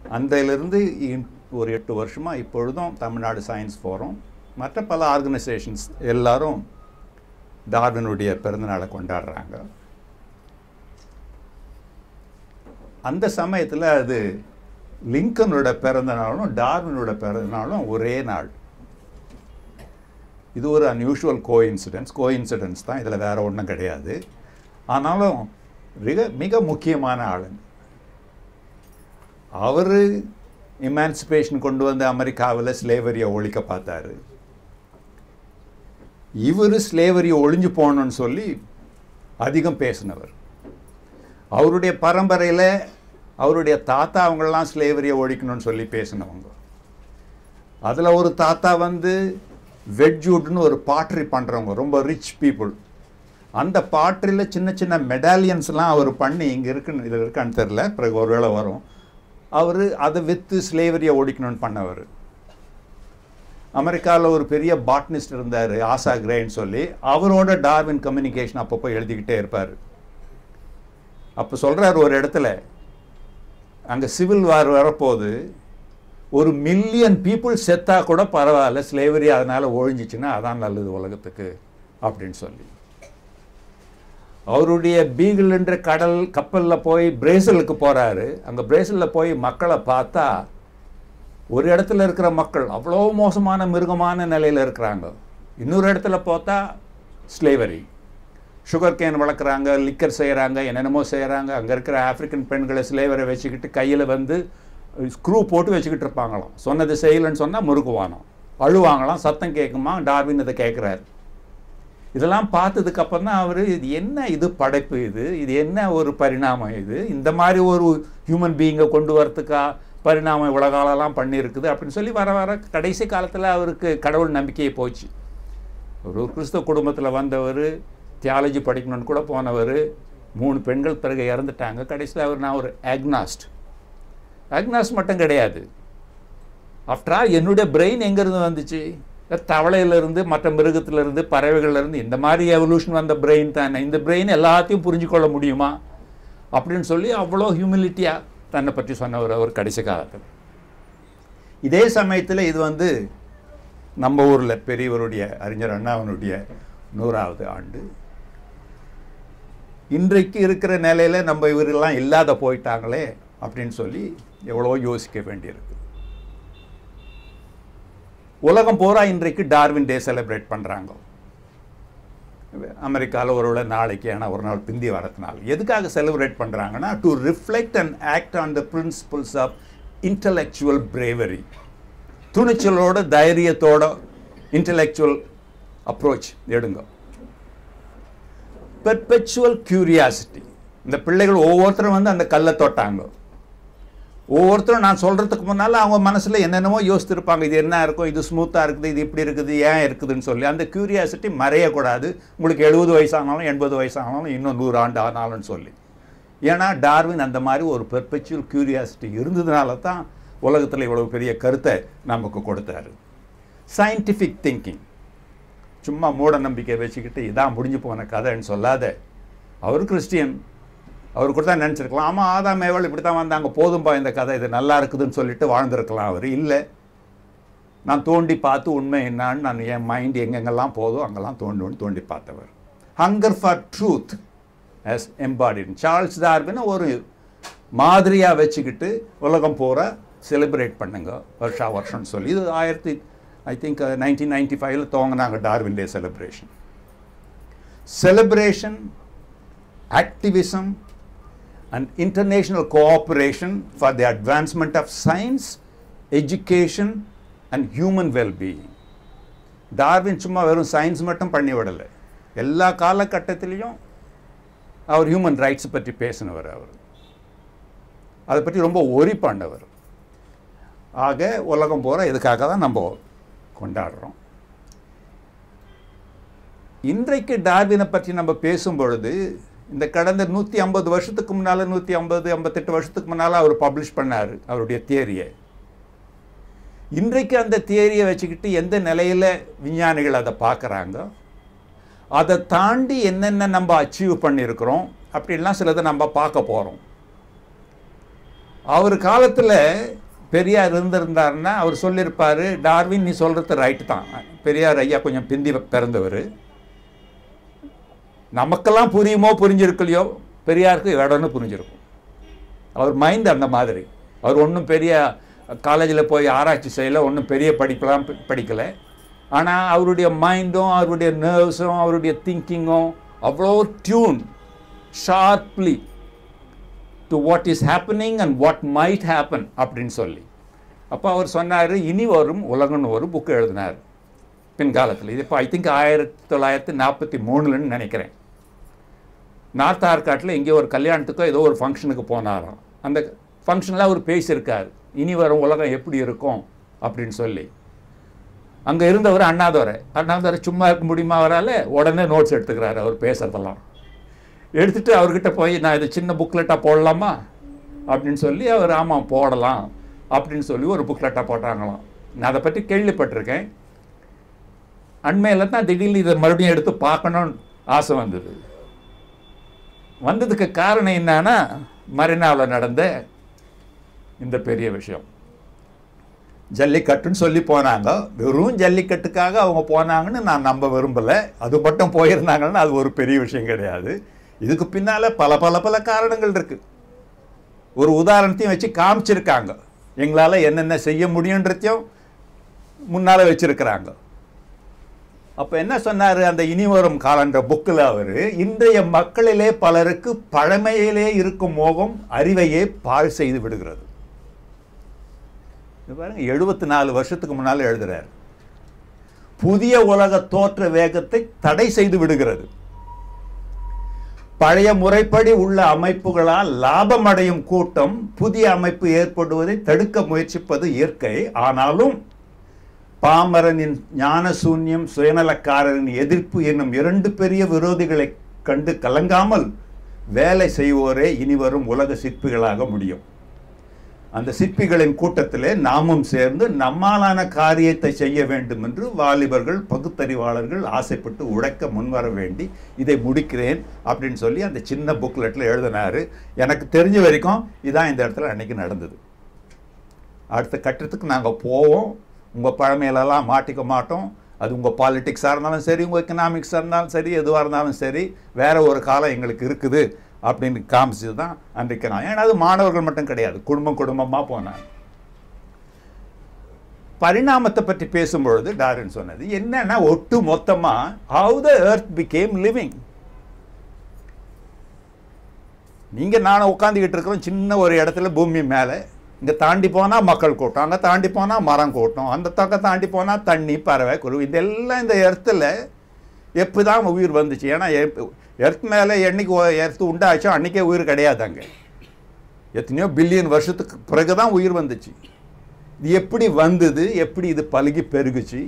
அந்திலிருந்து இன்- ஒரு எட்டு வருஷமாக இப்பொழுதும் தமிழ்நாடு சயின்ஸ் ஃபோரம் மற்ற பல ஆர்கனைசேஷன்ஸ் எல்லாரும் டார்வினுடைய பிறந்தநாளை கொண்டாடுறாங்க அந்த சமயத்தில் அது லிங்கனோட பிறந்த நாளும் டார்வினோட பிறந்த நாளும் ஒரே நாள் இது ஒரு unusual coincidence coincidence தான் இதில் வேற ஒன்றும் கிடையாது ஆனாலும் மிக மிக முக்கியமான ஆளுங்க அவர் இமான்சிபேஷன் கொண்டு வந்து அமெரிக்காவில் ஸ்லேவரியை ஒழிக்க பார்த்தாரு இவர் ஸ்லேவரியை ஒழிஞ்சு போகணும்னு சொல்லி அதிகம் பேசினவர் அவருடைய பரம்பரையில் அவருடைய தாத்தா அவங்களெல்லாம் ஸ்லேவரியை ஒழிக்கணும்னு சொல்லி பேசினவங்க அதில் ஒரு தாத்தா வந்து வெட்ஜூட்னு ஒரு பாட்ரி பண்ணுறவங்க ரொம்ப ரிச் பீப்புள் அந்த பாட்ரியில் சின்ன சின்ன மெடாலியன்ஸ்லாம் அவர் பண்ணி இங்கே இருக்குன்னு இதில் இருக்கான்னு தெரில பிறகு ஒரு வேளை வரும் அவர் அதை விற்று ஸ்லேவரியை ஒழிக்கணும்னு பண்ணவர் அமெரிக்காவில் ஒரு பெரிய பாட்னிஸ்ட் இருந்தார் ஆசா கிரேன்னு சொல்லி அவரோட டார்வின் கம்யூனிகேஷன் அப்பப்போ எழுதிக்கிட்டே இருப்பார் அப்போ சொல்கிறார் ஒரு இடத்துல அங்கே சிவில் வார் வரப்போகுது ஒரு மில்லியன் பீப்புள் செத்தா கூட பரவாயில்ல ஸ்லேவரி அதனால் ஒழிஞ்சிச்சுன்னா அதான் நல்லது உலகத்துக்கு அப்படின்னு சொல்லி அவருடைய பீகிள் என்ற கடல் கப்பலில் போய் பிரேசிலுக்கு போகிறாரு அங்கே பிரேசிலில் போய் மக்களை பார்த்தா ஒரு இடத்துல இருக்கிற மக்கள் அவ்வளோ மோசமான மிருகமான நிலையில் இருக்கிறாங்க இன்னொரு இடத்துல பார்த்தா ஸ்லேவரி சுகர் கேன் வளர்க்குறாங்க லிக்கர் செய்கிறாங்க என்னென்னமோ செய்கிறாங்க அங்கே இருக்கிற ஆப்பிரிக்கன் பெண்களை ஸ்லேவரை வச்சுக்கிட்டு கையில் வந்து ஸ்க்ரூ போட்டு வச்சுக்கிட்டு இருப்பாங்களாம் சொன்னது செய்யலைன்னு சொன்னால் முறுக்குவானோம் அழுவாங்களாம் சத்தம் கேட்குமா டார்வின் இதை கேட்குறாரு இதெல்லாம் பார்த்ததுக்கு அப்புறம் தான் அவர் இது என்ன இது படைப்பு இது இது என்ன ஒரு பரிணாமம் இது இந்த மாதிரி ஒரு ஹியூமன் பீயிங்கை கொண்டு வரத்துக்கா பரிணாமம் இவ்வளோ காலம்லாம் பண்ணியிருக்குது அப்படின்னு சொல்லி வர வர கடைசி காலத்தில் அவருக்கு கடவுள் நம்பிக்கையே போச்சு ஒரு கிறிஸ்தவ குடும்பத்தில் வந்தவர் தியாலஜி படிக்கணும்னு கூட போனவர் மூணு பெண்கள் பிறகு இறந்துட்டாங்க கடைசியில் அவர் நான் ஒரு அக்னாஸ்ட் அக்னாஸ்ட் மட்டும் கிடையாது ஆஃப்டர் ஆல் என்னுடைய பிரெயின் எங்கேருந்து வந்துச்சு தவளையிலிருந்து மற்ற மிருகத்திலிருந்து பறவைகள்லேருந்து இந்த மாதிரி எவல்யூஷன் வந்த பிரெயின் தானே இந்த பிரெயின் எல்லாத்தையும் புரிஞ்சுக்கொள்ள முடியுமா அப்படின்னு சொல்லி அவ்வளோ ஹியூமிலிட்டியாக தன்னை பற்றி சொன்னவர் அவர் கடைசி காலத்தில் இதே சமயத்தில் இது வந்து நம்ம ஊரில் பெரியவருடைய அறிஞர் அண்ணாவனுடைய நூறாவது ஆண்டு இன்றைக்கு இருக்கிற நிலையில் நம்ம இவரெல்லாம் இல்லாத போயிட்டாங்களே அப்படின்னு சொல்லி எவ்வளோ யோசிக்க வேண்டியிருக்கு உலகம் பூரா இன்றைக்கு டார்வின் டே செலிப்ரேட் பண்ணுறாங்க அமெரிக்காவில் ஒரு நாளைக்கு ஆனால் ஒரு நாள் பிந்தி வரதுனால எதுக்காக செலிப்ரேட் பண்ணுறாங்கன்னா to reflect and act on the principles of intellectual bravery துணிச்சலோட தைரியத்தோட இன்டலெக்சுவல் அப்ரோச் எடுங்க பெர்பெச்சுவல் கியூரியாசிட்டி இந்த பிள்ளைகள் ஒவ்வொருத்தரும் வந்து அந்த கல்லை தொட்டாங்க ஒவ்வொருத்தரும் நான் சொல்கிறதுக்கு முன்னால் அவங்க மனசில் என்னென்னமோ யோசித்திருப்பாங்க இது என்ன இருக்கும் இது ஸ்மூத்தாக இருக்குது இது இப்படி இருக்குது ஏன் இருக்குதுன்னு சொல்லி அந்த க்யூரியாசிட்டி மறையக்கூடாது உங்களுக்கு எழுபது வயசானாலும் எண்பது வயசானாலும் இன்னும் நூறு ஆண்டு ஆனாலும் சொல்லி ஏன்னா டார்வின் அந்த மாதிரி ஒரு பெர்பெச்சுவல் க்யூரியாசிட்டி இருந்ததுனால தான் உலகத்தில் இவ்வளவு பெரிய கருத்தை நமக்கு கொடுத்தாரு சயின்டிஃபிக் திங்கிங் சும்மா மூட நம்பிக்கை வச்சுக்கிட்டு இதான் முடிஞ்சு போன கதைன்னு சொல்லாத அவர் கிறிஸ்டியன் அவர் கூட தான் நினச்சிருக்கலாம் ஆமாம் ஆதாம் மேவல் இப்படி தான் வந்தாங்க போதும்பா இந்த கதை இது நல்லா இருக்குதுன்னு சொல்லிட்டு வாழ்ந்திருக்கலாம் அவர் இல்லை நான் தோண்டி பார்த்து உண்மை என்னான்னு நான் என் மைண்ட் எங்கெங்கெல்லாம் போதோ அங்கெல்லாம் தோண்டுன்னு தோண்டி பார்த்தவர் hunger for truth as embodied Charles டார்வினை ஒரு மாதிரியாக வச்சுக்கிட்டு உலகம் பூரா செலிப்ரேட் பண்ணுங்க வருஷா வருஷம்னு சொல்லி இது ஆயிரத்தி ஐ திங்க் நைன்டீன் நைன்டி ஃபைவ்ல துவங்கினாங்க Darwin day celebration celebration activism and international cooperation for the advancement of science, education and human well-being. Darwin சும்மா வெறும் சயின்ஸ் மட்டும் பண்ணி விடலை எல்லா காலகட்டத்திலையும் அவர் ஹியூமன் ரைட்ஸ் பற்றி பேசினவர் அவர் அதை பற்றி ரொம்ப ஒரி பண்ணவர் ஆக உலகம் போகிற இதுக்காக தான் நம்ம கொண்டாடுறோம் இன்றைக்கு டார்வினை பற்றி நம்ம பேசும் பொழுது இந்த கடந்த நூற்றி ஐம்பது வருஷத்துக்கு முன்னால் நூற்றி ஐம்பது ஐம்பத்தெட்டு வருஷத்துக்கு முன்னால் அவர் பப்ளிஷ் பண்ணார் அவருடைய தியரியை இன்றைக்கு அந்த தியரியை வச்சுக்கிட்டு எந்த நிலையில் விஞ்ஞானிகள் அதை பார்க்குறாங்க அதை தாண்டி என்னென்ன நம்ம அச்சீவ் பண்ணியிருக்கிறோம் அப்படின்லாம் சிலதை நம்ம பார்க்க போகிறோம் அவர் காலத்தில் பெரியார் இருந்திருந்தாருன்னா அவர் சொல்லியிருப்பார் டார்வின் நீ சொல்கிறது ரைட்டு தான் பெரியார் ஐயா கொஞ்சம் பிந்தி பிறந்தவர் நமக்கெல்லாம் புரியுமோ புரிஞ்சிருக்கலையோ பெரியாருக்கு இடம்னு புரிஞ்சிருக்கும் அவர் மைண்ட் அந்த மாதிரி அவர் ஒன்றும் பெரிய காலேஜில் போய் ஆராய்ச்சி செய்யலை ஒன்றும் பெரிய படிப்பெல்லாம் ப- படிக்கலை ஆனால் அவருடைய மைண்டும் அவருடைய நர்வ்ஸும் அவருடைய திங்கிங்கும் அவ்வளோ tune sharply to what is happening and what might happen அப்படின்னு சொல்லி அப்போ அவர் சொன்னார் இனி வரும் உலகம்னு ஒரு புக்கு எழுதினார் பின்காலத்தில் இது இப்போ ஐ திங்க் ஆயிரத்தி தொள்ளாயிரத்தி நாற்பத்தி மூணுலன்னு நினைக்கிறேன் நார்த் ஆர்காட்டில் எங்கேயோ ஒரு கல்யாணத்துக்கோ ஏதோ ஒரு ஃபங்க்ஷனுக்கு போனாராம் அந்த ஃபங்க்ஷனில் அவர் பேசியிருக்கார் இனி வரும் உலகம் எப்படி இருக்கும் அப்படின்னு சொல்லி அங்கே இருந்தவர் அண்ணாதுரை அண்ணாதுரை சும்மா இருக்க முடியுமா அவரால் உடனே நோட்ஸ் எடுத்துக்கிறாரு அவர் பேசுறதெல்லாம் எடுத்துட்டு அவர்கிட்ட போய் நான் இது சின்ன புக்லெட்டாக போடலாமா அப்படின்னு சொல்லி அவர் ஆமாம் போடலாம் அப்படின்னு சொல்லி ஒரு புக்லெட்டாக போட்டாங்களாம் நான் அதை பற்றி கேள்விப்பட்டிருக்கேன் அண்மையில் தான் திடீர்னு இதை மறுபடியும் எடுத்து பார்க்கணும்னு ஆசை வந்தது வந்ததுக்கு காரணம் என்னன்னா மரினாவில் நடந்த இந்த பெரிய விஷயம் ஜல்லிக்கட்டுன்னு சொல்லி போனாங்க வெறும் ஜல்லிக்கட்டுக்காக அவங்க போனாங்கன்னு நான் நம்ப விரும்பலை அது மட்டும் போயிருந்தாங்கன்னா அது ஒரு பெரிய விஷயம் கிடையாது இதுக்கு பின்னால் பல பல பல காரணங்கள் இருக்கு ஒரு உதாரணத்தையும் வச்சு காமிச்சிருக்காங்க எங்களால் என்னென்ன செய்ய முடியுன்றதையும் முன்னால் வச்சிருக்கிறாங்க அப்போ என்ன சொன்னார் அந்த இனி வரும் காலன்ற புக்கில் அவர் இன்றைய மக்களிலே பலருக்கு பழமையிலே இருக்கும் மோகம் அறிவையே பாழ் செய்து விடுகிறது இது பாருங்க எழுபத்தி நாலு வருஷத்துக்கு முன்னால் எழுதுறார் புதிய உலக தோற்ற வேகத்தை தடை செய்து விடுகிறது பழைய முறைப்படி உள்ள அமைப்புகளால் லாபம் அடையும் கூட்டம் புதிய அமைப்பு ஏற்படுவதை தடுக்க முயற்சிப்பது இயற்கை ஆனாலும் பாமரனின் ஞான சூன்யம் சுயநலக்காரரின் எதிர்ப்பு என்னும் இரண்டு பெரிய விரோதிகளை கண்டு கலங்காமல் வேலை செய்வோரே இனி வரும் உலக சிற்பிகளாக முடியும் அந்த சிற்பிகளின் கூட்டத்திலே நாமும் சேர்ந்து நம்மாலான காரியத்தை செய்ய வேண்டும் என்று வாலிபர்கள் பகுத்தறிவாளர்கள் ஆசைப்பட்டு உழைக்க முன்வர வேண்டி இதை முடிக்கிறேன் அப்படின்னு சொல்லி அந்த சின்ன புக்லெட்டில் எழுதினாரு எனக்கு தெரிஞ்ச வரைக்கும் இதான் இந்த இடத்துல அன்னைக்கு நடந்தது அடுத்த கட்டத்துக்கு நாங்கள் போவோம் உங்கள் பழமையிலலாம் மாட்டிக்க மாட்டோம் அது உங்கள் பாலிட்டிக்ஸாக இருந்தாலும் சரி உங்கள் எக்கனாமிக்ஸாக இருந்தாலும் சரி எதுவாக இருந்தாலும் சரி வேற ஒரு காலம் எங்களுக்கு இருக்குது அப்படின்னு காமிச்சது தான் அன்றைக்கு நான் ஏன்னா அது மாணவர்கள் மட்டும் கிடையாது குடும்பம் குடும்பமாக போனாங்க பரிணாமத்தை பற்றி பேசும்பொழுது டார்வின் சொன்னது என்னன்னா ஒட்டு மொத்தமாக how the earth became living நீங்கள் நானும் உட்காந்துக்கிட்டு இருக்கிறோம் சின்ன ஒரு இடத்துல பூமி மேலே இங்கே தாண்டி போனால் மக்கள் கூட்டம் அங்கே தாண்டி போனால் மரம் கூட்டம் அந்த பக்கம் தாண்டி போனால் தண்ணி பறவை குருவி இதெல்லாம் இந்த இடத்துல எப்போ தான் உயிர் வந்துச்சு ஏன்னா எர்த் மேலே என்னைக்கு எர்த் உண்டாச்சோ அன்றைக்கே உயிர் கிடையாது அங்கே எத்தனையோ பில்லியன் வருஷத்துக்கு பிறகு தான் உயிர் வந்துச்சு இது எப்படி வந்தது எப்படி இது பழுகி பெருகுச்சு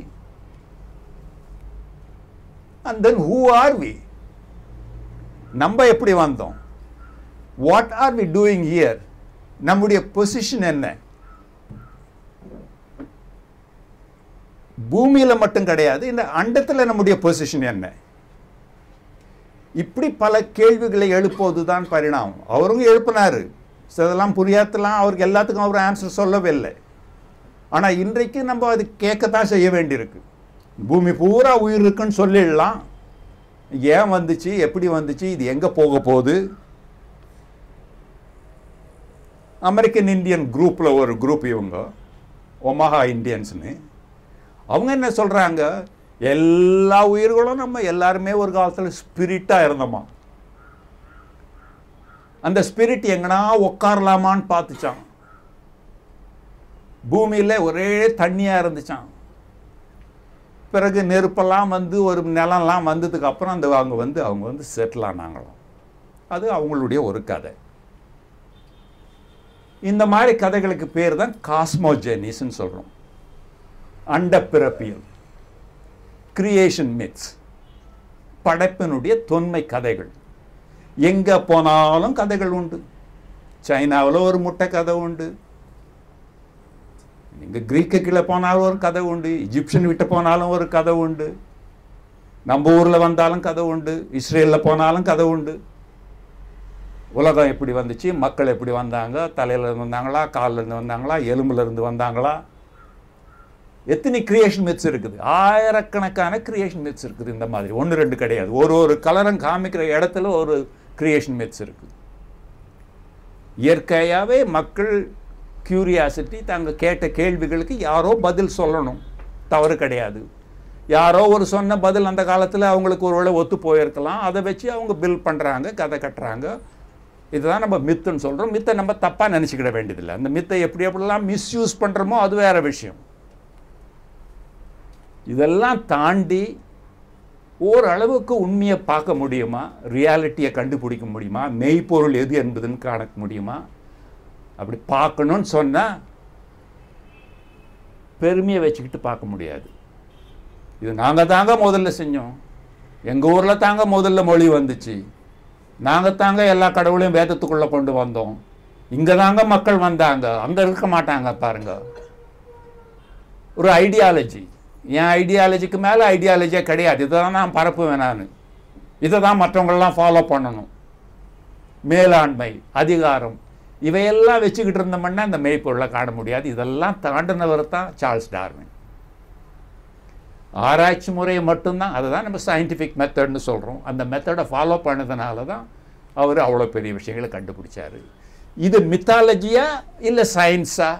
and then who are we நம்ம எப்படி வந்தோம் what are we doing here நம்முடைய பொசிஷன் என்ன பூமியில மட்டும் கிடையாது இந்த அண்டத்தில் நம்முடைய பொசிஷன் என்ன இப்படி பல கேள்விகளை எழுப்புவது தான் பரிணாமம் அவரும் எழுப்பினாரு சிலதெல்லாம் புரியாதெல்லாம் அவருக்கு எல்லாத்துக்கும் அவர் ஆன்சர் சொல்லவே இல்லை ஆனால் இன்றைக்கு நம்ம அது கேட்கத்தான் செய்ய வேண்டியிருக்கு பூமி பூரா உயிர் இருக்குன்னு சொல்லிடலாம் ஏன் வந்துச்சு எப்படி வந்துச்சு இது எங்கே போக போகுது அமெரிக்கன் இந்தியன் குரூப்பில் ஒரு குரூப் இவங்க ஒமஹா இந்தியன்ஸ்னு அவங்க என்ன சொல்கிறாங்க எல்லா உயிர்களும் நம்ம எல்லாருமே ஒரு காலத்தில் ஸ்பிரிட்டாக இருந்தோமா அந்த ஸ்பிரிட் எங்கனா உட்காரலாமான்னு பார்த்துச்சான் பூமியில் ஒரே தண்ணியாக இருந்துச்சான் பிறகு நெருப்பெல்லாம் வந்து ஒரு நிலம்லாம் வந்ததுக்கு அப்புறம் அந்த அவங்க வந்து அவங்க வந்து செட்டில் ஆனாங்களாம் அது அவங்களுடைய ஒரு கதை இந்த மாதிரி கதைகளுக்கு பேர் தான் காஸ்மோஜெனிஸ்ன்னு சொல்கிறோம் அண்டப்பிறப்பியல் கிரியேஷன் மித்ஸ் படைப்பினுடைய தொன்மை கதைகள் எங்கே போனாலும் கதைகள் உண்டு சைனாவில் ஒரு முட்டை கதை உண்டு நீங்கள் கிரீக்கு கீழே போனாலும் ஒரு கதை உண்டு இஜிப்சியன் விட்டு போனாலும் ஒரு கதை உண்டு நம்ம ஊரில் வந்தாலும் கதை உண்டு இஸ்ரேலில் போனாலும் கதை உண்டு உலகம் எப்படி வந்துச்சு மக்கள் எப்படி வந்தாங்க தலையில இருந்து வந்தாங்களா கால்ல இருந்து வந்தாங்களா எலும்புல இருந்து வந்தாங்களா எத்தனை கிரியேஷன் மித்ஸ் இருக்குது ஆயிரக்கணக்கான கிரியேஷன் மித்ஸ் இருக்குது இந்த மாதிரி ஒன்று ரெண்டு கிடையாது ஒரு ஒரு கலரம் காமிக்கிற இடத்துல ஒரு கிரியேஷன் மித்ஸ் இருக்குது இயற்கையாகவே மக்கள் கியூரியாசிட்டி தாங்க கேட்ட கேள்விகளுக்கு யாரோ பதில் சொல்லணும் தவறு கிடையாது யாரோ ஒரு சொன்ன பதில் அந்த காலத்தில் அவங்களுக்கு ஒரு வேளை ஒத்து போயிருக்கலாம் அதை வச்சு அவங்க பில் பண்ணுறாங்க கதை கட்டுறாங்க இதுதான் நம்ம மித்துன்னு சொல்கிறோம் மித்தை நம்ம தப்பாக நினச்சிக்கிட வேண்டியதில்லை அந்த மித்தை எப்படி எப்படிலாம் மிஸ்யூஸ் பண்ணுறோமோ அது வேற விஷயம் இதெல்லாம் தாண்டி ஓரளவுக்கு உண்மையை பார்க்க முடியுமா ரியாலிட்டியை கண்டுபிடிக்க முடியுமா மெய்ப்பொருள் எது என்பதுன்னு காண முடியுமா அப்படி பார்க்கணும்னு சொன்னால் பெருமையை வச்சுக்கிட்டு பார்க்க முடியாது இது நாங்கள் தாங்க முதல்ல செஞ்சோம் எங்கள் ஊரில் தாங்க முதல்ல மொழி வந்துச்சு நாங்கள் தாங்க எல்லா கடவுளையும் வேதத்துக்குள்ளே கொண்டு வந்தோம் இங்கே தாங்க மக்கள் வந்தாங்க அங்கே இருக்க மாட்டாங்க பாருங்க ஒரு ஐடியாலஜி என் ஐடியாலஜிக்கு மேலே ஐடியாலஜியே கிடையாது இதை தான் நான் பரப்புவேன் நான் இதை தான் மற்றவங்களெலாம் ஃபாலோ பண்ணணும் மேலாண்மை அதிகாரம் இவையெல்லாம் வச்சுக்கிட்டு இருந்தோம்னா இந்த மெய்ப்பொருளை காண முடியாது இதெல்லாம் தாண்டினவர் தான் சார்ல்ஸ் டார்வின் ஆராய்ச்சி முறையை மட்டும்தான் அதை தான் நம்ம சயின்டிஃபிக் மெத்தட்னு சொல்கிறோம் அந்த மெத்தடை ஃபாலோ பண்ணதுனால தான் அவர் அவ்வளோ பெரிய விஷயங்களை கண்டுபிடிச்சாரு இது மித்தாலஜியா இல்லை சயின்ஸா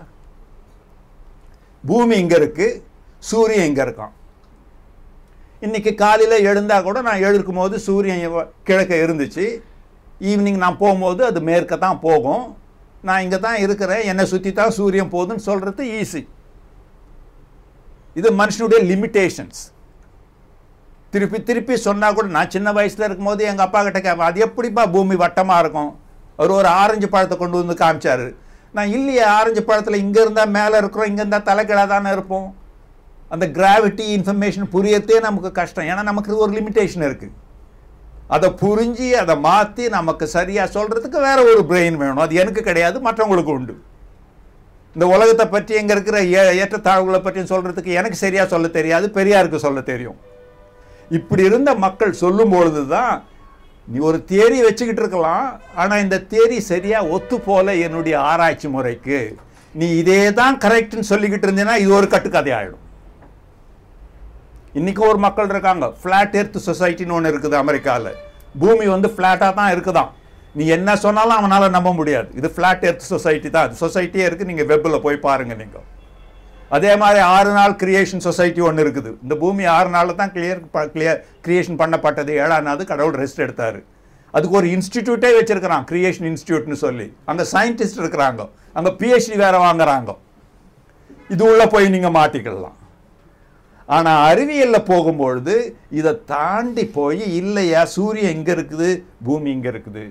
பூமி இங்கே இருக்குது சூரியன் இங்கே இருக்கான் இன்னைக்கு காலையில் எழுந்தால் கூட நான் எழுக்கும் போது சூரியன் இவ- கிழக்க இருந்துச்சு ஈவினிங் நான் போகும்போது அது மேற்க தான் போகும் நான் இங்கே தான் இருக்கிறேன் என்னை சுற்றி தான் சூரியன் போகுதுன்னு சொல்கிறது ஈஸி இது மனுஷனுடைய லிமிட்டேஷன்ஸ் திருப்பி திருப்பி சொன்னால் கூட நான் சின்ன வயசில் இருக்கும்போது எங்கள் அப்பா கிட்ட கேட்பேன் அது எப்படிப்பா பூமி வட்டமாக இருக்கும் அவர் ஒரு ஆரஞ்சு பழத்தை கொண்டு வந்து காமிச்சாரு நான் இல்லையே ஆரஞ்சு பழத்தில் இங்கே இருந்தால் மேலே இருக்கிறோம் இங்கே இருந்தால் தலைக்கீழாக தானே இருப்போம் அந்த கிராவிட்டி இன்ஃபர்மேஷன் புரியத்தே நமக்கு கஷ்டம் ஏன்னா நமக்கு ஒரு லிமிட்டேஷன் இருக்குது அதை புரிஞ்சு அதை மாற்றி நமக்கு சரியாக சொல்கிறதுக்கு வேற ஒரு பிரெயின் வேணும் அது எனக்கு கிடையாது மற்றவங்களுக்கு உண்டு இந்த உலகத்தை பற்றி எங்கே இருக்கிற ஏ ஏற்றத்தாழ்வுகளை பற்றி சொல்கிறதுக்கு எனக்கு சரியாக சொல்ல தெரியாது பெரியாருக்கு சொல்ல தெரியும் இப்படி இருந்த மக்கள் சொல்லும் பொழுது தான் நீ ஒரு தேரி வச்சுக்கிட்டு இருக்கலாம் ஆனால் இந்த தேரி சரியாக ஒத்து போல என்னுடைய ஆராய்ச்சி முறைக்கு நீ இதே தான் கரெக்ட்னு சொல்லிக்கிட்டு இருந்தீன்னா இது ஒரு கட்டுக்கதை ஆகிடும் இன்னைக்கு ஒரு மக்கள் இருக்காங்க ஃப்ளாட் எர்த் சொசைட்டின்னு ஒன்று இருக்குது அமெரிக்காவில் பூமி வந்து ஃப்ளாட்டாக தான் இருக்குதாம் நீ என்ன சொன்னாலும் அவனால் நம்ப முடியாது இது ஃப்ளாட் எர்த் சொசைட்டி தான் அது சொசைட்டியே இருக்குது நீங்கள் வெப்பில் போய் பாருங்கள் நீங்கள் அதே மாதிரி ஆறு நாள் கிரியேஷன் சொசைட்டி ஒன்று இருக்குது இந்த பூமி ஆறு நாளில் தான் கிளியர் கிளியர் கிரியேஷன் பண்ணப்பட்டது ஏழாம் நாள் கடவுள் ரெஸ்ட் எடுத்தார் அதுக்கு ஒரு இன்ஸ்டிடியூட்டே வச்சிருக்கிறான் கிரியேஷன் இன்ஸ்டிடியூட்னு சொல்லி அங்கே சயின்டிஸ்ட் இருக்கிறாங்க அங்கே பிஹெச்டி வேற வாங்குறாங்க இது உள்ள போய் நீங்கள் மாட்டிக்கலாம் ஆனால் அறிவியலில் போகும்பொழுது இதை தாண்டி போய் இல்லையா சூரியன் இங்கே இருக்குது பூமி இங்கே இருக்குது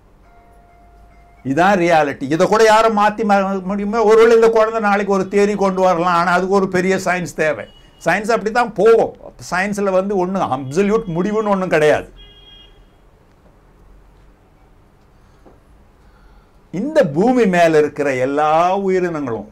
இதான் ரியாலிட்டி இதை கூட யாரும் மாற்றி முடியுமா ஒருவேளை இந்த குழந்தை நாளைக்கு ஒரு தேரி கொண்டு வரலாம் ஆனால் அதுக்கு ஒரு பெரிய சயின்ஸ் தேவை சயின்ஸ் அப்படி தான் போகும் சயின்ஸில் வந்து ஒன்றும் அப்சல்யூட் முடிவுன்னு ஒன்றும் கிடையாது இந்த பூமி மேலே இருக்கிற எல்லா உயிரினங்களும்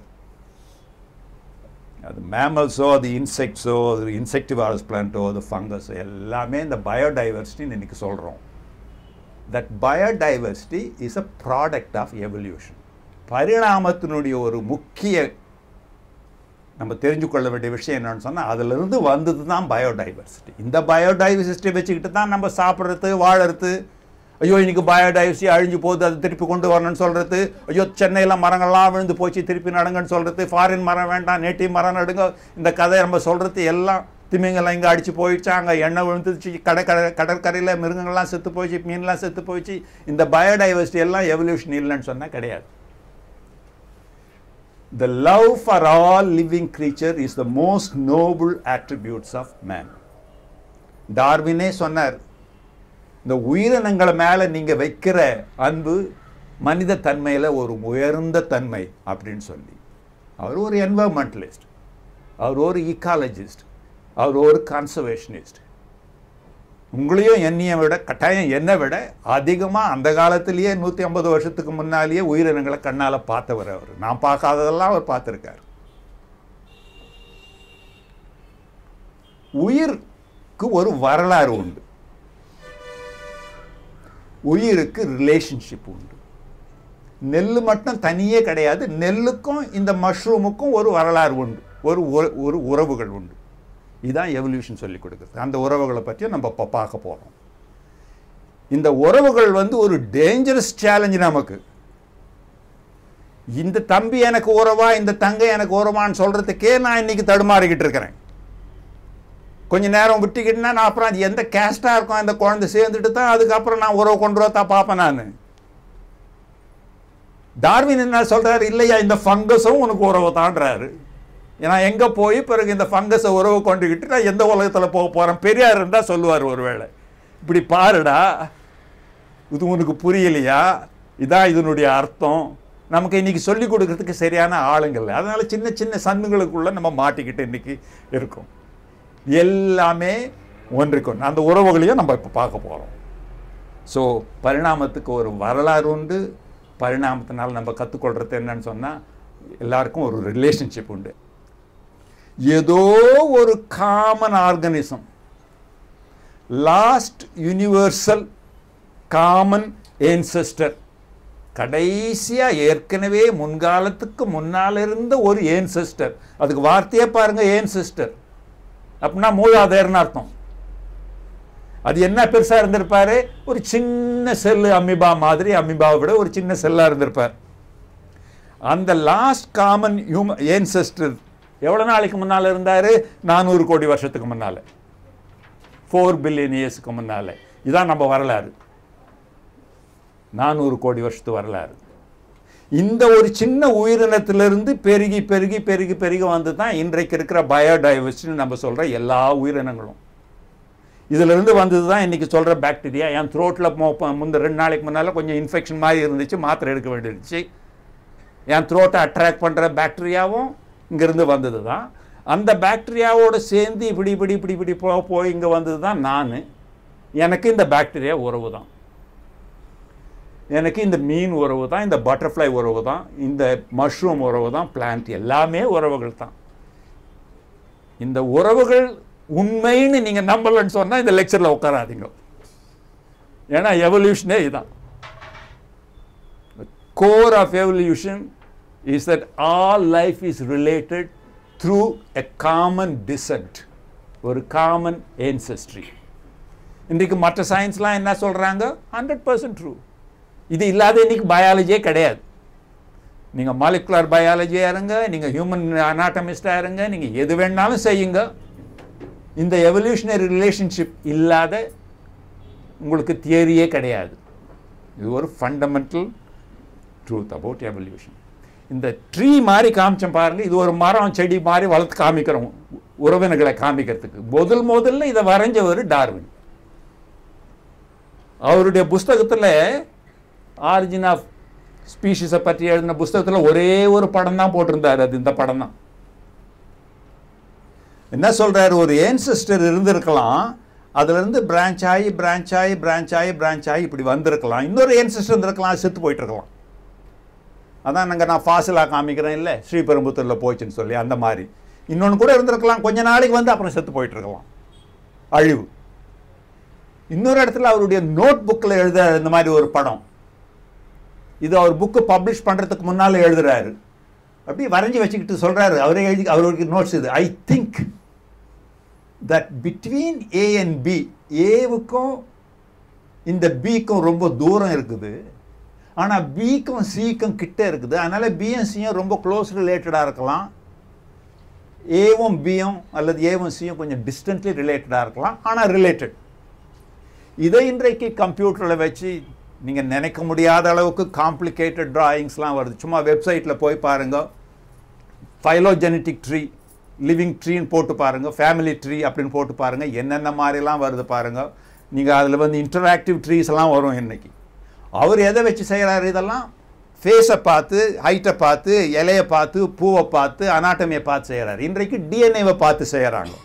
அது மேமல்ஸோ அது இன்செக்ட்ஸோ அது இன்செக்டிவாரஸ் பிளான்ட்டோ அது ஃபங்கஸ் எல்லாமே இந்த பயோடைவர்சிட்டின்னு இன்னைக்கு சொல்கிறோம் that biodiversity is a product of evolution பரிணாமத்தினுடைய ஒரு முக்கிய நம்ம தெரிஞ்சு கொள்ள வேண்டிய விஷயம் என்னன்னு சொன்னால் அதிலிருந்து வந்தது தான் பயோடைவர்சிட்டி இந்த பயோடைவர்சிட்டி வச்சுக்கிட்டு தான் நம்ம சாப்பிட்றது வாழறது ஐயோ இன்னைக்கு பயோடைவர்சிட்டி அழிஞ்சு போகுது அதை திருப்பி கொண்டு வரணும்னு சொல்கிறது ஐயோ சென்னையில் மரங்கள்லாம் விழுந்து போச்சு திருப்பி நடுங்கன்னு சொல்கிறது ஃபாரின் மரம் வேண்டாம் நேட்டிவ் மரம் நடுங்க இந்த கதை நம்ம சொல்கிறது எல்லாம் திமிங்கெல்லாம் இங்கே அடிச்சு போயிடுச்சு அங்கே எண்ணெய் விழுந்துச்சு கடை கடை கடற்கரையில் மிருகங்கள்லாம் செத்து போயிடுச்சு மீன்லாம் செத்து போயிடுச்சு இந்த பயோடைவர்சிட்டி எல்லாம் எவல்யூஷன் இல்லைன்னு சொன்னால் கிடையாது The love for all living creature is the most noble attributes of man. டார்வினே சொன்னார் இந்த உயிரினங்களை மேலே நீங்கள் வைக்கிற அன்பு மனித தன்மையில் ஒரு உயர்ந்த தன்மை அப்படின்னு சொல்லி அவர் ஒரு என்வரன்மெண்டலிஸ்ட் அவர் ஒரு ஈக்காலஜிஸ்ட் அவர் ஒரு கன்சர்வேஷனிஸ்ட் உங்களையும் என்னையும் விட கட்டாயம் என்னை விட அதிகமாக அந்த காலத்திலேயே நூற்றி ஐம்பது வருஷத்துக்கு முன்னாலேயே உயிரினங்களை கண்ணால் பார்த்தவர் அவர் நான் பார்க்காததெல்லாம் அவர் பார்த்துருக்கார் உயிருக்கு ஒரு வரலாறு உண்டு உயிருக்கு ரிலேஷன்ஷிப் உண்டு நெல் மட்டும் தனியே கிடையாது நெல்லுக்கும் இந்த மஷ்ரூமுக்கும் ஒரு வரலாறு உண்டு ஒரு உற- ஒரு உறவுகள் உண்டு இதுதான் எவல்யூஷன் சொல்லி கொடுக்குறது அந்த உறவுகளை பற்றி நம்ம இப்போ பார்க்க போகிறோம் இந்த உறவுகள் வந்து ஒரு டேஞ்சரஸ் சேலஞ்சு நமக்கு இந்த தம்பி எனக்கு உறவா இந்த தங்கை எனக்கு உறவான்னு சொல்றதுக்கே நான் இன்னைக்கு தடுமாறிக்கிட்டு இருக்கிறேன் கொஞ்ச நேரம் விட்டுக்கிட்டுனா நான் அப்புறம் அது எந்த கேஸ்டாக இருக்கும் அந்த குழந்தை சேர்ந்துட்டு தான் அதுக்கப்புறம் நான் உறவு கொண்டு வரத்தா பார்ப்பேன் நான் டார்வின் என்ன சொல்றாரு இல்லையா இந்த ஃபங்கஸும் உனக்கு உறவு தான்றாரு ஏன்னா எங்கே போய் பிறகு இந்த ஃபங்கஸை உறவு கொண்டுக்கிட்டு நான் எந்த உலகத்தில் போக போகிறேன் பெரியார் இருந்தால் சொல்லுவார் ஒருவேளை இப்படி பாருடா இது உனக்கு புரியலையா இதான் இதனுடைய அர்த்தம் நமக்கு இன்னைக்கு சொல்லி கொடுக்கறதுக்கு சரியான ஆளுங்க இல்லை அதனால சின்ன சின்ன சந்துங்களுக்குள்ள நம்ம மாட்டிக்கிட்டு இன்னைக்கு இருக்கோம் எல்லாமே ஒன்றுக்கு ஒன்று அந்த உறவுகளையும் நம்ம இப்போ பார்க்க போகிறோம் ஸோ பரிணாமத்துக்கு ஒரு வரலாறு உண்டு பரிணாமத்தினால் நம்ம கற்றுக்கொள்கிறது என்னன்னு சொன்னால் எல்லாருக்கும் ஒரு ரிலேஷன்ஷிப் உண்டு ஏதோ ஒரு common organism last universal common ancestor கடைசியாக ஏற்கனவே முன்காலத்துக்கு முன்னால் இருந்த ஒரு ஏன்செஸ்டர் அதுக்கு வார்த்தையே பாருங்க ஏன்செஸ்டர் அப்படின்னா மூலாதையர்னு அர்த்தம் அது என்ன பெருசா இருந்திருப்பாரு ஒரு சின்ன செல்லு அமிபா மாதிரி அமிபாவை விட ஒரு சின்ன செல்லா இருந்திருப்பார் அந்த லாஸ்ட் காமன் ஹியூமன் ஏன்செஸ்டர் எவ்வளவு நாளைக்கு முன்னால இருந்தாரு நானூறு கோடி வருஷத்துக்கு முன்னால ஃபோர் பில்லியன் இயர்ஸ்க்கு முன்னால இதான் நம்ம வரலாறு நானூறு கோடி வருஷத்து வரலாறு இந்த ஒரு சின்ன உயிரினத்திலிருந்து பெருகி பெருகி பெருகி பெருகி வந்து தான் இன்றைக்கு இருக்கிற பயோடைவர்சிட்டின்னு நம்ம சொல்ற எல்லா உயிரினங்களும் இதிலிருந்து வந்தது தான் இன்றைக்கி சொல்கிற பாக்டீரியா என் த்ரோட்டில் முந்த ரெண்டு நாளைக்கு முன்னால் கொஞ்சம் இன்ஃபெக்ஷன் மாதிரி இருந்துச்சு மாத்திரை எடுக்க வேண்டியிருந்துச்சு என் த்ரோட்டை அட்ராக்ட் பண்ணுற பாக்டீரியாவும் இங்கேருந்து வந்தது தான் அந்த பாக்டீரியாவோட சேர்ந்து இப்படி இப்படி இப்படி இப்படி போ போய் இங்கே வந்தது தான் நான் எனக்கு இந்த பாக்டீரியா உறவு தான் எனக்கு இந்த மீன் உறவு தான் இந்த பட்டர்ஃப்ளை உறவு தான் இந்த மஷ்ரூம் உறவு தான் பிளான்ட் எல்லாமே உறவுகள் தான் இந்த உறவுகள் உண்மைன்னு நீங்க நம்பலன்னு சொன்னா இந்த லெக்சர்ல உட்காராதீங்க ஏன்னா எவல்யூஷனே இதுதான் core of evolution is that all life is related through a common descent ஒரு காமன் ஏன்செஸ்ட்ரி இன்றைக்கு மற்ற சயின்ஸ்லாம் என்ன சொல்றாங்க ஹண்ட்ரட் பர்சன்ட் ட்ரூ இது இல்லாத இன்னைக்கு பயாலஜியே கிடையாது நீங்கள் மாலிகுலர் பயாலஜியாக இருங்க நீங்கள் ஹியூமன் அனாட்டமிஸ்டாக இருங்க நீங்கள் எது வேணாலும் செய்யுங்க இந்த எவல்யூஷனரி ரிலேஷன்ஷிப் இல்லாத உங்களுக்கு தியரியே கிடையாது இது ஒரு ஃபண்டமெண்டல் ட்ரூத் அபவுட் எவல்யூஷன் இந்த ட்ரீ மாதிரி காமிச்சோம் பாருங்க இது ஒரு மரம் செடி மாதிரி வளர்த்து காமிக்கிறோம் உறவினர்களை காமிக்கிறதுக்கு முதல் முதல்ல இதை வரைஞ்சவர் டார்வின் அவருடைய புஸ்தகத்தில் ஆரிஜின் ஆஃப் ஸ்பீஷிஸை பற்றி எழுதின புஸ்தகத்தில் ஒரே ஒரு படம் தான் போட்டிருந்தார் அது இந்த படம் தான் என்ன சொல்றாரு ஒரு ஏன்சிஸ்டர் இருந்திருக்கலாம் அதுலேருந்து பிரான்ச் ஆகி பிரான்ச் ஆகி பிரான்ச் ஆகி பிரான்ச் ஆகி இப்படி வந்திருக்கலாம் இன்னொரு ஏன்சிஸ்டர் இருந்திருக்கலாம் செத்து போயிட்டு இருக்கலாம் அதான் நாங்கள் நான் ஃபாசிலாக காமிக்கிறேன் இல்லை ஸ்ரீபெரும்புத்தூரில் போச்சுன்னு சொல்லி அந்த மாதிரி இன்னொன்று கூட இருந்திருக்கலாம் கொஞ்ச நாளைக்கு வந்து அப்புறம் செத்து போயிட்டு இருக்கலாம் அழிவு இன்னொரு இடத்துல அவருடைய நோட் புக்கில் எழுத இந்த மாதிரி ஒரு படம் இது அவர் புக்கு பப்ளிஷ் பண்ணுறதுக்கு முன்னால் எழுதுறாரு அப்படி வரைஞ்சி வச்சுக்கிட்டு சொல்கிறாரு அவரே எழுதி அவருக்கு நோட்ஸ் இது I think that between A and B ஏவுக்கும் இந்த பிக்கும் ரொம்ப தூரம் இருக்குது ஆனால் பிக்கும் சிக்கும் கிட்ட இருக்குது அதனால் பியும் சியும் ரொம்ப க்ளோஸ் ரிலேட்டடாக இருக்கலாம் ஏவும் பியும் அல்லது ஏவும் சியும் கொஞ்சம் டிஸ்டன்ட்லி ரிலேட்டடாக இருக்கலாம் ஆனால் ரிலேட்டட் இதை இன்றைக்கு கம்ப்யூட்டரில் வச்சு நீங்கள் நினைக்க முடியாத அளவுக்கு காம்ப்ளிகேட்டட் டிராயிங்ஸ்லாம் வருது சும்மா வெப்சைட்டில் போய் பாருங்க ஃபைலோஜெனட்டிக் ட்ரீ லிவிங் ட்ரீன்னு போட்டு பாருங்கள் ஃபேமிலி ட்ரீ அப்படின்னு போட்டு பாருங்கள் என்னென்ன மாதிரிலாம் வருது பாருங்கள் நீங்கள் அதில் வந்து இன்டராக்டிவ் ட்ரீஸ் எல்லாம் வரும் இன்னைக்கு அவர் எதை வச்சு செய்கிறாரு இதெல்லாம் ஃபேஸை பார்த்து ஹைட்டை பார்த்து இலையை பார்த்து பூவை பார்த்து அனாட்டமியை பார்த்து செய்கிறாரு இன்றைக்கு டிஎன்ஏவை பார்த்து செய்கிறாங்க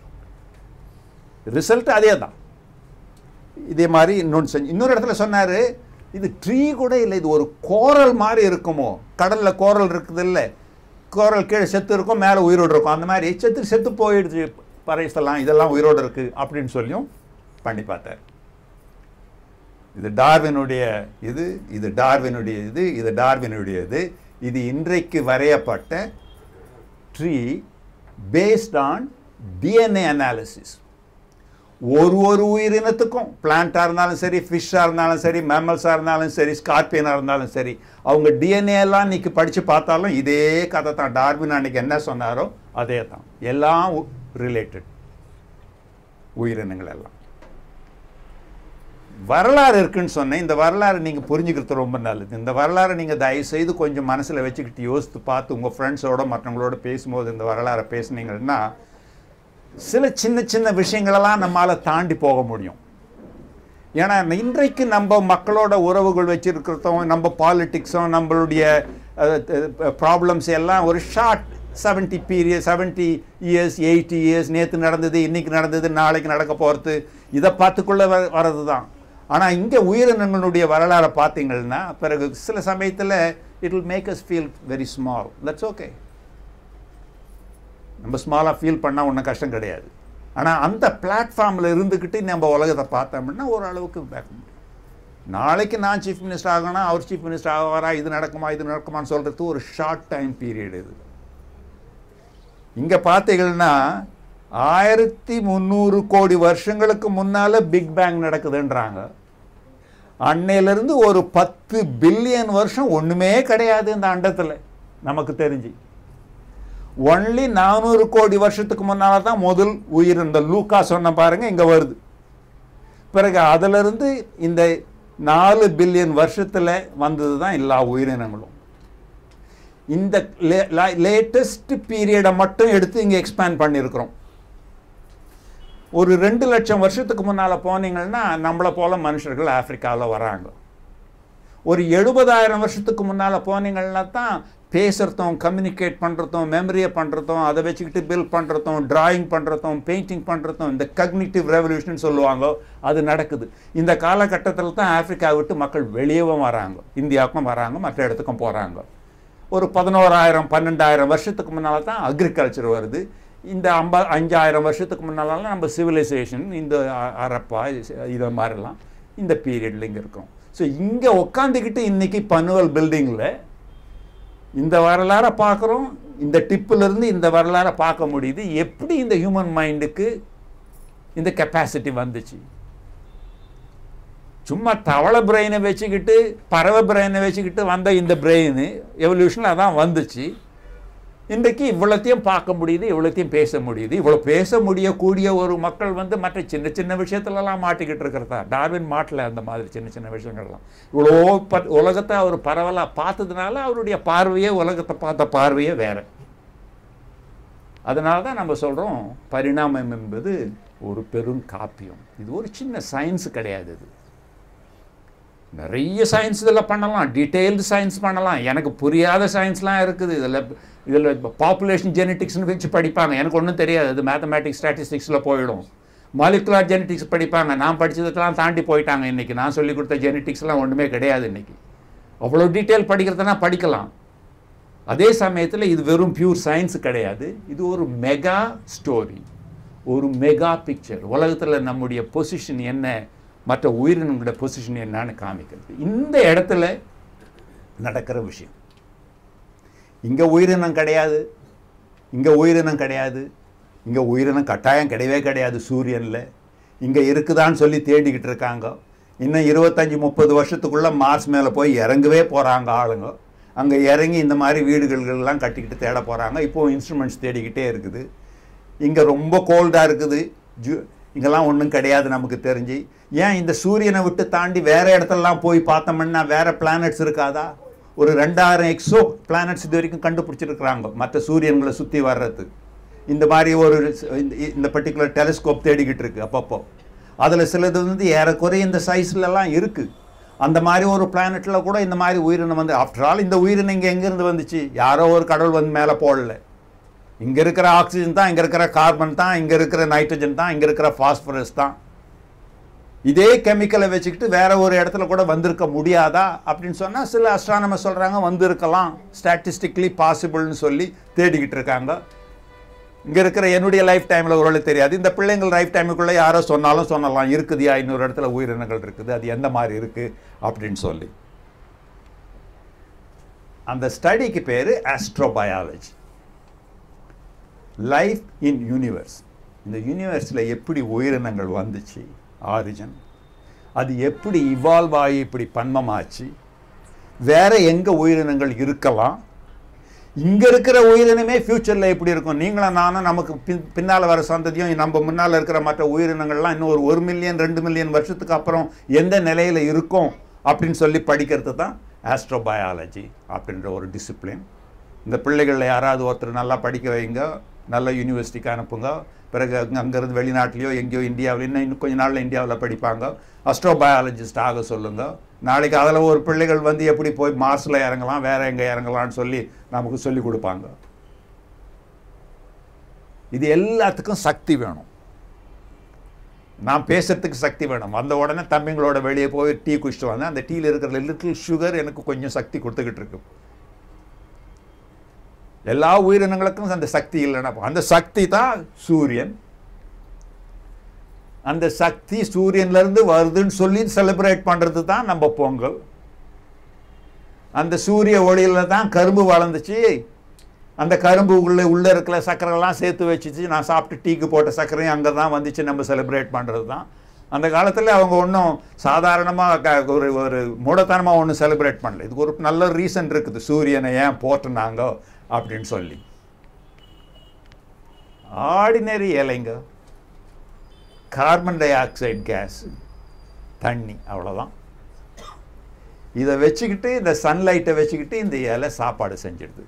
ரிசல்ட் அதே தான் இதே மாதிரி இன்னொன்று செஞ்சு இன்னொரு இடத்துல சொன்னார் இது ட்ரீ கூட இல்லை இது ஒரு கோரல் மாதிரி இருக்குமோ கடலில் கோரல் இருக்குது இல்லை கோரல் கீழே செத்து இருக்கும் மேலே உயிரோடு இருக்கும் அந்த மாதிரி செத்து செத்து போயிடுச்சு பறைசெல்லாம் இதெல்லாம் உயிரோடு இருக்குது அப்படின்னு சொல்லியும் பண்ணி பார்த்தார் இது டார்வினுடைய இது இது டார்வினுடைய இது இது டார்வினுடைய இது இது இன்றைக்கு வரையப்பட்ட tree based on DNA analysis ஒரு ஒரு உயிரினத்துக்கும் பிளான்ட்டாக இருந்தாலும் சரி ஃபிஷ்ஷாக இருந்தாலும் சரி மேமல்ஸாக இருந்தாலும் சரி ஸ்கார்பியனாக இருந்தாலும் சரி அவங்க டிஎன்ஏ எல்லாம் இன்னைக்கு படித்து பார்த்தாலும் இதே கதை தான் டார்வின் அன்னைக்கு என்ன சொன்னாரோ அதே தான் எல்லாம் ரிலேட்டட் உயிரினங்கள் எல்லாம் வரலாறு இருக்குன்னு சொன்னேன் இந்த வரலாறு நீங்கள் புரிஞ்சுக்கிறது ரொம்ப நல்லது இந்த வரலாறை நீங்கள் தயவு செய்து கொஞ்சம் மனசில் வச்சுக்கிட்டு யோசித்து பார்த்து உங்கள் ஃப்ரெண்ட்ஸோட மற்றவங்களோட பேசும்போது இந்த வரலாறை பேசுனீங்கன்னா சில சின்ன சின்ன விஷயங்களெல்லாம் நம்மால் தாண்டி போக முடியும் ஏன்னா இன்றைக்கு நம்ம மக்களோட உறவுகள் வச்சிருக்கிறதும் நம்ம பாலிட்டிக்ஸும் நம்மளுடைய ப்ராப்ளம்ஸ் எல்லாம் ஒரு short seventy period seventy years eighty years நேற்று நடந்தது இன்னைக்கு நடந்தது நாளைக்கு நடக்க போகிறது இதை பார்த்துக்குள்ளே வ வர்றது தான் ஆனால் இங்கே உயிரினங்களுடைய வரலாறை பார்த்தீங்கன்னா பிறகு சில சமயத்தில் it will make us feel very small that's okay நம்ம ஸ்மாலாக ஃபீல் பண்ணால் ஒன்றும் கஷ்டம் கிடையாது ஆனால் அந்த பிளாட்ஃபார்மில் இருந்துக்கிட்டு நம்ம உலகத்தை பார்த்தோம்னா ஓரளவுக்கு பேக்க முடியும் நாளைக்கு நான் சீஃப் மினிஸ்டர் ஆகணும் அவர் சீஃப் மினிஸ்டர் ஆவாரா இது நடக்குமா இது நடக்குமான்னு சொல்கிறது ஒரு ஷார்ட் டைம் பீரியட் இது இங்கே பார்த்தீங்கன்னா ஆயிரத்தி முந்நூறு கோடி வருஷங்களுக்கு முன்னால் பிக் பேங் நடக்குதுன்றாங்க அன்னையிலேருந்து ஒரு பத்து பில்லியன் வருஷம் ஒன்றுமே கிடையாது இந்த அண்டத்தில் நமக்கு தெரிஞ்சு ஒன்லி நானூறு கோடி வருஷத்துக்கு முன்னால் தான் முதல் உயிர் இந்த லூக்கா சொன்ன பாருங்க இங்கே வருது பிறகு அதிலிருந்து இந்த நாலு பில்லியன் வருஷத்தில் வந்தது தான் எல்லா உயிரினங்களும் இந்த லேட்டஸ்ட் பீரியடை மட்டும் எடுத்து இங்கே எக்ஸ்பேண்ட் பண்ணியிருக்கிறோம் ஒரு ரெண்டு லட்சம் வருஷத்துக்கு முன்னால் போனீங்கன்னா நம்மளை போல மனுஷர்கள் ஆப்பிரிக்காவில் வராங்க ஒரு எழுபதாயிரம் வருஷத்துக்கு முன்னால் போனீங்கன்னா தான் பேசுகிறதும் கம்யூனிகேட் பண்ணுறதும் மெமரியை பண்ணுறதும் அதை வச்சுக்கிட்டு பில் பண்ணுறதும் டிராயிங் பண்ணுறதும் பெயிண்டிங் பண்ணுறதும் இந்த கக்னிட்டிவ் ரெவல்யூஷன் சொல்லுவாங்க அது நடக்குது இந்த காலகட்டத்தில் தான் ஆப்பிரிக்கா விட்டு மக்கள் வெளியவும் வராங்க இந்தியாவுக்கும் வராங்க மற்ற இடத்துக்கும் போகிறாங்க ஒரு பதினோராயிரம் பன்னெண்டாயிரம் வருஷத்துக்கு முன்னால் தான் அக்ரிகல்ச்சர் வருது இந்த ஐம்பா அஞ்சாயிரம் வருஷத்துக்கு முன்னாலாம் நம்ம சிவிலைசேஷன் இந்த அரப்பா இதை மாதிரிலாம் இந்த பீரியடில் இங்கே இருக்கோம் ஸோ இங்கே உட்காந்துக்கிட்டு இன்றைக்கி பனுவல் பில்டிங்கில் இந்த வரலாறை பார்க்குறோம் இந்த டிப்பிலிருந்து இந்த வரலாறை பார்க்க முடியுது எப்படி இந்த ஹியூமன் மைண்டுக்கு இந்த கெப்பாசிட்டி வந்துச்சு சும்மா தவளை பிரெயினை வச்சுக்கிட்டு பறவை பிரெயினை வச்சுக்கிட்டு வந்த இந்த பிரெயின் எவல்யூஷனில் அதான் வந்துச்சு இன்றைக்கு இவ்வளோத்தையும் பார்க்க முடியுது இவ்வளோத்தையும் பேச முடியுது இவ்வளோ பேச முடியக்கூடிய ஒரு மக்கள் வந்து மற்ற சின்ன சின்ன விஷயத்துலலாம் மாட்டிக்கிட்டு இருக்கிறதா டார்வின் மாட்டில் அந்த மாதிரி சின்ன சின்ன விஷயங்கள்லாம் இவ்வளோ ப உலகத்தை அவர் பரவலாக பார்த்ததுனால அவருடைய பார்வையே உலகத்தை பார்த்த பார்வையே வேறு அதனால தான் நம்ம சொல்கிறோம் பரிணாமம் என்பது ஒரு பெரும் காப்பியம் இது ஒரு சின்ன சயின்ஸ் கிடையாது இது நிறைய சயின்ஸ் இதில் பண்ணலாம் டீட்டெயில்டு சயின்ஸ் பண்ணலாம் எனக்கு புரியாத சயின்ஸ்லாம் இருக்குது இதில் இதில் பாப்புலேஷன் ஜெனட்டிக்ஸ்னு வச்சு படிப்பாங்க எனக்கு ஒன்றும் தெரியாது அது மேத்தமேட்டிக்ஸ் ஸ்டாட்டிஸ்டிக்ஸில் போயிடும் மாலிகுலார் ஜெனட்டிக்ஸ் படிப்பாங்க நான் படித்ததுக்கெல்லாம் தாண்டி போயிட்டாங்க இன்றைக்கி நான் சொல்லிக் கொடுத்த ஜெனட்டிக்ஸ்லாம் ஒன்றுமே கிடையாது இன்றைக்கி அவ்வளோ டீட்டெயில் படிக்கிறதுனா படிக்கலாம் அதே சமயத்தில் இது வெறும் பியூர் சயின்ஸ் கிடையாது இது ஒரு மெகா ஸ்டோரி ஒரு மெகா பிக்சர் உலகத்தில் நம்முடைய பொசிஷன் என்ன மற்ற உயிரினங்களோட பொசிஷன் என்னன்னு காமிக்கிறது இந்த இடத்துல நடக்கிற விஷயம் இங்கே உயிரினம் கிடையாது இங்கே உயிரினம் கிடையாது இங்கே உயிரினம் கட்டாயம் கிடையவே கிடையாது சூரியனில் இங்கே இருக்குதான்னு சொல்லி தேடிக்கிட்டு இருக்காங்க இன்னும் இருபத்தஞ்சி முப்பது வருஷத்துக்குள்ளே மார்ஸ் மேலே போய் இறங்கவே போகிறாங்க ஆளுங்க அங்கே இறங்கி இந்த மாதிரி வீடுகள்லாம் கட்டிக்கிட்டு தேட போகிறாங்க இப்போது இன்ஸ்ட்ருமெண்ட்ஸ் தேடிக்கிட்டே இருக்குது இங்கே ரொம்ப கோல்டாக இருக்குது ஜூ இங்கெல்லாம் ஒன்றும் கிடையாது நமக்கு தெரிஞ்சு ஏன் இந்த சூரியனை விட்டு தாண்டி வேறு இடத்துலலாம் போய் பார்த்தோம்னா வேறு பிளானட்ஸ் இருக்காதா ஒரு ரெண்டாயிரம் எக்ஸோ பிளானட்ஸ் இது வரைக்கும் கண்டுபிடிச்சிருக்கிறாங்க மற்ற சூரியன்களை சுற்றி வர்றது இந்த மாதிரி ஒரு இந்த பர்டிகுலர் டெலிஸ்கோப் தேடிக்கிட்டு இருக்கு அப்பப்போ அதில் சிலது வந்து ஏறக்குறைய இந்த சைஸ்லலாம் இருக்குது அந்த மாதிரி ஒரு பிளானட்டில் கூட இந்த மாதிரி உயிரினம் வந்து ஆஃப்டர் ஆல் இந்த உயிரினம் இங்கே எங்கேருந்து வந்துச்சு யாரோ ஒரு கடவுள் வந்து மேலே போடல இங்கே இருக்கிற ஆக்சிஜன் தான் இங்கே இருக்கிற கார்பன் தான் இங்கே இருக்கிற நைட்ரஜன் தான் இங்கே இருக்கிற ஃபாஸ்பரஸ் தான் இதே கெமிக்கலை வச்சுக்கிட்டு வேற ஒரு இடத்துல கூட வந்திருக்க முடியாதா அப்படின்னு சொன்னால் சில அஸ்ட்ரானமர் சொல்கிறாங்க வந்திருக்கலாம் ஸ்டாட்டிஸ்டிக்லி பாசிபிள்னு சொல்லி தேடிக்கிட்டு இருக்காங்க இங்கே இருக்கிற என்னுடைய லைஃப் டைமில் ஒரு வேளை தெரியாது இந்த பிள்ளைங்கள் லைஃப் டைமுக்குள்ளே யாரோ சொன்னாலும் சொல்லலாம் இருக்குதுயா இன்னொரு இடத்துல உயிரினங்கள் இருக்குது அது எந்த மாதிரி இருக்குது அப்படின்னு சொல்லி அந்த ஸ்டடிக்கு பேர் ஆஸ்ட்ரோபயாலஜி லைஃப் இன் யூனிவர்ஸ் இந்த யூனிவர்ஸில் எப்படி உயிரினங்கள் வந்துச்சு ஆரிஜன் அது எப்படி இவால்வ் ஆகி இப்படி பன்மமாச்சு வேற எங்கே உயிரினங்கள் இருக்கலாம் இங்கே இருக்கிற உயிரினமே ஃப்யூச்சரில் எப்படி இருக்கும் நீங்களும் நானும் நமக்கு பின் பின்னால் வர சந்ததியும் நம்ம முன்னால் இருக்கிற மற்ற உயிரினங்கள்லாம் இன்னும் ஒரு ஒரு மில்லியன் ரெண்டு மில்லியன் வருஷத்துக்கு அப்புறம் எந்த நிலையில் இருக்கும் அப்படின்னு சொல்லி படிக்கிறது தான் ஆஸ்ட்ரோபயாலஜி அப்படின்ற ஒரு டிசிப்ளின் இந்த பிள்ளைகளில் யாராவது ஒருத்தர் நல்லா படிக்க வைங்க நல்ல யூனிவர்சிட்டிக்கு அனுப்புங்க பிறகு அங்க- அங்கேருந்து வெளிநாட்டிலையோ எங்கேயோ இந்தியாவில் இன்னும் இன்னும் கொஞ்ச நாளில் இந்தியாவில் படிப்பாங்க அஸ்ட்ரோபயாலஜிஸ்ட் ஆக சொல்லுங்க நாளைக்கு அதில் ஒரு பிள்ளைகள் வந்து எப்படி போய் மார்ஸில் இறங்கலாம் வேற எங்கே இறங்கலாம்னு சொல்லி நமக்கு சொல்லி கொடுப்பாங்க இது எல்லாத்துக்கும் சக்தி வேணும் நான் பேசுறதுக்கு சக்தி வேணும் வந்த உடனே தம்பிங்களோட வெளியே போய் டீ குடிச்சிட்டு வந்தேன் அந்த டீயில் இருக்கிற லிட்டில் சுகர் எனக்கு கொஞ்சம் சக்தி கொடுத்துக்கிட்டு இருக்கு எல்லா உயிரினங்களுக்கும் அந்த சக்தி இல்லைன்னா அந்த சக்தி தான் சூரியன் அந்த சக்தி சூரியன்ல இருந்து வருதுன்னு சொல்லி செலிப்ரேட் பண்றது தான் நம்ம பொங்கல் அந்த சூரிய ஒளியில தான் கரும்பு வளர்ந்துச்சு அந்த கரும்பு உள்ள உள்ள இருக்கிற சர்க்கரைலாம் சேர்த்து வச்சுச்சு நான் சாப்பிட்டு டீக்கு போட்ட சர்க்கரையும் அங்கே தான் வந்துச்சு நம்ம செலிப்ரேட் பண்ணுறது தான் அந்த காலத்தில் அவங்க ஒன்றும் சாதாரணமாக ஒரு ஒரு மூடத்தனமாக ஒன்றும் செலிப்ரேட் பண்ணல இதுக்கு ஒரு நல்ல ரீசன் இருக்குது சூரியனை ஏன் போட்டுனாங்க அப்படின்னு சொல்லி ஆர்டினரி இலைங்க கார்பன் டை ஆக்சைடு கேஸ் தண்ணி அவ்வளோதான் இதை வச்சுக்கிட்டு இந்த சன்லைட்டை வச்சுக்கிட்டு இந்த இலை சாப்பாடு செஞ்சிடுது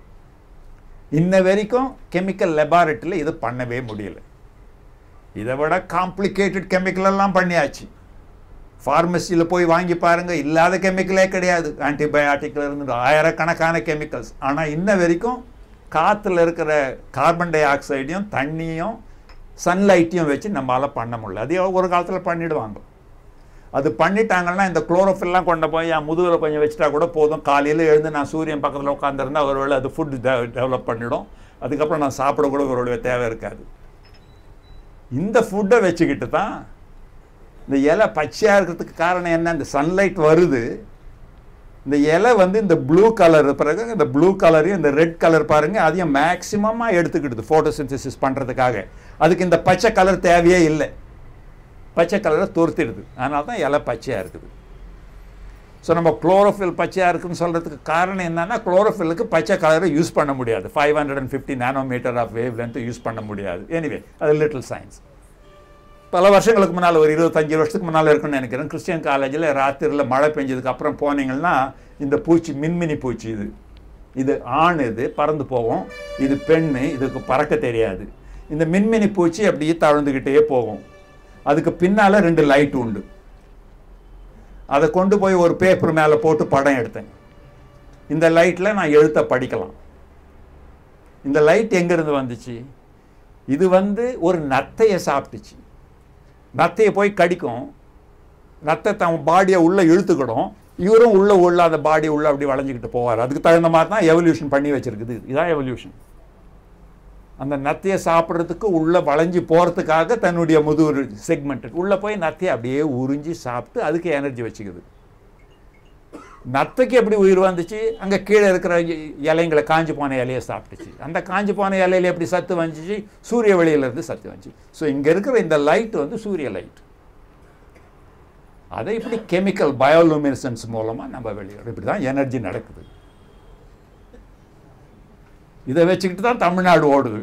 இன்ன வரைக்கும் கெமிக்கல் லெபார்ட்டரியில் இது பண்ணவே முடியல இதை விட காம்ப்ளிகேட்டட் கெமிக்கல் எல்லாம் பண்ணியாச்சு ஃபார்மசியில் போய் வாங்கி பாருங்க இல்லாத கெமிக்கலே கிடையாது ஆன்டிபயாட்டிக்ல இருந்து ஆயிரக்கணக்கான கெமிக்கல்ஸ் ஆனால் இன்ன வரைக்கும் காற்றுல இருக்கிற கார்பன் டை ஆக்சைடையும் தண்ணியும் சன்லைட்டையும் வச்சு நம்மளால் பண்ண முடியல அது ஒரு காலத்தில் பண்ணிடுவாங்க அது பண்ணிட்டாங்கன்னா இந்த குளோரோஃபில்லாம் கொண்டு போய் என் முதுகில் கொஞ்சம் வச்சுட்டா கூட போதும் காலையில் எழுந்து நான் சூரியன் பக்கத்தில் உட்காந்துருந்தா ஒருவேளை அது ஃபுட் டெவலப் பண்ணிடும் அதுக்கப்புறம் நான் சாப்பிட கூட ஒரு தேவை இருக்காது இந்த ஃபுட்டை வச்சுக்கிட்டு தான் இந்த இலை பச்சையாக இருக்கிறதுக்கு காரணம் என்ன இந்த சன்லைட் வருது இந்த இலை வந்து இந்த ப்ளூ கலர் பிறகு இந்த ப்ளூ கலரையும் இந்த ரெட் கலர் பாருங்க அதையும் மேக்சிமமாக எடுத்துக்கிடுது ஃபோட்டோசிந்தசிஸ் பண்ணுறதுக்காக அதுக்கு இந்த பச்சை கலர் தேவையே இல்லை பச்சை கலரை துருத்திடுது அதனால தான் இலை பச்சையாக இருக்குது ஸோ நம்ம குளோரோஃபில் பச்சையாக இருக்குன்னு சொல்கிறதுக்கு காரணம் என்னன்னா குளோரோஃபில்லுக்கு பச்சை கலரை யூஸ் பண்ண முடியாது five hundred and fifty nanometre of wavelength use பண்ண முடியாது எனிவே அது லிட்டில் சயின்ஸ் பல வருஷங்களுக்கு முன்னால் ஒரு இருபத்தஞ்சு வருஷத்துக்கு முன்னால் இருக்குன்னு நினைக்கிறேன் கிறிஸ்டியன் காலேஜில் ராத்திரியில் மழை பெஞ்சதுக்கு அப்புறம் போனீங்கன்னா இந்த பூச்சி மின்மினி பூச்சி இது இது ஆண் இது பறந்து போகும் இது பெண்ணு இதுக்கு பறக்க தெரியாது இந்த மின்மினி பூச்சி அப்படியே தழுந்துக்கிட்டே போகும் அதுக்கு பின்னால் ரெண்டு லைட் உண்டு அதை கொண்டு போய் ஒரு பேப்பர் மேலே போட்டு படம் எடுத்தேன் இந்த லைட்டில் நான் எழுத்த படிக்கலாம் இந்த லைட் எங்கேருந்து வந்துச்சு இது வந்து ஒரு நத்தையை சாப்பிட்டுச்சு நத்தையை போய் கடிக்கும் நத்தை தன் பாடியை உள்ளே இழுத்துக்கிடும் இவரும் உள்ளே உள்ள அந்த பாடி உள்ள அப்படி வளைஞ்சிக்கிட்டு போவார் அதுக்கு தகுந்த மாதிரி தான் எவல்யூஷன் பண்ணி வச்சிருக்குது இதான் எவல்யூஷன் அந்த நத்தையை சாப்பிட்றதுக்கு உள்ளே வளைஞ்சு போகிறதுக்காக தன்னுடைய முதுகு செக்மெண்ட் உள்ளே போய் நத்தையை அப்படியே உறிஞ்சி சாப்பிட்டு அதுக்கு எனர்ஜி வச்சுக்குது நத்தைக்கு எப்படி உயிர் வந்துச்சு அங்கே கீழே இருக்கிற இ- இலைங்களை காஞ்சு போன இலையை சாப்பிட்டுச்சு அந்த காஞ்சு போன இலையில எப்படி சத்து வந்துச்சு சூரிய வெளியிலேருந்து சத்து வந்துச்சு ஸோ இங்கே இருக்கிற இந்த லைட் வந்து சூரிய லைட் அதை இப்படி கெமிக்கல் பயோலுமினசன்ஸ் மூலமாக நம்ம வெளியிடும் இப்படி தான் எனர்ஜி நடக்குது இதை வச்சுக்கிட்டு தான் தமிழ்நாடு ஓடுது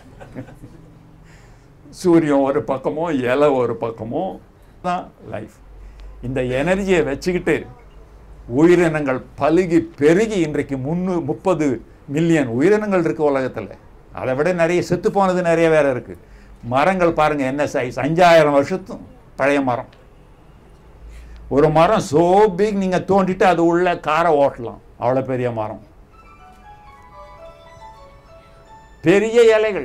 சூரியன் ஒரு பக்கமோ இலை ஒரு பக்கமோ தான் லைஃப் இந்த எனர்ஜியை வச்சுக்கிட்டு உயிரினங்கள் பலுகி பெருகி இன்றைக்கு முன்னூ முப்பது மில்லியன் உயிரினங்கள் இருக்கு உலகத்தில் அதை விட நிறைய செத்து போனது நிறைய வேற இருக்கு மரங்கள் பாருங்க என்ன சைஸ் அஞ்சாயிரம் வருஷத்தும் பழைய மரம் ஒரு மரம் சோ பிக் நீங்க தோண்டிட்டு அது உள்ள காரை ஓட்டலாம் அவ்வளோ பெரிய மரம் பெரிய இலைகள்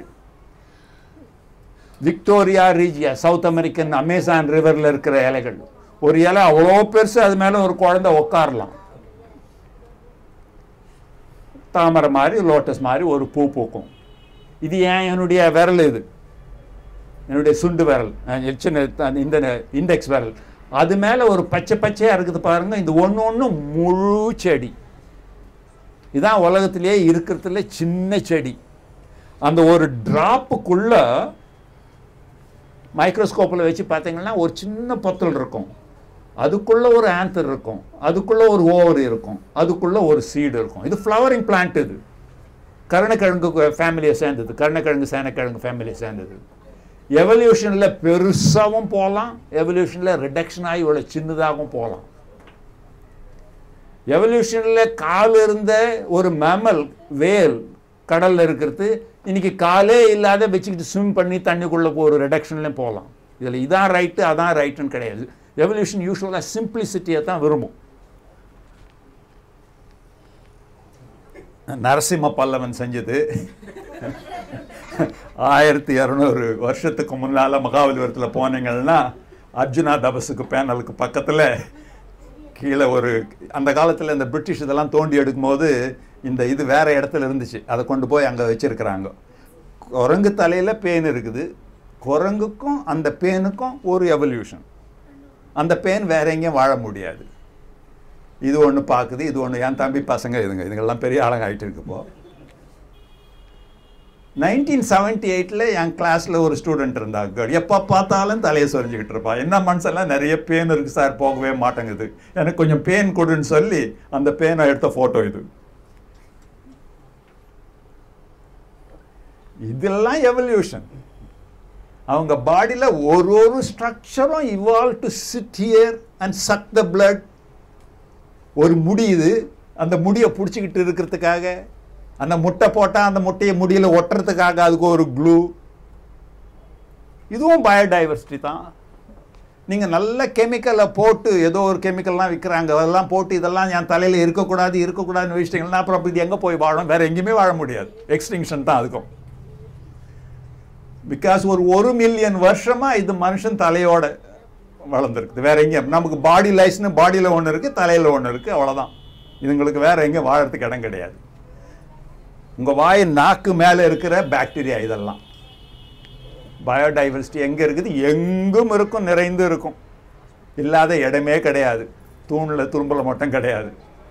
Victoria regia South American Amazon ரிவரில் இருக்கிற இலைகள் ஒரு இலை அவ்வளோ பெருசு அது மேலே ஒரு குழந்தை உட்காரலாம் தாமரை மாதிரி லோட்டஸ் மாதிரி ஒரு பூ பூக்கும் இது ஏன் என்னுடைய விரல் இது என்னுடைய சுண்டு விரல் அஹ் சின்ன அந்த இந்த இண்டெக்ஸ் விரல் அது மேலே ஒரு பச்சை பச்சையாக இருக்குது பாருங்க இந்த ஒன்று ஒன்று முழு செடி இதான் உலகத்திலேயே இருக்கிறதுல சின்ன செடி அந்த ஒரு டிராப்புக்குள்ள மைக்ரோஸ்கோப்பில் வச்சு பார்த்தீங்கன்னா ஒரு சின்ன பொத்தல் இருக்கும் அதுக்குள்ள ஒரு ஆந்தர் இருக்கும் அதுக்குள்ள ஒரு ஓவர் இருக்கும் அதுக்குள்ள ஒரு சீடு இருக்கும் இது ஃப்ளவரிங் பிளான்ட் இது கருணக்கிழங்கு ஃபேமிலியை சேர்ந்தது கருணக்கிழங்கு சேனக்கிழங்கு ஃபேமிலியை சேர்ந்தது எவல்யூஷனில் பெருசாகவும் போகலாம் எவல்யூஷனில் ரிடக்ஷன் ஆகி இவ்வளோ சின்னதாகவும் போகலாம் எவல்யூஷனில் கால் இருந்த ஒரு மேமல் வேல் கடலில் இருக்கிறது இன்னைக்கு காலே இல்லாத வச்சுக்கிட்டு ஸ்விம் பண்ணி தண்ணிக்குள்ளே ஒரு ரிடக்ஷன்லேயும் போகலாம் இதில் இதான் ரைட்டு அதான் ரைட்டுன்னு கிடையாது எவல்யூஷன் யூஸ்வலாக சிம்பிளிசிட்டியை தான் விரும்பும் நரசிம்ம பல்லவன் செஞ்சது ஆயிரத்தி இரநூறு வருஷத்துக்கு முன்னால் மகாபலிபுரத்தில் போனீங்கன்னா அர்ஜுனா தபஸுக்கு பேனலுக்கு பக்கத்தில் கீழே ஒரு அந்த காலத்தில் இந்த பிரிட்டிஷ் இதெல்லாம் தோண்டி எடுக்கும்போது இந்த இது வேற இடத்துல இருந்துச்சு அதை கொண்டு போய் அங்கே வச்சிருக்கிறாங்க குரங்கு தலையில் பேன் இருக்குது குரங்குக்கும் அந்த பேனுக்கும் ஒரு எவல்யூஷன் அந்த பேன் வேற எங்கேயும் வாழ முடியாது இது ஒன்று பார்க்குது இது ஒன்று என் தம்பி பசங்க இதுங்க இதுங்கெல்லாம் பெரிய ஆளுங்க ஆகிட்டு இருக்கு இப்போ நைன்டீன் செவன்டி எயிட்டில் என் கிளாஸில் ஒரு ஸ்டூடெண்ட் இருந்தா கேர்ள் எப்போ பார்த்தாலும் தலையை சொரிஞ்சுக்கிட்டு இருப்பா என்ன மனசெல்லாம் நிறைய பேன் இருக்குது சார் போகவே மாட்டேங்குது எனக்கு கொஞ்சம் பேன் கொடுன்னு சொல்லி அந்த பேனை எடுத்த ஃபோட்டோ இது இதெல்லாம் எவல்யூஷன் அவங்க பாடியில் ஒரு ஒரு ஸ்ட்ரக்சரும் evolve to sit here and suck the blood ஒரு முடி இது அந்த முடியை பிடிச்சிக்கிட்டு இருக்கிறதுக்காக அந்த முட்டை போட்டால் அந்த முட்டையை முடியில் ஒட்டுறதுக்காக அதுக்கு ஒரு க்ளூ இதுவும் பயோடைவர்சிட்டி தான் நீங்கள் நல்ல கெமிக்கலை போட்டு ஏதோ ஒரு கெமிக்கல்லாம் விற்கிறாங்க அதெல்லாம் போட்டு இதெல்லாம் என் தலையில் இருக்கக்கூடாது இருக்கக்கூடாதுன்னு வச்சுட்டிங்கன்னா அப்புறம் இது எங்கே போய் வாழும் வேறு எங்கேயுமே வாழ முடியாது எக்ஸ்டிங்ஷன் தான் அதுக்கும் பிகாஸ் ஒரு ஒரு மில்லியன் வருஷமாக இது மனுஷன் தலையோட வளர்ந்துருக்குது வேற எங்கேயும் நமக்கு பாடி லைஸ்னு பாடியில் ஒன்று இருக்குது தலையில் ஒன்று இருக்குது அவ்வளோதான் இதுங்களுக்கு வேற எங்கேயும் வாழறதுக்கு இடம் கிடையாது உங்கள் வாய் நாக்கு மேலே இருக்கிற பாக்டீரியா இதெல்லாம் பயோடைவர்சிட்டி எங்கே இருக்குது எங்கும் இருக்கும் நிறைந்து இருக்கும் இல்லாத இடமே கிடையாது தூணில் துரும்புல மட்டும் கிடையாது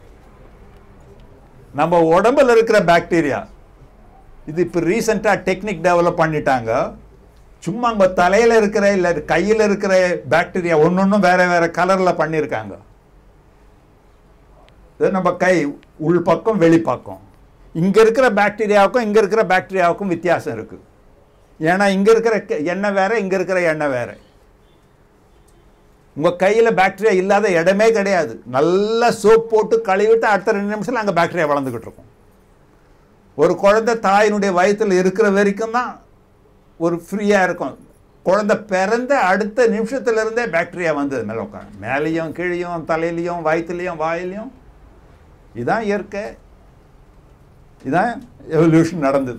நம்ம உடம்புல இருக்கிற பாக்டீரியா இது இப்போ ரீசெண்டாக டெக்னிக் டெவலப் பண்ணிட்டாங்க சும்மா அங்கே தலையில் இருக்கிற இல்லை கையில் இருக்கிற பாக்டீரியா ஒன்று ஒன்றும் வேற வேற கலரில் பண்ணியிருக்காங்க இது நம்ம கை உள் பக்கம் வெளிப்பக்கம் இங்கே இருக்கிற பாக்டீரியாவுக்கும் இங்கே இருக்கிற பாக்டீரியாவுக்கும் வித்தியாசம் இருக்குது ஏன்னா இங்கே இருக்கிற கெ- எண்ணெய் வேற இங்கே இருக்கிற எண்ணெய் வேற உங்கள் கையில் பாக்டீரியா இல்லாத இடமே கிடையாது நல்லா சோப் போட்டு கழுவிட்டு அடுத்த ரெண்டு நிமிஷத்தில் அங்கே பாக்டீரியா வளர்ந்துக்கிட்டு இருக்கும் ஒரு குழந்தை தாயினுடைய வயித்துல இருக்கிற வரைக்கும் தான் ஒரு ஃப்ரீயாக இருக்கும் குழந்தை பிறந்த அடுத்த நிமிஷத்துல இருந்தே பாக்டீரியா வந்தது மேலே உட்காந்து மேலேயும் கீழேயும் தலையிலையும் வயிற்றுலையும் வாயிலையும் இதான் இயற்கை இதான் எவல்யூஷன் நடந்தது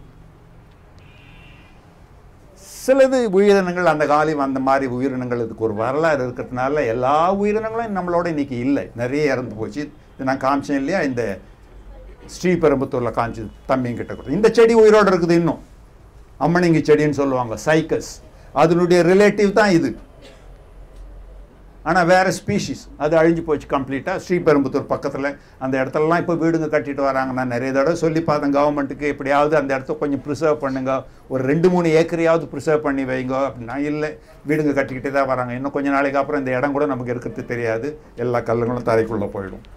சிலது உயிரினங்கள் அந்த காலம் அந்த மாதிரி உயிரினங்கள் இதுக்கு ஒரு வரலாறு இருக்கிறதுனால எல்லா உயிரினங்களும் நம்மளோட இன்னைக்கு இல்லை நிறைய இறந்து போச்சு இது நான் காமிச்சேன் இல்லையா இந்த ஸ்ரீபெரும்புத்தூரில் காமிச்சு தம்பிங்கிட்ட கொடுத்து இந்த செடி உயிரோடு இருக்குது இன்னும் அம்மணிங்கி செடின்னு சொல்லுவாங்க சைக்கஸ் அதனுடைய ரிலேட்டிவ் தான் இது ஆனால் வேற ஸ்பீஷிஸ் அது அழிஞ்சு போச்சு கம்ப்ளீட்டாக ஸ்ரீபெரும்புத்தூர் பக்கத்தில் அந்த இடத்துலலாம் இப்போ வீடுங்க கட்டிட்டு வராங்க நான் நிறைய தடவை சொல்லி பார்த்தேன் கவர்மெண்ட்டுக்கு எப்படியாவது அந்த இடத்த கொஞ்சம் ப்ரிசர்வ் பண்ணுங்க ஒரு ரெண்டு மூணு ஏக்கரையாவது ப்ரிசர்வ் பண்ணி வைங்க அப்படின்னா இல்லை வீடுங்க கட்டிக்கிட்டே தான் வராங்க இன்னும் கொஞ்ச நாளைக்கு அப்புறம் இந்த இடம் கூட நமக்கு இருக்கிறது தெரியாது எல்லா கல்லுங்களும் தரைக்குள்ளே போயிடும்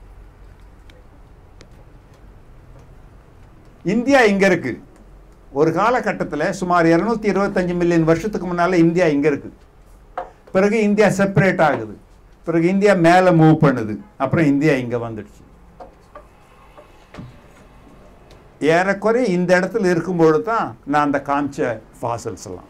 இந்தியா இங்கே இருக்கு ஒரு காலகட்டத்தில் சுமார் இரநூத்தி இருபத்தஞ்சு மில்லியன் வருஷத்துக்கு முன்னால் இந்தியா இங்கே இருக்கு பிறகு இந்தியா செப்பரேட் ஆகுது பிறகு இந்தியா மேலே மூவ் பண்ணுது அப்புறம் இந்தியா இங்கே வந்துடுச்சு ஏறக்குறைய இந்த இடத்துல இருக்கும்பொழுது தான் நான் அந்த காமிச்ச ஃபாசல்ஸ் எல்லாம்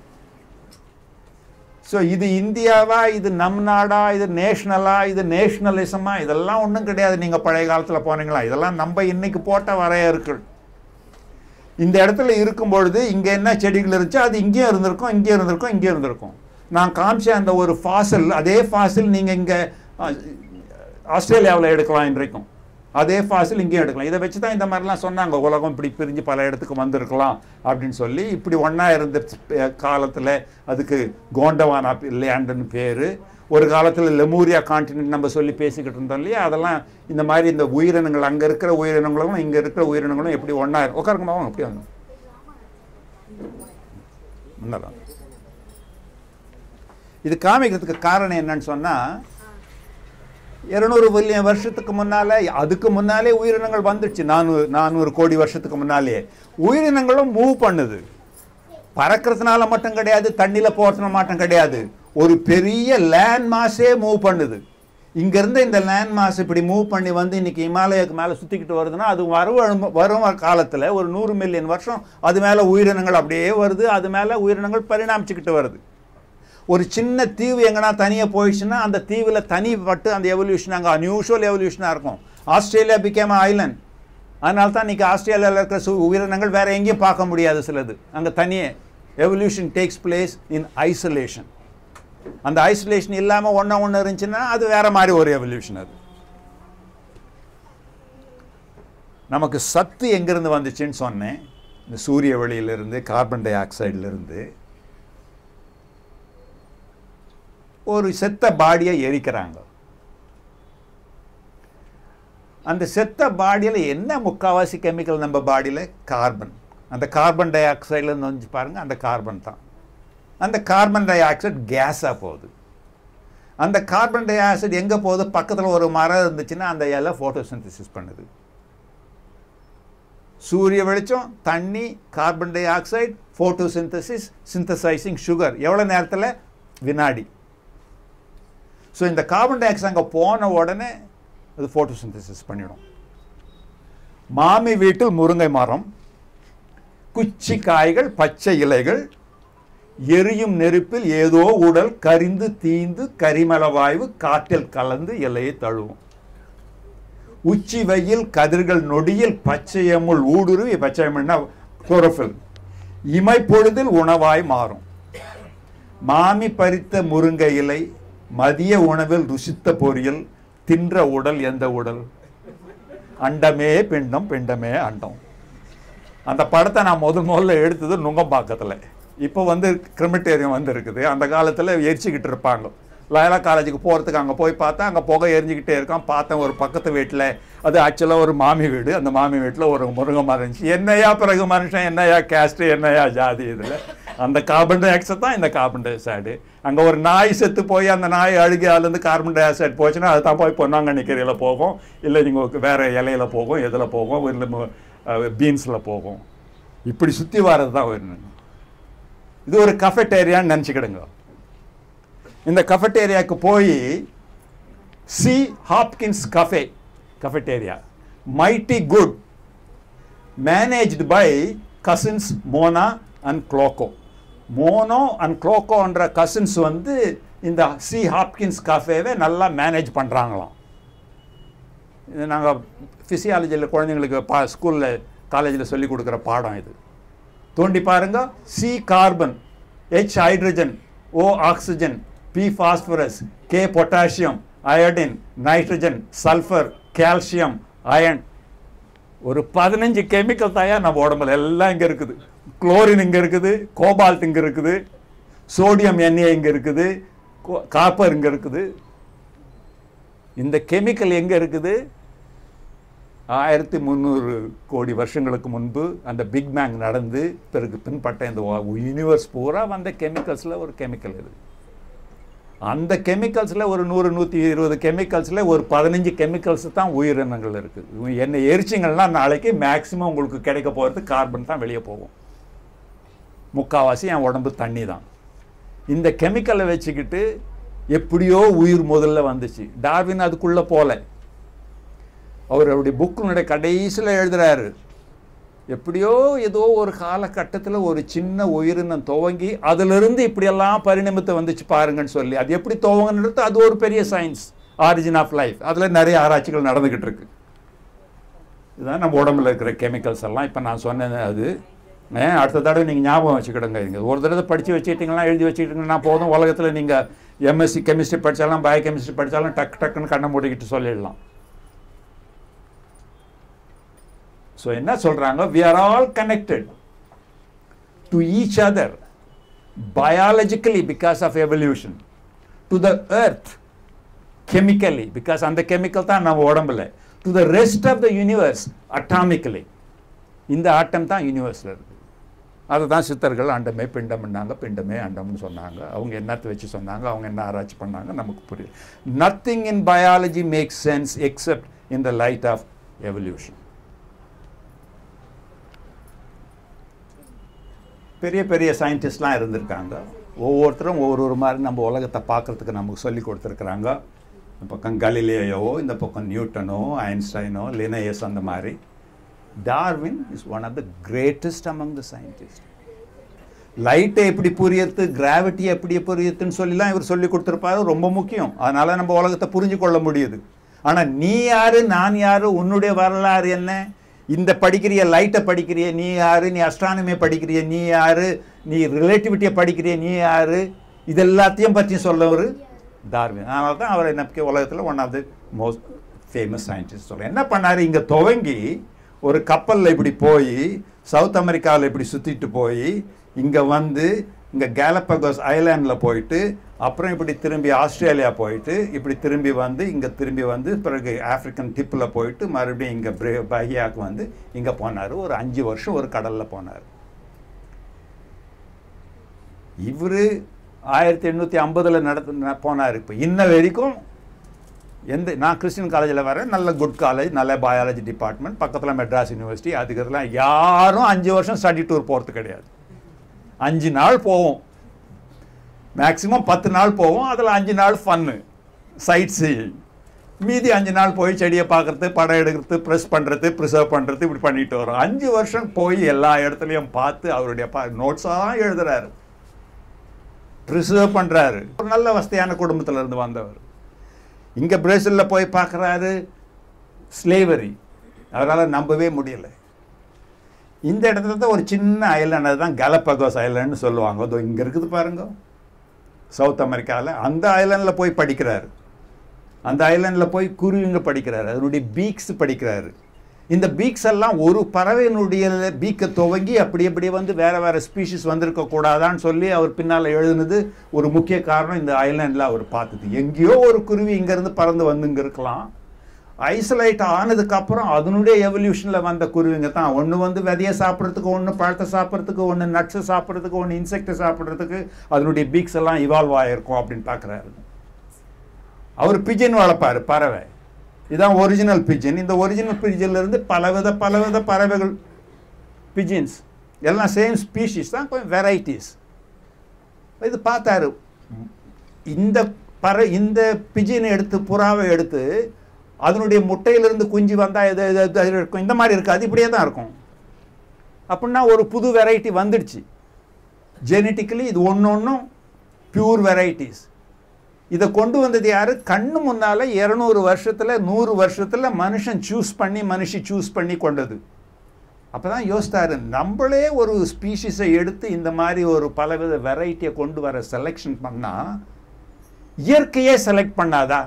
ஸோ இது இந்தியாவா இது நம் நாடா இது நேஷ்னலா இது நேஷ்னலிசமா இதெல்லாம் ஒன்றும் கிடையாது நீங்கள் பழைய காலத்தில் போனீங்களா இதெல்லாம் நம்ம இன்னைக்கு போட்ட வரையறுக்கள் இந்த இடத்துல இருக்கும் பொழுது இங்கே என்ன செடிகள் இருந்துச்சோ அது இங்கேயும் இருந்திருக்கும் இங்கேயும் இருந்திருக்கும் இங்கேயும் இருந்திருக்கும் நான் காமிச்ச அந்த ஒரு ஃபாசில் அதே ஃபாசில் நீங்கள் இங்கே ஆஸ்திரேலியாவில் எடுக்கலாம் இன்றைக்கும் அதே ஃபாசில் இங்கேயும் எடுக்கலாம் இதை வச்சு தான் இந்த மாதிரிலாம் சொன்னாங்க உலகம் இப்படி பிரிஞ்சு பல இடத்துக்கு வந்திருக்கலாம் அப்படின்னு சொல்லி இப்படி ஒன்றா இருந்த காலத்தில் அதுக்கு கோண்டவானா லேண்டுன்னு பேர் ஒரு காலத்தில் லெமூரியா கான்டினென்ட் நம்ம சொல்லி பேசிக்கிட்டு இருந்தோம் இல்லையா அதெல்லாம் இந்த மாதிரி இந்த உயிரினங்கள் அங்கே இருக்கிற உயிரினங்களும் இங்கே இருக்கிற உயிரினங்களும் எப்படி ஒன்றா உட்காருங்கம்மா அப்படி வந்து முன்னதான் இது காமிக்கிறதுக்கு காரணம் என்னன்னு சொன்னால் இருநூறு மில்லியன் வருஷத்துக்கு முன்னாலே அதுக்கு முன்னாலே உயிரினங்கள் வந்துடுச்சு நானூறு நானூறு கோடி வருஷத்துக்கு முன்னாலே உயிரினங்களும் மூவ் பண்ணுது பறக்கிறதுனால மட்டும் கிடையாது தண்ணியில் போகிறதுனால மட்டும் கிடையாது ஒரு பெரிய லேண்ட் மாஸே மூவ் பண்ணுது இங்கேருந்து இந்த லேண்ட் மாஸ் இப்படி மூவ் பண்ணி வந்து இன்னைக்கு இமாலயாவுக்கு மேலே சுற்றிக்கிட்டு வருதுன்னா அது வரும் வரும் காலத்தில் ஒரு நூறு மில்லியன் வருஷம் அது மேலே உயிரினங்கள் அப்படியே வருது அது மேலே உயிரினங்கள் பரிணாமிச்சுக்கிட்டு வருது ஒரு சின்ன தீவு எங்கன்னா தனியாக போயிடுச்சுன்னா அந்த தீவில் தனிப்பட்டு அந்த எவல்யூஷன் அங்கே அன்யூஷுவல் எவல்யூஷனாக இருக்கும் ஆஸ்திரேலியா பிகேம் ஐலண்ட் அதனால தான் இன்றைக்கி ஆஸ்திரேலியாவில் இருக்கிற சு உயிரினங்கள் வேறு எங்கேயும் பார்க்க முடியாது சிலது அங்கே தனியே evolution takes place in isolation அந்த ஐசோலேஷன் இல்லாமல் ஒன்றா ஒன்று இருந்துச்சுன்னா அது வேறு மாதிரி ஒரு எவல்யூஷன் அது நமக்கு சத்து எங்கேருந்து வந்துச்சுன்னு சொன்னேன் இந்த சூரிய வெளியிலிருந்து கார்பன் டை ஆக்சைட்லேருந்து ஒரு செத்த பாடியை எரிக்கிறாங்க அந்த செத்த பாடியில் என்ன முக்கால்வாசி கெமிக்கல் நம்ம பாடியில் கார்பன் அந்த கார்பன் டை ஆக்சைடில் வந்து பாருங்கள் அந்த கார்பன் தான் அந்த கார்பன் டை ஆக்சைடு கேஸாக போகுது அந்த கார்பன் டை ஆக்சைடு எங்கே போகுது பக்கத்தில் ஒரு மரம் இருந்துச்சுன்னா அந்த இலை ஃபோட்டோசிந்தசிஸ் பண்ணுது சூரிய வெளிச்சம் தண்ணி carbon dioxide photosynthesis synthesising sugar எவ்வளோ நேரத்தில் வினாடி ஸோ இந்த கார்பன் டை ஆக்சைடு அங்கே போன உடனே அது ஃபோட்டோசிந்தசிஸ் பண்ணிடும் மாமி வீட்டில் முருங்கை மரம் குச்சி காய்கள் பச்சை இலைகள் எரியும் நெருப்பில் ஏதோ உடல் கரிந்து தீந்து கரிமல வாயு காற்றில் கலந்து இலையை தழுவும் உச்சி வெயில் கதிர்கள் நொடியில் பச்சையமுள் ஊடுருவி பச்சையமுள்னா குளோரோஃபில் இமைப்பொழுதில் உணவாய் மாறும் மாமி பறித்த முருங்கை இலை மதிய உணவில் ருசித்த பொரியல் தின்ற உடல் எந்த உடல் அண்டமே பிண்டம் பிண்டமே அண்டம் அந்த படத்தை நான் முதல் முதல்ல எடுத்தது நுங்கம்பாக்கத்தில் இப்போ வந்து கிரிமிட்டேரியம் வந்து இருக்குது அந்த காலத்தில் எரிச்சிக்கிட்டு இருப்பாங்க லயலா காலேஜுக்கு போகிறதுக்கு அங்கே போய் பார்த்தா அங்கே புகை எரிஞ்சிக்கிட்டே இருக்கான் பார்த்தேன் ஒரு பக்கத்து வீட்டில் அது ஆக்சுவலாக ஒரு மாமி வீடு அந்த மாமி வீட்டில் ஒரு முருங்கை மரம் இருந்துச்சு என்னையா பிறகு மனுஷன் என்னையா கேஸ்ட்டு என்னையா ஜாதி இதில் அந்த கார்பன் டை ஆக்சைடு தான் இந்த கார்பன் டை ஆக்சைடு அங்கே ஒரு நாய் செத்து போய் அந்த நாய் அழுகி அதுலேருந்து கார்பன் டை ஆக்சைடு போச்சுன்னா அது தான் போய் பொன்னாங்கண்ணி கீரையில் போகும் இல்லை நீங்கள் வேறு இலையில போகும் எதில் போகும் இல்லை பீன்ஸில் போகும் இப்படி சுற்றி வர்றது தான் ஒரு இது ஒரு கஃபெட்டேரியான்னு நினச்சிக்கிடுங்க இந்த கஃபெட்டேரியாவுக்கு போய் C Hopkins cafe cafeteria mighty good managed by cousins Mona and Clo mono and க்ளோக்கோன்ற கசின்ஸ் வந்து இந்த சி ஹாப்கின்ஸ் கஃபேவை நல்லா மேனேஜ் பண்ணுறாங்களாம் இது நாங்கள் ஃபிசியாலஜியில் குழந்தைங்களுக்கு பா ஸ்கூலில் காலேஜில் சொல்லி கொடுக்குற பாடம் இது தோண்டி பாருங்க C carbon H hydrogen O oxygen P phosphorus K potassium iodine nitrogen sulphur calcium iron ஒரு பதினஞ்சு கெமிக்கல் தாயா நம்ம உடம்புல எல்லாம் இங்கே இருக்குது குளோரின் இங்கே இருக்குது கோபால்ட் இங்கே இருக்குது சோடியம் எண்ணெய் இங்கே இருக்குது காப்பர் இங்கே இருக்குது இந்த கெமிக்கல் எங்கே இருக்குது ஆயிரத்தி முந்நூறு கோடி வருஷங்களுக்கு முன்பு அந்த பிக் பேங் நடந்து பிறகு பின்பட்ட இந்த யூனிவர்ஸ் பூரா வந்த கெமிக்கல்ஸில் ஒரு கெமிக்கல் இது அந்த கெமிக்கல்ஸில் ஒரு நூறு நூற்றி இருபது கெமிக்கல்ஸில் ஒரு பதினஞ்சு கெமிக்கல்ஸ் தான் உயிரினங்கள் இருக்குது என்ன எரிச்சிங்கன்னா நாளைக்கு மேக்ஸிமம் உங்களுக்கு கிடைக்க போகிறது கார்பன் தான் வெளியே போகும் முக்கால்வாசி என் உடம்பு தண்ணி தான் இந்த கெமிக்கலை வச்சுக்கிட்டு எப்படியோ உயிர் முதல்ல வந்துச்சு டார்வின் அதுக்குள்ளே போகல அவர் அவருடைய புக்கினுடைய கடைசியில் எழுதுறாரு எப்படியோ ஏதோ ஒரு காலகட்டத்தில் ஒரு சின்ன உயிரினம் துவங்கி அதிலிருந்து இப்படியெல்லாம் பரிணமித்து வந்துச்சு பாருங்கன்னு சொல்லி அது எப்படி துவங்கன்றது அது ஒரு பெரிய சயின்ஸ் ஆரிஜின் ஆஃப் லைஃப் அதில் நிறைய ஆராய்ச்சிகள் நடந்துக்கிட்டு இருக்கு இதுதான் நம்ம உடம்புல இருக்கிற கெமிக்கல்ஸ் எல்லாம் இப்போ நான் சொன்னது அது அடுத்த தடவை நீங்கள் ஞாபகம் வச்சுக்கிடுங்க இங்கே ஒரு தடவை படித்து வச்சுக்கிட்டிங்கன்னா எழுதி வச்சுக்கிட்டிங்கன்னா போதும் உலகத்தில் நீங்கள் எம்எஸ்சி கெமிஸ்ட்ரி படித்தாலும் பயோ கெமிஸ்ட்ரி படித்தாலும் டக் டக்குன்னு கண்ணை மூடிக்கிட்டு சொல்லிடலாம் ஸோ என்ன சொல்றாங்க we are all connected to each other biologically because of evolution to the earth chemically because அந்த கெமிக்கல் தான் நம்ம உடம்புல to the rest of the universe atomically இந்த ஆட்டம் தான் யூனிவர்ஸில் இருக்கு அதை தான் சித்தர்கள் அண்டமே பிண்டம்னாங்க பிண்டமே அண்டம்னு சொன்னாங்க அவங்க என்னத்தை வச்சு சொன்னாங்க அவங்க என்ன ஆராய்ச்சி பண்ணாங்க நமக்கு புரியல nothing in biology makes sense except in the light of evolution பெரிய பெரிய சயின்டிஸ்ட்லாம் இருந்திருக்காங்க ஒவ்வொருத்தரும் ஒவ்வொரு ஒரு மாதிரி நம்ம உலகத்தை பார்க்கறதுக்கு நமக்கு சொல்லி கொடுத்துருக்குறாங்க இந்த பக்கம் கலிலேயோவோ இந்த பக்கம் நியூட்டனோ ஐன்ஸ்டைனோ லினயஸ் அந்த மாதிரி Darwin is one of the greatest among the scientist லைட்டை எப்படி புரியறது கிராவிட்டி எப்படி புரியறதுன்னு சொல்லிலாம் இவர் சொல்லி கொடுத்துருப்பாரு ரொம்ப முக்கியம் அதனால நம்ம உலகத்தை புரிஞ்சு கொள்ள முடியுது ஆனால் நீ யாரு நான் யாரு உன்னுடைய வரலாறு என்ன இந்த படிக்கிறிய லைட்டை படிக்கிறிய நீ யாரு நீ அஸ்ட்ரானமியை படிக்கிறிய நீ யாரு நீ ரிலேட்டிவிட்டியை படிக்கிறிய நீ யாரு இது எல்லாத்தையும் பற்றி சொல்லவர் டார்வின் அதனால தான் அவர் என்ன உலகத்தில் one of the most famous scientist சொல்ல என்ன பண்ணார் இங்கே துவங்கி ஒரு கப்பலில் இப்படி போய் சவுத் அமெரிக்காவில் இப்படி சுற்றிட்டு போய் இங்கே வந்து இங்கே கேலப்பகோஸ் ஐலாண்டில் போயிட்டு அப்புறம் இப்படி திரும்பி ஆஸ்திரேலியா போயிட்டு இப்படி திரும்பி வந்து இங்கே திரும்பி வந்து பிறகு ஆப்பிரிக்கன் டிப்பில் போயிட்டு மறுபடியும் இங்கே பிரே பஹியாவுக்கு வந்து இங்கே போனார் ஒரு அஞ்சு வருஷம் ஒரு கடலில் போனார் இவர் ஆயிரத்தி எண்ணூற்றி ஐம்பதில் நடத்து போனார் இப்போ இன்ன வரைக்கும் எந்த நான் கிறிஸ்டின் காலேஜில் வரேன் நல்ல குட் காலேஜ் நல்ல பயாலஜி டிபார்ட்மெண்ட் பக்கத்தில் மெட்ராஸ் யூனிவர்சிட்டி அதுக்கு இதெல்லாம் யாரும் அஞ்சு வருஷம் ஸ்டடி டூர் போகிறது கிடையாது அஞ்சு நாள் போவோம் மேக்ஸிமம் பத்து நாள் போவோம் அதில் அஞ்சு நாள் ஃபன்னு சைட் சீயிங் மீதி அஞ்சு நாள் போய் செடியை பார்க்குறது படம் எடுக்கிறது ப்ரெஸ் பண்ணுறது ப்ரிசர்வ் பண்ணுறது இப்படி பண்ணிட்டு வரோம் அஞ்சு வருஷம் போய் எல்லா இடத்துலையும் பார்த்து அவருடைய பா நோட்ஸாக தான் எழுதுறாரு ப்ரிசர்வ் பண்ணுறாரு ஒரு நல்ல வசதியான குடும்பத்தில் இருந்து வந்தவர் இங்கே பிரேசிலில் போய் பார்க்குறாரு ஸ்லேவரி அவரால் நம்பவே முடியல இந்த இடத்துல தான் ஒரு சின்ன ஐலாண்டு தான் கலப்பகோஸ் ஐலாண்டுன்னு சொல்லுவாங்க அதோ இங்கே இருக்குது பாருங்க சவுத் அமெரிக்காவில் அந்த ஐலாண்டில் போய் படிக்கிறாரு அந்த ஐலாண்டில் போய் குருவிங்க படிக்கிறாரு அதனுடைய பீக்ஸ் படிக்கிறாரு இந்த பீக்ஸ் எல்லாம் ஒரு பறவையினுடைய பீக்கை துவங்கி அப்படி அப்படி வந்து வேற வேற ஸ்பீஷிஸ் வந்திருக்க கூடாதான்னு சொல்லி அவர் பின்னால் எழுதுனது ஒரு முக்கிய காரணம் இந்த ஐலாண்டில் அவர் பார்த்தது எங்கேயோ ஒரு குருவி இங்கேருந்து பறந்து வந்துங்க இருக்கலாம் ஐசோலேட் ஆனதுக்கப்புறம் அதனுடைய எவல்யூஷனில் வந்த குருவிங்க தான் ஒன்று வந்து விதையை சாப்பிட்றதுக்கு ஒன்று பழத்தை சாப்பிட்றதுக்கு ஒன்று நட்ஸை சாப்பிட்றதுக்கு ஒன்று இன்செக்டை சாப்பிட்றதுக்கு அதனுடைய பீக்ஸ் எல்லாம் இவால்வ் ஆகிருக்கும் அப்படின்னு பார்க்குறாரு அவர் பிஜின் வளர்ப்பார் பறவை இதுதான் ஒரிஜினல் பிஜின் இந்த ஒரிஜினல் பிஜின்லேருந்து பலவித பலவித பறவைகள் பிஜின்ஸ் எல்லாம் சேம் ஸ்பீஷிஸ் தான் கொஞ்சம் வெரைட்டிஸ் இது பார்த்தாரு இந்த பற இந்த பிஜினை எடுத்து புறாவை எடுத்து அதனுடைய முட்டையிலிருந்து குஞ்சு வந்தால் எது எது எது இருக்கும் இந்த மாதிரி இருக்காது இப்படியே தான் இருக்கும் அப்படின்னா ஒரு புது வெரைட்டி வந்துடுச்சு ஜெனட்டிக்கலி இது ஒன்று ஒன்றும் பியூர் வெரைட்டிஸ் இதை கொண்டு வந்தது யார் கண்ணு முன்னால் இரநூறு வருஷத்தில் நூறு வருஷத்தில் மனுஷன் சூஸ் பண்ணி மனுஷி சூஸ் பண்ணி கொண்டது அப்போ தான் யோசித்தாரு நம்மளே ஒரு ஸ்பீஷிஸை எடுத்து இந்த மாதிரி ஒரு பலவித வெரைட்டியை கொண்டு வர செலெக்ஷன் பண்ணால் இயற்கையே செலக்ட் பண்ணாதா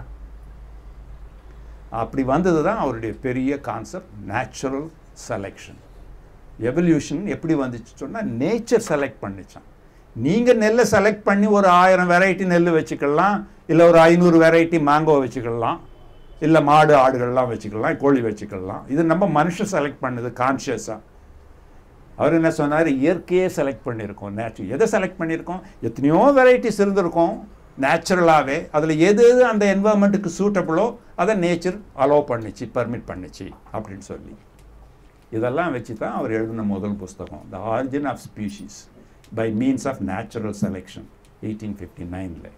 அப்படி வந்தது தான் அவருடைய பெரிய கான்செப்ட் நேச்சுரல் செலெக்ஷன் எவல்யூஷன் எப்படி வந்துச்சு சொன்னால் நேச்சர் செலக்ட் பண்ணிச்சான் நீங்கள் நெல்லை செலக்ட் பண்ணி ஒரு ஆயிரம் வெரைட்டி நெல் வச்சுக்கலாம் இல்லை ஒரு ஐநூறு வெரைட்டி மேங்கோ வச்சுக்கலாம் இல்லை மாடு ஆடுகள்லாம் வச்சுக்கலாம் கோழி வச்சுக்கலாம் இது நம்ம மனுஷன் செலக்ட் பண்ணுது கான்ஷியஸாக அவர் என்ன சொன்னார் இயற்கையே செலக்ட் பண்ணியிருக்கோம் நேச்சுரல் எதை செலக்ட் பண்ணியிருக்கோம் எத்தனையோ வெரைட்டிஸ் இருந்திருக்கும் நேச்சுரலாகவே அதில் எது எது அந்த என்வரன்மெண்ட்டுக்கு சூட்டபிளோ அதை நேச்சர் அலோவ் பண்ணிச்சு பர்மிட் பண்ணிச்சு அப்படின்னு சொல்லி இதெல்லாம் வச்சு தான் அவர் எழுதின முதல் புஸ்தகம் the origin of species by means of natural selection eighteen fifty நைனில்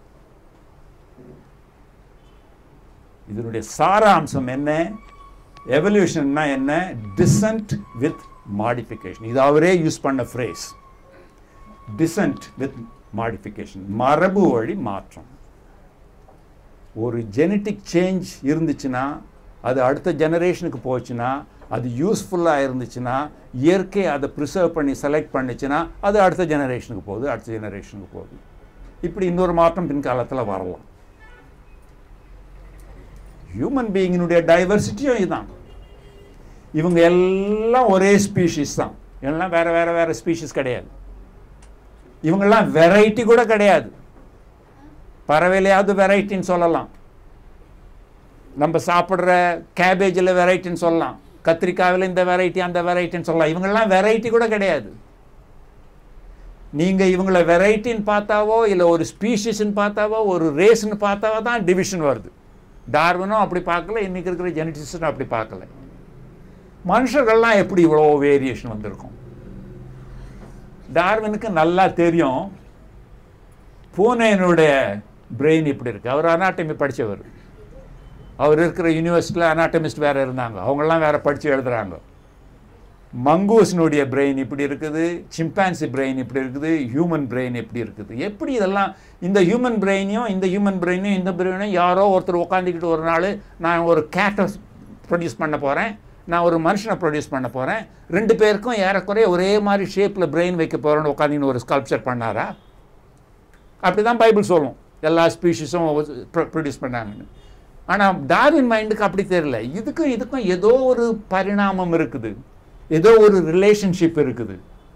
இதனுடைய சாராம்சம் என்ன எவல்யூஷன்னா என்ன டிசன்ட் வித் மாடிஃபிகேஷன் இது அவரே யூஸ் பண்ண ஃப்ரேஸ் டிசன்ட் வித் மாடிஃபிகேஷன் மரபு வழி மாற்றம் ஒரு ஜெனட்டிக் சேஞ்ச் இருந்துச்சுன்னா அது அடுத்த ஜெனரேஷனுக்கு போச்சுன்னா அது யூஸ்ஃபுல்லாக இருந்துச்சுன்னா இயற்கை அதை ப்ரிசர்வ் பண்ணி செலக்ட் பண்ணிச்சுன்னா அது அடுத்த ஜெனரேஷனுக்கு போகுது அடுத்த ஜெனரேஷனுக்கு போகுது இப்படி இன்னொரு மாற்றம் பின்காலத்தில் வரலாம் ஹியூமன் பீயிங்கினுடைய டைவர்சிட்டியும் இதுதான் இவங்க எல்லாம் ஒரே ஸ்பீஷிஸ் தான் எல்லாம் வேற வேற வேற ஸ்பீஷிஸ் கிடையாது இவங்கெல்லாம் வெரைட்டி கூட கிடையாது பறவையிலையாவது வெரைட்டின்னு சொல்லலாம் நம்ம சாப்பிட்ற கேபேஜில் வெரைட்டின்னு சொல்லலாம் கத்திரிக்காயில் இந்த வெரைட்டி அந்த வெரைட்டின்னு சொல்லலாம் இவங்கெல்லாம் வெரைட்டி கூட கிடையாது நீங்கள் இவங்கள வெரைட்டின்னு பார்த்தாவோ இல்லை ஒரு ஸ்பீஷிஸ்ன்னு பார்த்தாவோ ஒரு ரேஸ்ன்னு பார்த்தாவோ தான் டிவிஷன் வருது டார்வினும் அப்படி பார்க்கல இன்னைக்கு இருக்கிற ஜெனட்டிஸ்டும் அப்படி பார்க்கல மனுஷர்கள்லாம் எப்படி இவ்வளோ வேரியேஷன் வந்திருக்கும் டார்வினுக்கு நல்லா தெரியும் பூனையினுடைய பிரெயின் இப்படி இருக்கு அவர் அனாட்டமி படித்தவர் அவர் இருக்கிற யூனிவர்சிட்டியில் அனாட்டமிஸ்ட் வேறு இருந்தாங்க அவங்கெல்லாம் வேறு படித்து எழுதுறாங்க மங்கூஸ்னுடைய பிரெயின் இப்படி இருக்குது சிம்பான்சி பிரெயின் இப்படி இருக்குது ஹியூமன் பிரெயின் எப்படி இருக்குது எப்படி இதெல்லாம் இந்த ஹியூமன் பிரெயினையும் இந்த ஹியூமன் பிரெயினையும் இந்த பிரெயினையும் யாரோ ஒருத்தர் உட்காந்துக்கிட்டு ஒரு நாள் நான் ஒரு கேட்டை ப்ரொடியூஸ் பண்ண போகிறேன் நான் ஒரு மனுஷனை ப்ரொடியூஸ் பண்ண போகிறேன் ரெண்டு பேருக்கும் ஏறக்குறைய ஒரே மாதிரி ஷேப்பில் பிரெயின் வைக்க போகிறேன்னு உட்காந்துன்னு ஒரு ஸ்கல்ப்சர் பண்ணாரா அப்படி தான் பைபிள் சொல்லும் எல்லா ஸ்பீஷிஸும் ப்ரொடியூஸ் பண்ணாங்கன்னு ஆனால் டார்வின் மைண்டுக்கு அப்படி தெரியல இதுக்கும் இதுக்கும் ஏதோ ஒரு பரிணாமம் இருக்குது ஏதோ ஒரு ரிலேஷன்ஷிப் இருக்குது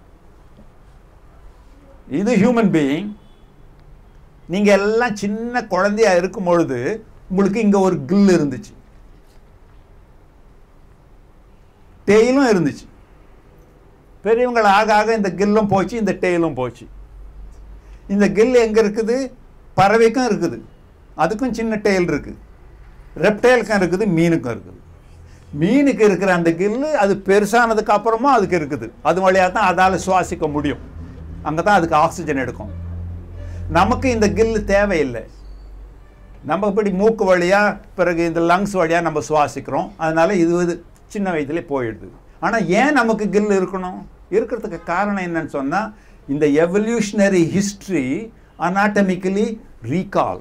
இது ஹியூமன் பீயிங் நீங்க எல்லாம் சின்ன குழந்தையா இருக்கும் பொழுது உங்களுக்கு இங்க ஒரு கில் இருந்துச்சு டெய்லும் இருந்துச்சு பெரியவங்கள் ஆக ஆக இந்த கில்லும் போச்சு இந்த டெய்லும் போச்சு இந்த கில் எங்க இருக்குது பறவைக்கும் இருக்குது அதுக்கும் சின்ன டெயில் இருக்கு ரெப்டைலுக்கும் இருக்குது மீனுக்கும் இருக்குது மீனுக்கு இருக்கிற அந்த கில்லு அது பெருசானதுக்கு அப்புறமா அதுக்கு இருக்குது அது வழியாக தான் அதால் சுவாசிக்க முடியும் அங்கே தான் அதுக்கு ஆக்சிஜன் எடுக்கும் நமக்கு இந்த கில்லு தேவையில்லை நம்ம இப்படி மூக்கு வழியாக பிறகு இந்த லங்ஸ் வழியாக நம்ம சுவாசிக்கிறோம் அதனால இது இது சின்ன வயதிலே போயிடுது ஆனால் ஏன் நமக்கு கில் இருக்கணும் இருக்கிறதுக்கு காரணம் என்னன்னு சொன்னால் இந்த evolutionary history anatomically recall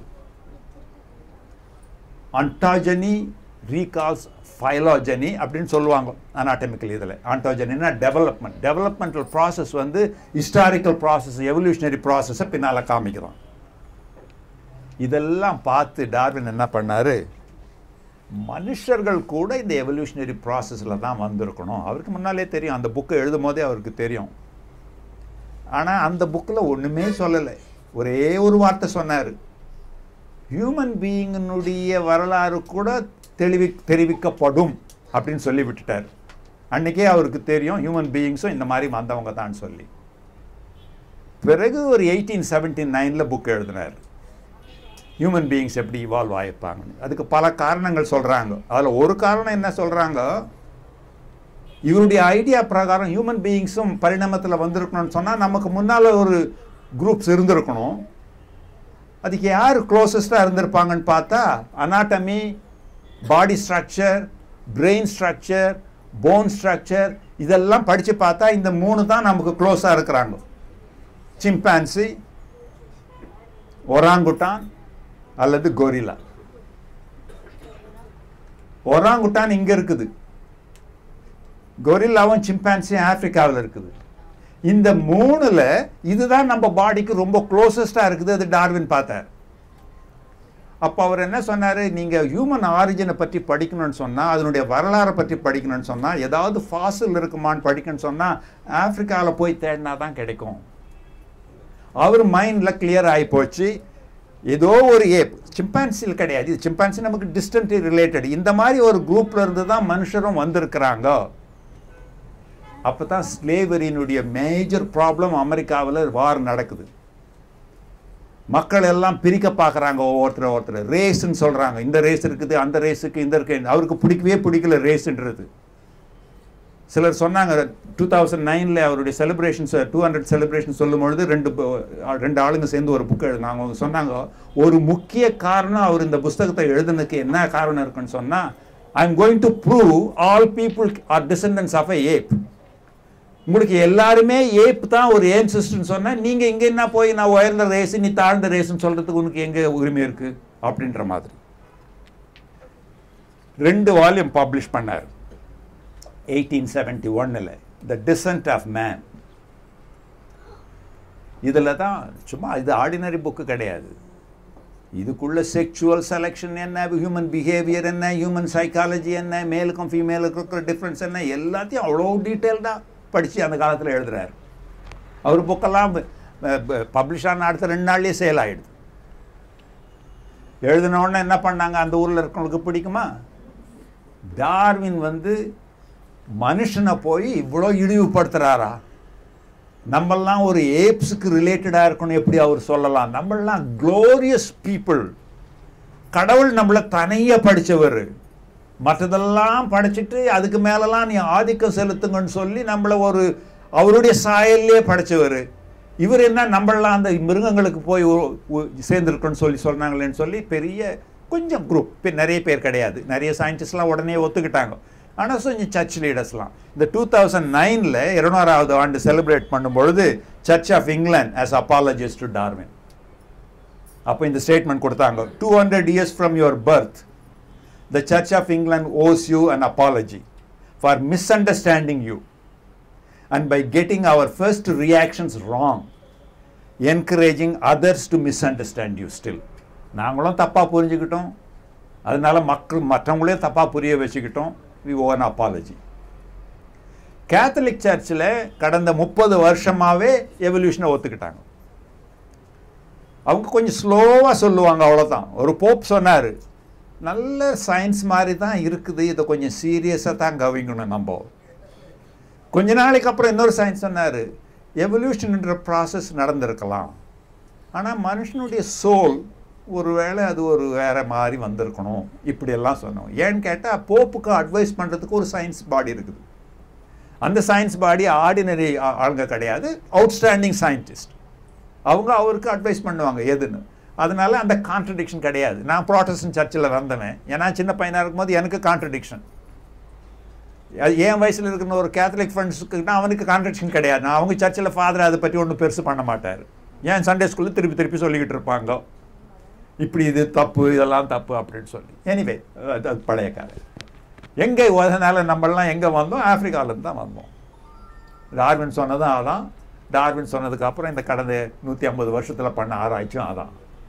ontogeny recalls phylogeny அப்படின்னு சொல்லுவாங்க அனாட்டமிக்கல் இதில் ஆன்டோஜனினா டெவலப்மெண்ட் டெவலப்மெண்டல் ப்ராசஸ் வந்து ஹிஸ்டாரிக்கல் ப்ராசஸ் எவல்யூஷனரி ப்ராசஸை பின்னால் காமிக்கிறோம் இதெல்லாம் பார்த்து டார்வின் என்ன பண்ணார் மனுஷர்கள் கூட இந்த எவல்யூஷனரி ப்ராசஸில் தான் வந்திருக்கணும் அவருக்கு முன்னாலே தெரியும் அந்த புக்கை எழுதும் போதே அவருக்கு தெரியும் ஆனால் அந்த புக்கில் ஒன்றுமே சொல்லலை ஒரே ஒரு வார்த்தை சொன்னார் ஹியூமன் பீயிங்கினுடைய வரலாறு கூட தெளிவி தெரிவிக்கப்படும் அப்படின்னு சொல்லி விட்டுட்டார் அன்றைக்கே அவருக்கு தெரியும் ஹியூமன் பீயிங்ஸும் இந்த மாதிரி வந்தவங்க தான் சொல்லி பிறகு ஒரு எயிட்டீன் செவன்டி நைனில் புக் எழுதினார் ஹியூமன் பீயிங்ஸ் எப்படி இவால்வ் ஆகிருப்பாங்கன்னு அதுக்கு பல காரணங்கள் சொல்கிறாங்க அதில் ஒரு காரணம் என்ன சொல்கிறாங்க இவருடைய ஐடியா பிரகாரம் ஹியூமன் பீயிங்ஸும் பரிணாமத்தில் வந்திருக்கணும்னு சொன்னால் நமக்கு முன்னால் ஒரு குரூப்ஸ் இருந்திருக்கணும் அதுக்கு யார் க்ளோசஸ்டாக இருந்திருப்பாங்கன்னு பார்த்தா anatomy body structure brain structure bone structure இதெல்லாம் படித்து பார்த்தா இந்த மூணு தான் நமக்கு க்ளோஸாக இருக்கிறாங்க சிம்பான்சி ஒராங்குட்டான் அல்லது கொரிலா ஒராங்குட்டான் இங்கே இருக்குது கொரில்லாவும் சிம்பான்சியும் ஆப்பிரிக்காவில் இருக்குது இந்த மூணுல இதுதான் நம்ம பாடிக்கு ரொம்ப க்ளோசஸ்டாக இருக்குது அது டார்வின் பார்த்தார் அப்போ அவர் என்ன சொன்னார் நீங்கள் ஹியூமன் ஆரிஜினை பற்றி படிக்கணும்னு சொன்னால் அதனுடைய வரலாறை பற்றி படிக்கணும்னு சொன்னால் ஏதாவது ஃபாசில் இருக்குமான்னு படிக்கணும்னு சொன்னால் ஆப்பிரிக்காவில் போய் தேடினா தான் கிடைக்கும் அவர் மைண்டில் கிளியர் ஆகி போச்சு ஏதோ ஒரு ஏப் சிம்பான்சியில் கிடையாது இது சிம்பான்சி நமக்கு டிஸ்டன்ட்லி ரிலேட்டட் இந்த மாதிரி ஒரு குரூப்ல இருந்து தான் மனுஷரும் வந்திருக்கிறாங்க அப்போ தான் ஸ்லேவரியினுடைய மேஜர் ப்ராப்ளம் அமெரிக்காவில் வார் நடக்குது மக்கள் எல்லாம் பிரிக்க பார்க்குறாங்க ஒவ்வொருத்தர் ஒருத்தர் ரேஸ்ன்னு சொல்கிறாங்க இந்த ரேஸ் இருக்குது அந்த ரேஸுக்கு இந்த இருக்கு அவருக்கு பிடிக்கவே பிடிக்கல ரேஸுன்றது சிலர் சொன்னாங்க டூ தௌசண்ட் நைனில் அவருடைய செலிப்ரேஷன்ஸ் டூ ஹண்ட்ரட் செலிப்ரேஷன் சொல்லும் பொழுது ரெண்டு ப- ரெண்டு ஆளுங்க சேர்ந்து ஒரு புக் எழுதினாங்க அவங்க சொன்னாங்க ஒரு முக்கிய காரணம் அவர் இந்த புஸ்தகத்தை எழுதுனதுக்கு என்ன காரணம் இருக்குன்னு சொன்னால் I am going to prove all people are descendants of a ape உங்களுக்கு எல்லாருமே ஏப் தான் ஒரு ஏன் சிஸ்டம்னு சொன்னால் நீங்கள் இங்கே என்ன போய் நான் உயர்ந்த ரேஸ் நீ தாழ்ந்த ரேஸ்னு சொல்கிறதுக்கு உனக்கு எங்கே உரிமை இருக்குது அப்படின்ற மாதிரி ரெண்டு வால்யூம் பப்ளிஷ் பண்ணார் எயிட்டீன் செவன்டி ஒன்னில் த டிசன்ட் ஆஃப் மேன் இதில் தான் சும்மா இது ஆர்டினரி புக்கு கிடையாது இதுக்குள்ள செக்ஷுவல் செலெக்ஷன் என்ன ஹியூமன் பிஹேவியர் என்ன ஹியூமன் சைக்காலஜி என்ன மேலுக்கும் ஃபீமேலுக்கும் இருக்கிற டிஃப்ரென்ஸ் என்ன எல்லாத்தையும் அவ்வளோ டீட்டெயில்டாக படித்து அந்த காலத்தில் எழுதுறாரு அவர் புக்கெல்லாம் பப்ளிஷ் ஆன அடுத்த ரெண்டு நாள்லேயே சேல் ஆகிடுது எழுதின உடனே என்ன பண்ணாங்க அந்த ஊரில் இருக்கிறவங்களுக்கு பிடிக்குமா டார்வின் வந்து மனுஷனை போய் இவ்வளோ இழிவுபடுத்துகிறாரா நம்மெல்லாம் ஒரு ஏப்ஸுக்கு ரிலேட்டடாக இருக்கணும் எப்படி அவர் சொல்லலாம் நம்மளாம் க்ளோரியஸ் பீப்புள் கடவுள் நம்மளை தனியாக படித்தவர் மற்றதெல்லாம் படிச்சுட்டு அதுக்கு மேலெல்லாம் நீ ஆதிக்கம் செலுத்துங்கன்னு சொல்லி நம்மளை ஒரு அவருடைய சாயல்லே படைச்சவர் இவர் என்ன நம்மளாம் அந்த மிருகங்களுக்கு போய் சேர்ந்துருக்குன்னு சொல்லி சொன்னாங்களேன்னு சொல்லி பெரிய கொஞ்சம் குரூப் நிறைய பேர் கிடையாது நிறைய சயின்டிஸ்ட்லாம் உடனே ஒத்துக்கிட்டாங்க ஆனால் கொஞ்சம் சர்ச் லீடர்ஸ்லாம் இந்த டூ தௌசண்ட் நைனில் இருநூறாவது ஆண்டு செலிப்ரேட் பண்ணும்பொழுது church of England as apologist to Darwin அப்போ இந்த ஸ்டேட்மெண்ட் கொடுத்தாங்க two hundred years from your birth the church of England owes you an apology for misunderstanding you and by getting our first reactions wrong encouraging others to misunderstand you still நாங்களும் தப்பாக புரிஞ்சுக்கிட்டோம் அதனால மக்கள் மற்றவங்களையும் தப்பாக புரிய வச்சுக்கிட்டோம் we own apology Catholic சர்ச்சில் கடந்த முப்பது வருஷமாகவே எவல்யூஷனை ஒத்துக்கிட்டாங்க அவங்க கொஞ்சம் ஸ்லோவாக சொல்லுவாங்க அவ்வளோதான் ஒரு போப் சொன்னார் நல்ல சயின்ஸ் மாதிரி தான் இருக்குது இதை கொஞ்சம் சீரியஸாக தான் கவிங்கணும் நம்ம கொஞ்ச நாளைக்கு அப்புறம் இன்னொரு சயின்ஸ் சொன்னார் எவல்யூஷன்ன்ற ப்ராசஸ் நடந்திருக்கலாம் ஆனால் மனுஷனுடைய சோல் ஒருவேளை அது ஒரு வேற மாதிரி வந்திருக்கணும் இப்படியெல்லாம் சொன்னோம் ஏன்னு கேட்டால் போப்புக்கு அட்வைஸ் பண்ணுறதுக்கு ஒரு சயின்ஸ் பாடி இருக்குது அந்த சயின்ஸ் பாடி ஆர்டினரி ஆளுங்க கிடையாது அவுட்ஸ்டாண்டிங் சயின்டிஸ்ட் அவங்க அவருக்கு அட்வைஸ் பண்ணுவாங்க எதுன்னு அதனால அந்த கான்ட்ரடிக்ஷன் கிடையாது நான் ப்ராட்டஸ்டன் சர்ச்சில் வந்தவன் ஏன்னா சின்ன பையனாக இருக்கும்போது எனக்கு கான்ட்ரடிக்ஷன் என் வயசில் இருக்கிற ஒரு கேத்தலிக் ஃப்ரெண்ட்ஸுக்குன்னா அவனுக்கு கான்ட்ரடிக்ஷன் கிடையாது நான் அவங்க சர்ச்சில் ஃபாதர் அதை பற்றி ஒன்றும் பெருசு பண்ண மாட்டார் ஏன் சண்டே ஸ்கூலில் திருப்பி திருப்பி சொல்லிக்கிட்டு இருப்பாங்க இப்படி இது தப்பு இதெல்லாம் தப்பு அப்படின்னு சொல்லி எனிவே அது பழைய காலம் எங்கே அதனால நம்மளாம் எங்கே வந்தோம் ஆப்பிரிக்காவிலேருந்து தான் வந்தோம் டார்வின் சொன்னதும் அதான் டார்வின் சொன்னதுக்கு அப்புறம் இந்த கடந்த நூற்றி ஐம்பது வருஷத்தில் பண்ண ஆராய்ச்சியும் அதான்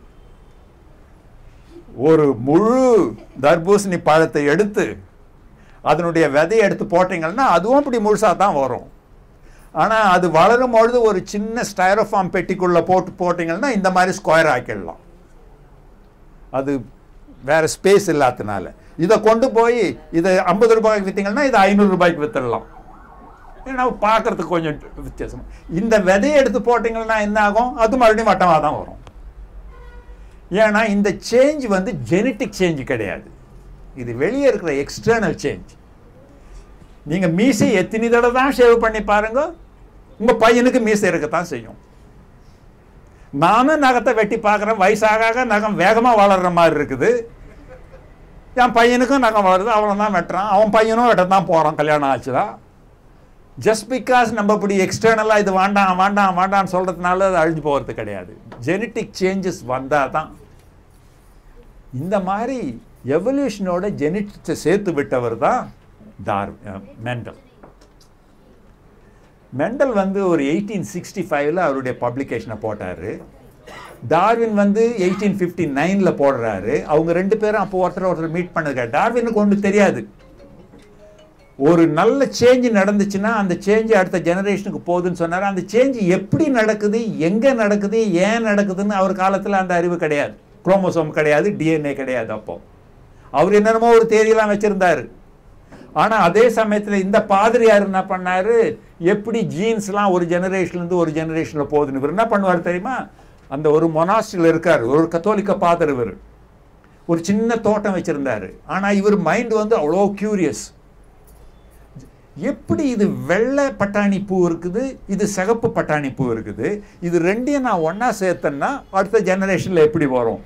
ஒரு முழு தர்பூசணி பழத்தை எடுத்து அதனுடைய விதையை எடுத்து போட்டிங்கன்னா அதுவும் இப்படி முழுசாக தான் வரும் ஆனால் அது வளரும் பொழுது ஒரு சின்ன ஸ்டைரோஃபார்ம் பெட்டிக்குள்ளே போட்டு போட்டிங்கன்னா இந்த மாதிரி ஸ்கொயர் ஆக்கிடலாம் அது வேற ஸ்பேஸ் இல்லாதனால இதை கொண்டு போய் இதை ஐம்பது ரூபாய்க்கு விற்றீங்கன்னா இதை ஐநூறு ரூபாய்க்கு வித்துடலாம் ஏன்னா பார்க்கறதுக்கு கொஞ்சம் வித்தியாசம் இந்த விதையை எடுத்து போட்டிங்கன்னா என்ன ஆகும் அது மறுபடியும் வட்டமாக தான் வரும் ஏன்னா இந்த சேஞ்ச் வந்து ஜெனட்டிக் சேஞ்ச் கிடையாது இது வெளியே இருக்கிற எக்ஸ்டர்னல் சேஞ்ச் நீங்கள் மீசை எத்தனை தடவை தான் ஷேவ் பண்ணி பாருங்க உங்கள் பையனுக்கு மீசை இருக்கத்தான் செய்யும் நானும் நகத்தை வெட்டி பார்க்குறேன் வயசாக நகம் வேகமாக வளர்கிற மாதிரி இருக்குது என் பையனுக்கும் நகம் வளருது அவனை தான் வெட்டுறான் அவன் பையனும் வெட்ட தான் போகிறான் கல்யாணம் ஆச்சுதான் ஜஸ்ட் பிகாஸ் நம்ம இப்படி எக்ஸ்டர்னலாக இது வேண்டாம் வேண்டாம் வேண்டாம்னு சொல்கிறதுனால அது அழிஞ்சு போகிறது கிடையாது ஜெனட்டிக் சேஞ்சஸ் வந்தால் தான் இந்த மாதிரி எவல்யூஷனோட ஜெனட்டிக்ஸை சேர்த்து விட்டவர் தான் டார் மெண்டல் மெண்டல் வந்து ஒரு எயிட்டீன் சிக்ஸ்டி ஃபைவ்ல அவருடைய பப்ளிகேஷனை போட்டார் டார்வின் வந்து எயிட்டீன் ஃபிஃப்டி நைனில் போடுறாரு அவங்க ரெண்டு பேரும் அப்போ ஒருத்தர் ஒருத்தர் மீட் பண்ணதுக்கு டார்வினுக்கு ஒன்று தெரியாது ஒரு நல்ல சேஞ்ச் நடந்துச்சுன்னா அந்த சேஞ்ச் அடுத்த ஜெனரேஷனுக்கு போகுதுன்னு சொன்னார் அந்த சேஞ்ச் எப்படி நடக்குது எங்கே நடக்குது ஏன் நடக்குதுன்னு அவர் காலத்தில் அந்த அறிவு கிடையாது குரோமோசோம் கிடையாது டிஎன்ஏ கிடையாது அப்போ அவர் என்னென்னமோ ஒரு தேதியெல்லாம் வச்சுருந்தாரு ஆனால் அதே சமயத்தில் இந்த பாதிரியார் என்ன பண்ணார் எப்படி ஜீன்ஸ்லாம் ஒரு ஜெனரேஷன்லேருந்து ஒரு ஜெனரேஷனில் போகுதுன்னு இவர் என்ன பண்ணுவார் தெரியுமா அந்த ஒரு மொனாஸ்டில் இருக்கார் ஒரு கத்தோலிக்க பாதர் இவர் ஒரு சின்ன தோட்டம் வச்சுருந்தார் ஆனால் இவர் மைண்ட் வந்து அவ்வளோ க்யூரியஸ் எப்படி இது வெள்ளை பட்டாணி பூ இருக்குது இது சிகப்பு பட்டாணி பூ இருக்குது இது ரெண்டையும் நான் ஒன்றா சேர்த்தேன்னா அடுத்த ஜெனரேஷனில் எப்படி வரும்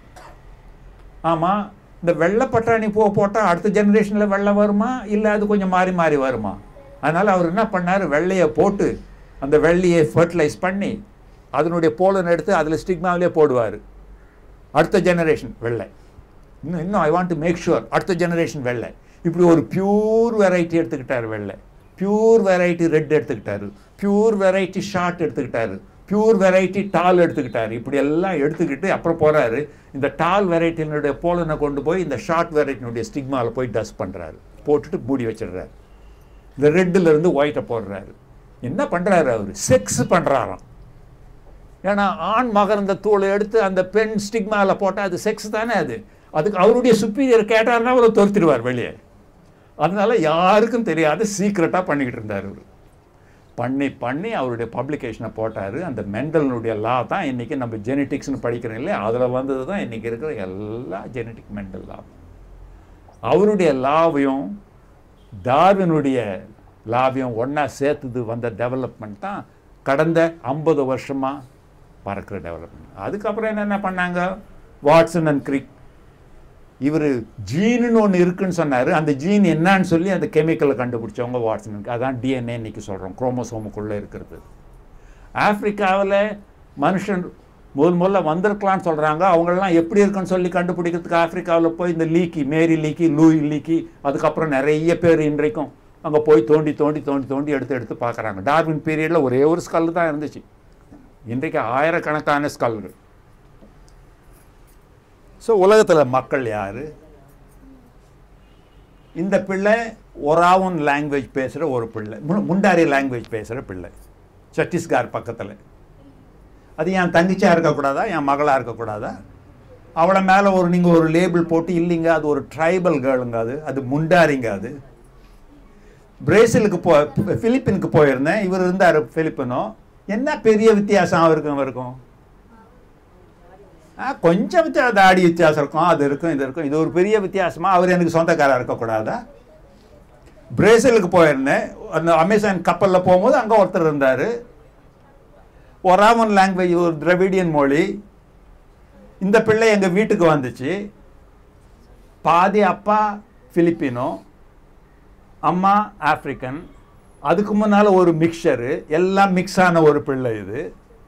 ஆமாம் இந்த வெள்ளை பட்டாணி பூவை போட்டால் அடுத்த ஜெனரேஷனில் வெள்ளை வருமா இல்லை அது கொஞ்சம் மாறி மாறி வருமா அதனால் அவர் என்ன பண்ணார் வெள்ளையை போட்டு அந்த வெள்ளையை ஃபர்டிலைஸ் பண்ணி அதனுடைய போலன் எடுத்து அதில் ஸ்டிக்மாவிலே போடுவார் அடுத்த ஜெனரேஷன் வெள்ளை இன்னும் இன்னும் I want to make sure அடுத்த ஜெனரேஷன் வெள்ளை இப்படி ஒரு பியூர் வெரைட்டி எடுத்துக்கிட்டார் வெள்ளை பியூர் வெரைட்டி ரெட் எடுத்துக்கிட்டாரு பியூர் வெரைட்டி ஷார்ட் எடுத்துக்கிட்டாரு பியூர் வெரைட்டி டால் எடுத்துக்கிட்டாரு இப்படி எல்லாம் எடுத்துக்கிட்டு அப்புறம் போறாரு இந்த டால் வெரைட்டினுடைய போலனை கொண்டு போய் இந்த ஷார்ட் வெரைட்டினுடைய ஸ்டிக்மாவில் போய் டஸ்ட் பண்றாரு போட்டுட்டு மூடி வச்சிடுறாரு இந்த ரெட்டில் இருந்து ஒயிட்டை போடுறாரு என்ன பண்றாரு அவர் செக்ஸ் பண்றாராம் ஏன்னா ஆண் மகர்ந்த தூளை எடுத்து அந்த பெண் ஸ்டிக்மாவில் போட்டால் அது செக்ஸ் தானே அது அதுக்கு அவருடைய சுப்பீரியர் கேட்டார்னா அவர் துரத்திடுவார் வெளியே அதனால யாருக்கும் தெரியாது சீக்ரெட்டாக பண்ணிக்கிட்டு இருந்தார் அவர் பண்ணி பண்ணி அவருடைய பப்ளிகேஷனை போட்டார் அந்த மெண்டலினுடைய லா தான் இன்றைக்கி நம்ம ஜெனட்டிக்ஸ்னு படிக்கிறோம் இல்லையா அதில் வந்தது தான் இன்றைக்கி இருக்கிற எல்லா ஜெனட்டிக் மெண்டல் லா அவருடைய லாவையும் டார்வினுடைய லாவையும் ஒன்றா சேர்த்துது வந்த டெவலப்மெண்ட் தான் கடந்த ஐம்பது வருஷமாக பறக்கிற டெவலப்மெண்ட் அதுக்கப்புறம் என்னென்ன பண்ணாங்க வாட்சன் அண்ட் கிரிக் இவர் ஜீனுன்னு ஒன்று இருக்குன்னு சொன்னார் அந்த ஜீன் என்னன்னு சொல்லி அந்த கெமிக்கலை கண்டுபிடிச்சவங்க வாட்சனுக்கு அதான் டிஎன்ஏ இன்னைக்கு சொல்கிறோம் குரோமோசோமுக்குள்ளே இருக்கிறது ஆப்பிரிக்காவில் மனுஷன் முதல் முதல்ல வந்திருக்கலாம்னு சொல்கிறாங்க அவங்களெல்லாம் எப்படி இருக்குன்னு சொல்லி கண்டுபிடிக்கிறதுக்கு ஆப்பிரிக்காவில் போய் இந்த Leakey Mary Leakey Louis Leakey அதுக்கப்புறம் நிறைய பேர் இன்றைக்கும் அங்கே போய் தோண்டி தோண்டி தோண்டி தோண்டி எடுத்து எடுத்து பார்க்குறாங்க டார்வின் பீரியடில் ஒரே ஒரு ஸ்கல் தான் இருந்துச்சு இன்றைக்கு ஆயிரக்கணக்கான ஸ்கல்கள் ஸோ உலகத்தில் மக்கள் யார் இந்த பிள்ளை ஒராவன் லாங்குவேஜ் பேசுகிற ஒரு பிள்ளை மு- முண்டாரி லாங்குவேஜ் பேசுகிற பிள்ளை சத்தீஸ்கர் பக்கத்தில் அது என் தங்கச்சியாக இருக்கக்கூடாதா என் மகளாக இருக்கக்கூடாதா அவளை மேலே ஒரு நீங்கள் ஒரு லேபிள் போட்டு இல்லைங்க அது ஒரு ட்ரைபல் கேர்ளுங்க அது அது முண்டாரிங்க அது பிரேசிலுக்கு போ பிலிப்பினுக்கு போயிருந்தேன் இவர் இருந்தார் பிலிப்பினோ என்ன பெரிய வித்தியாசம் அவருக்கும் அவருக்கும் ஆ, கொஞ்சம் வித்தியா- தாடி வித்தியாசம் இருக்கும் அது இருக்கும் இது இருக்கும் இது ஒரு பெரிய வித்தியாசமா அவர் எனக்கு சொந்தக்காரா இருக்கக்கூடாதா பிரேசிலுக்கு போயிருந்தேன் அந்த அமேசான் கப்பலில் போகும்போது அங்கே ஒருத்தர் இருந்தார் ஒராமன் லாங்குவேஜ் ஒரு திராவிடியன் மொழி இந்த பிள்ளை எங்கள் வீட்டுக்கு வந்துச்சு பாதி அப்பா பிலிப்பினோ அம்மா ஆப்பிரிக்கன் அதுக்கு முன்னால் ஒரு மிக்சரு எல்லாம் மிக்ஸ் ஆன ஒரு பிள்ளை இது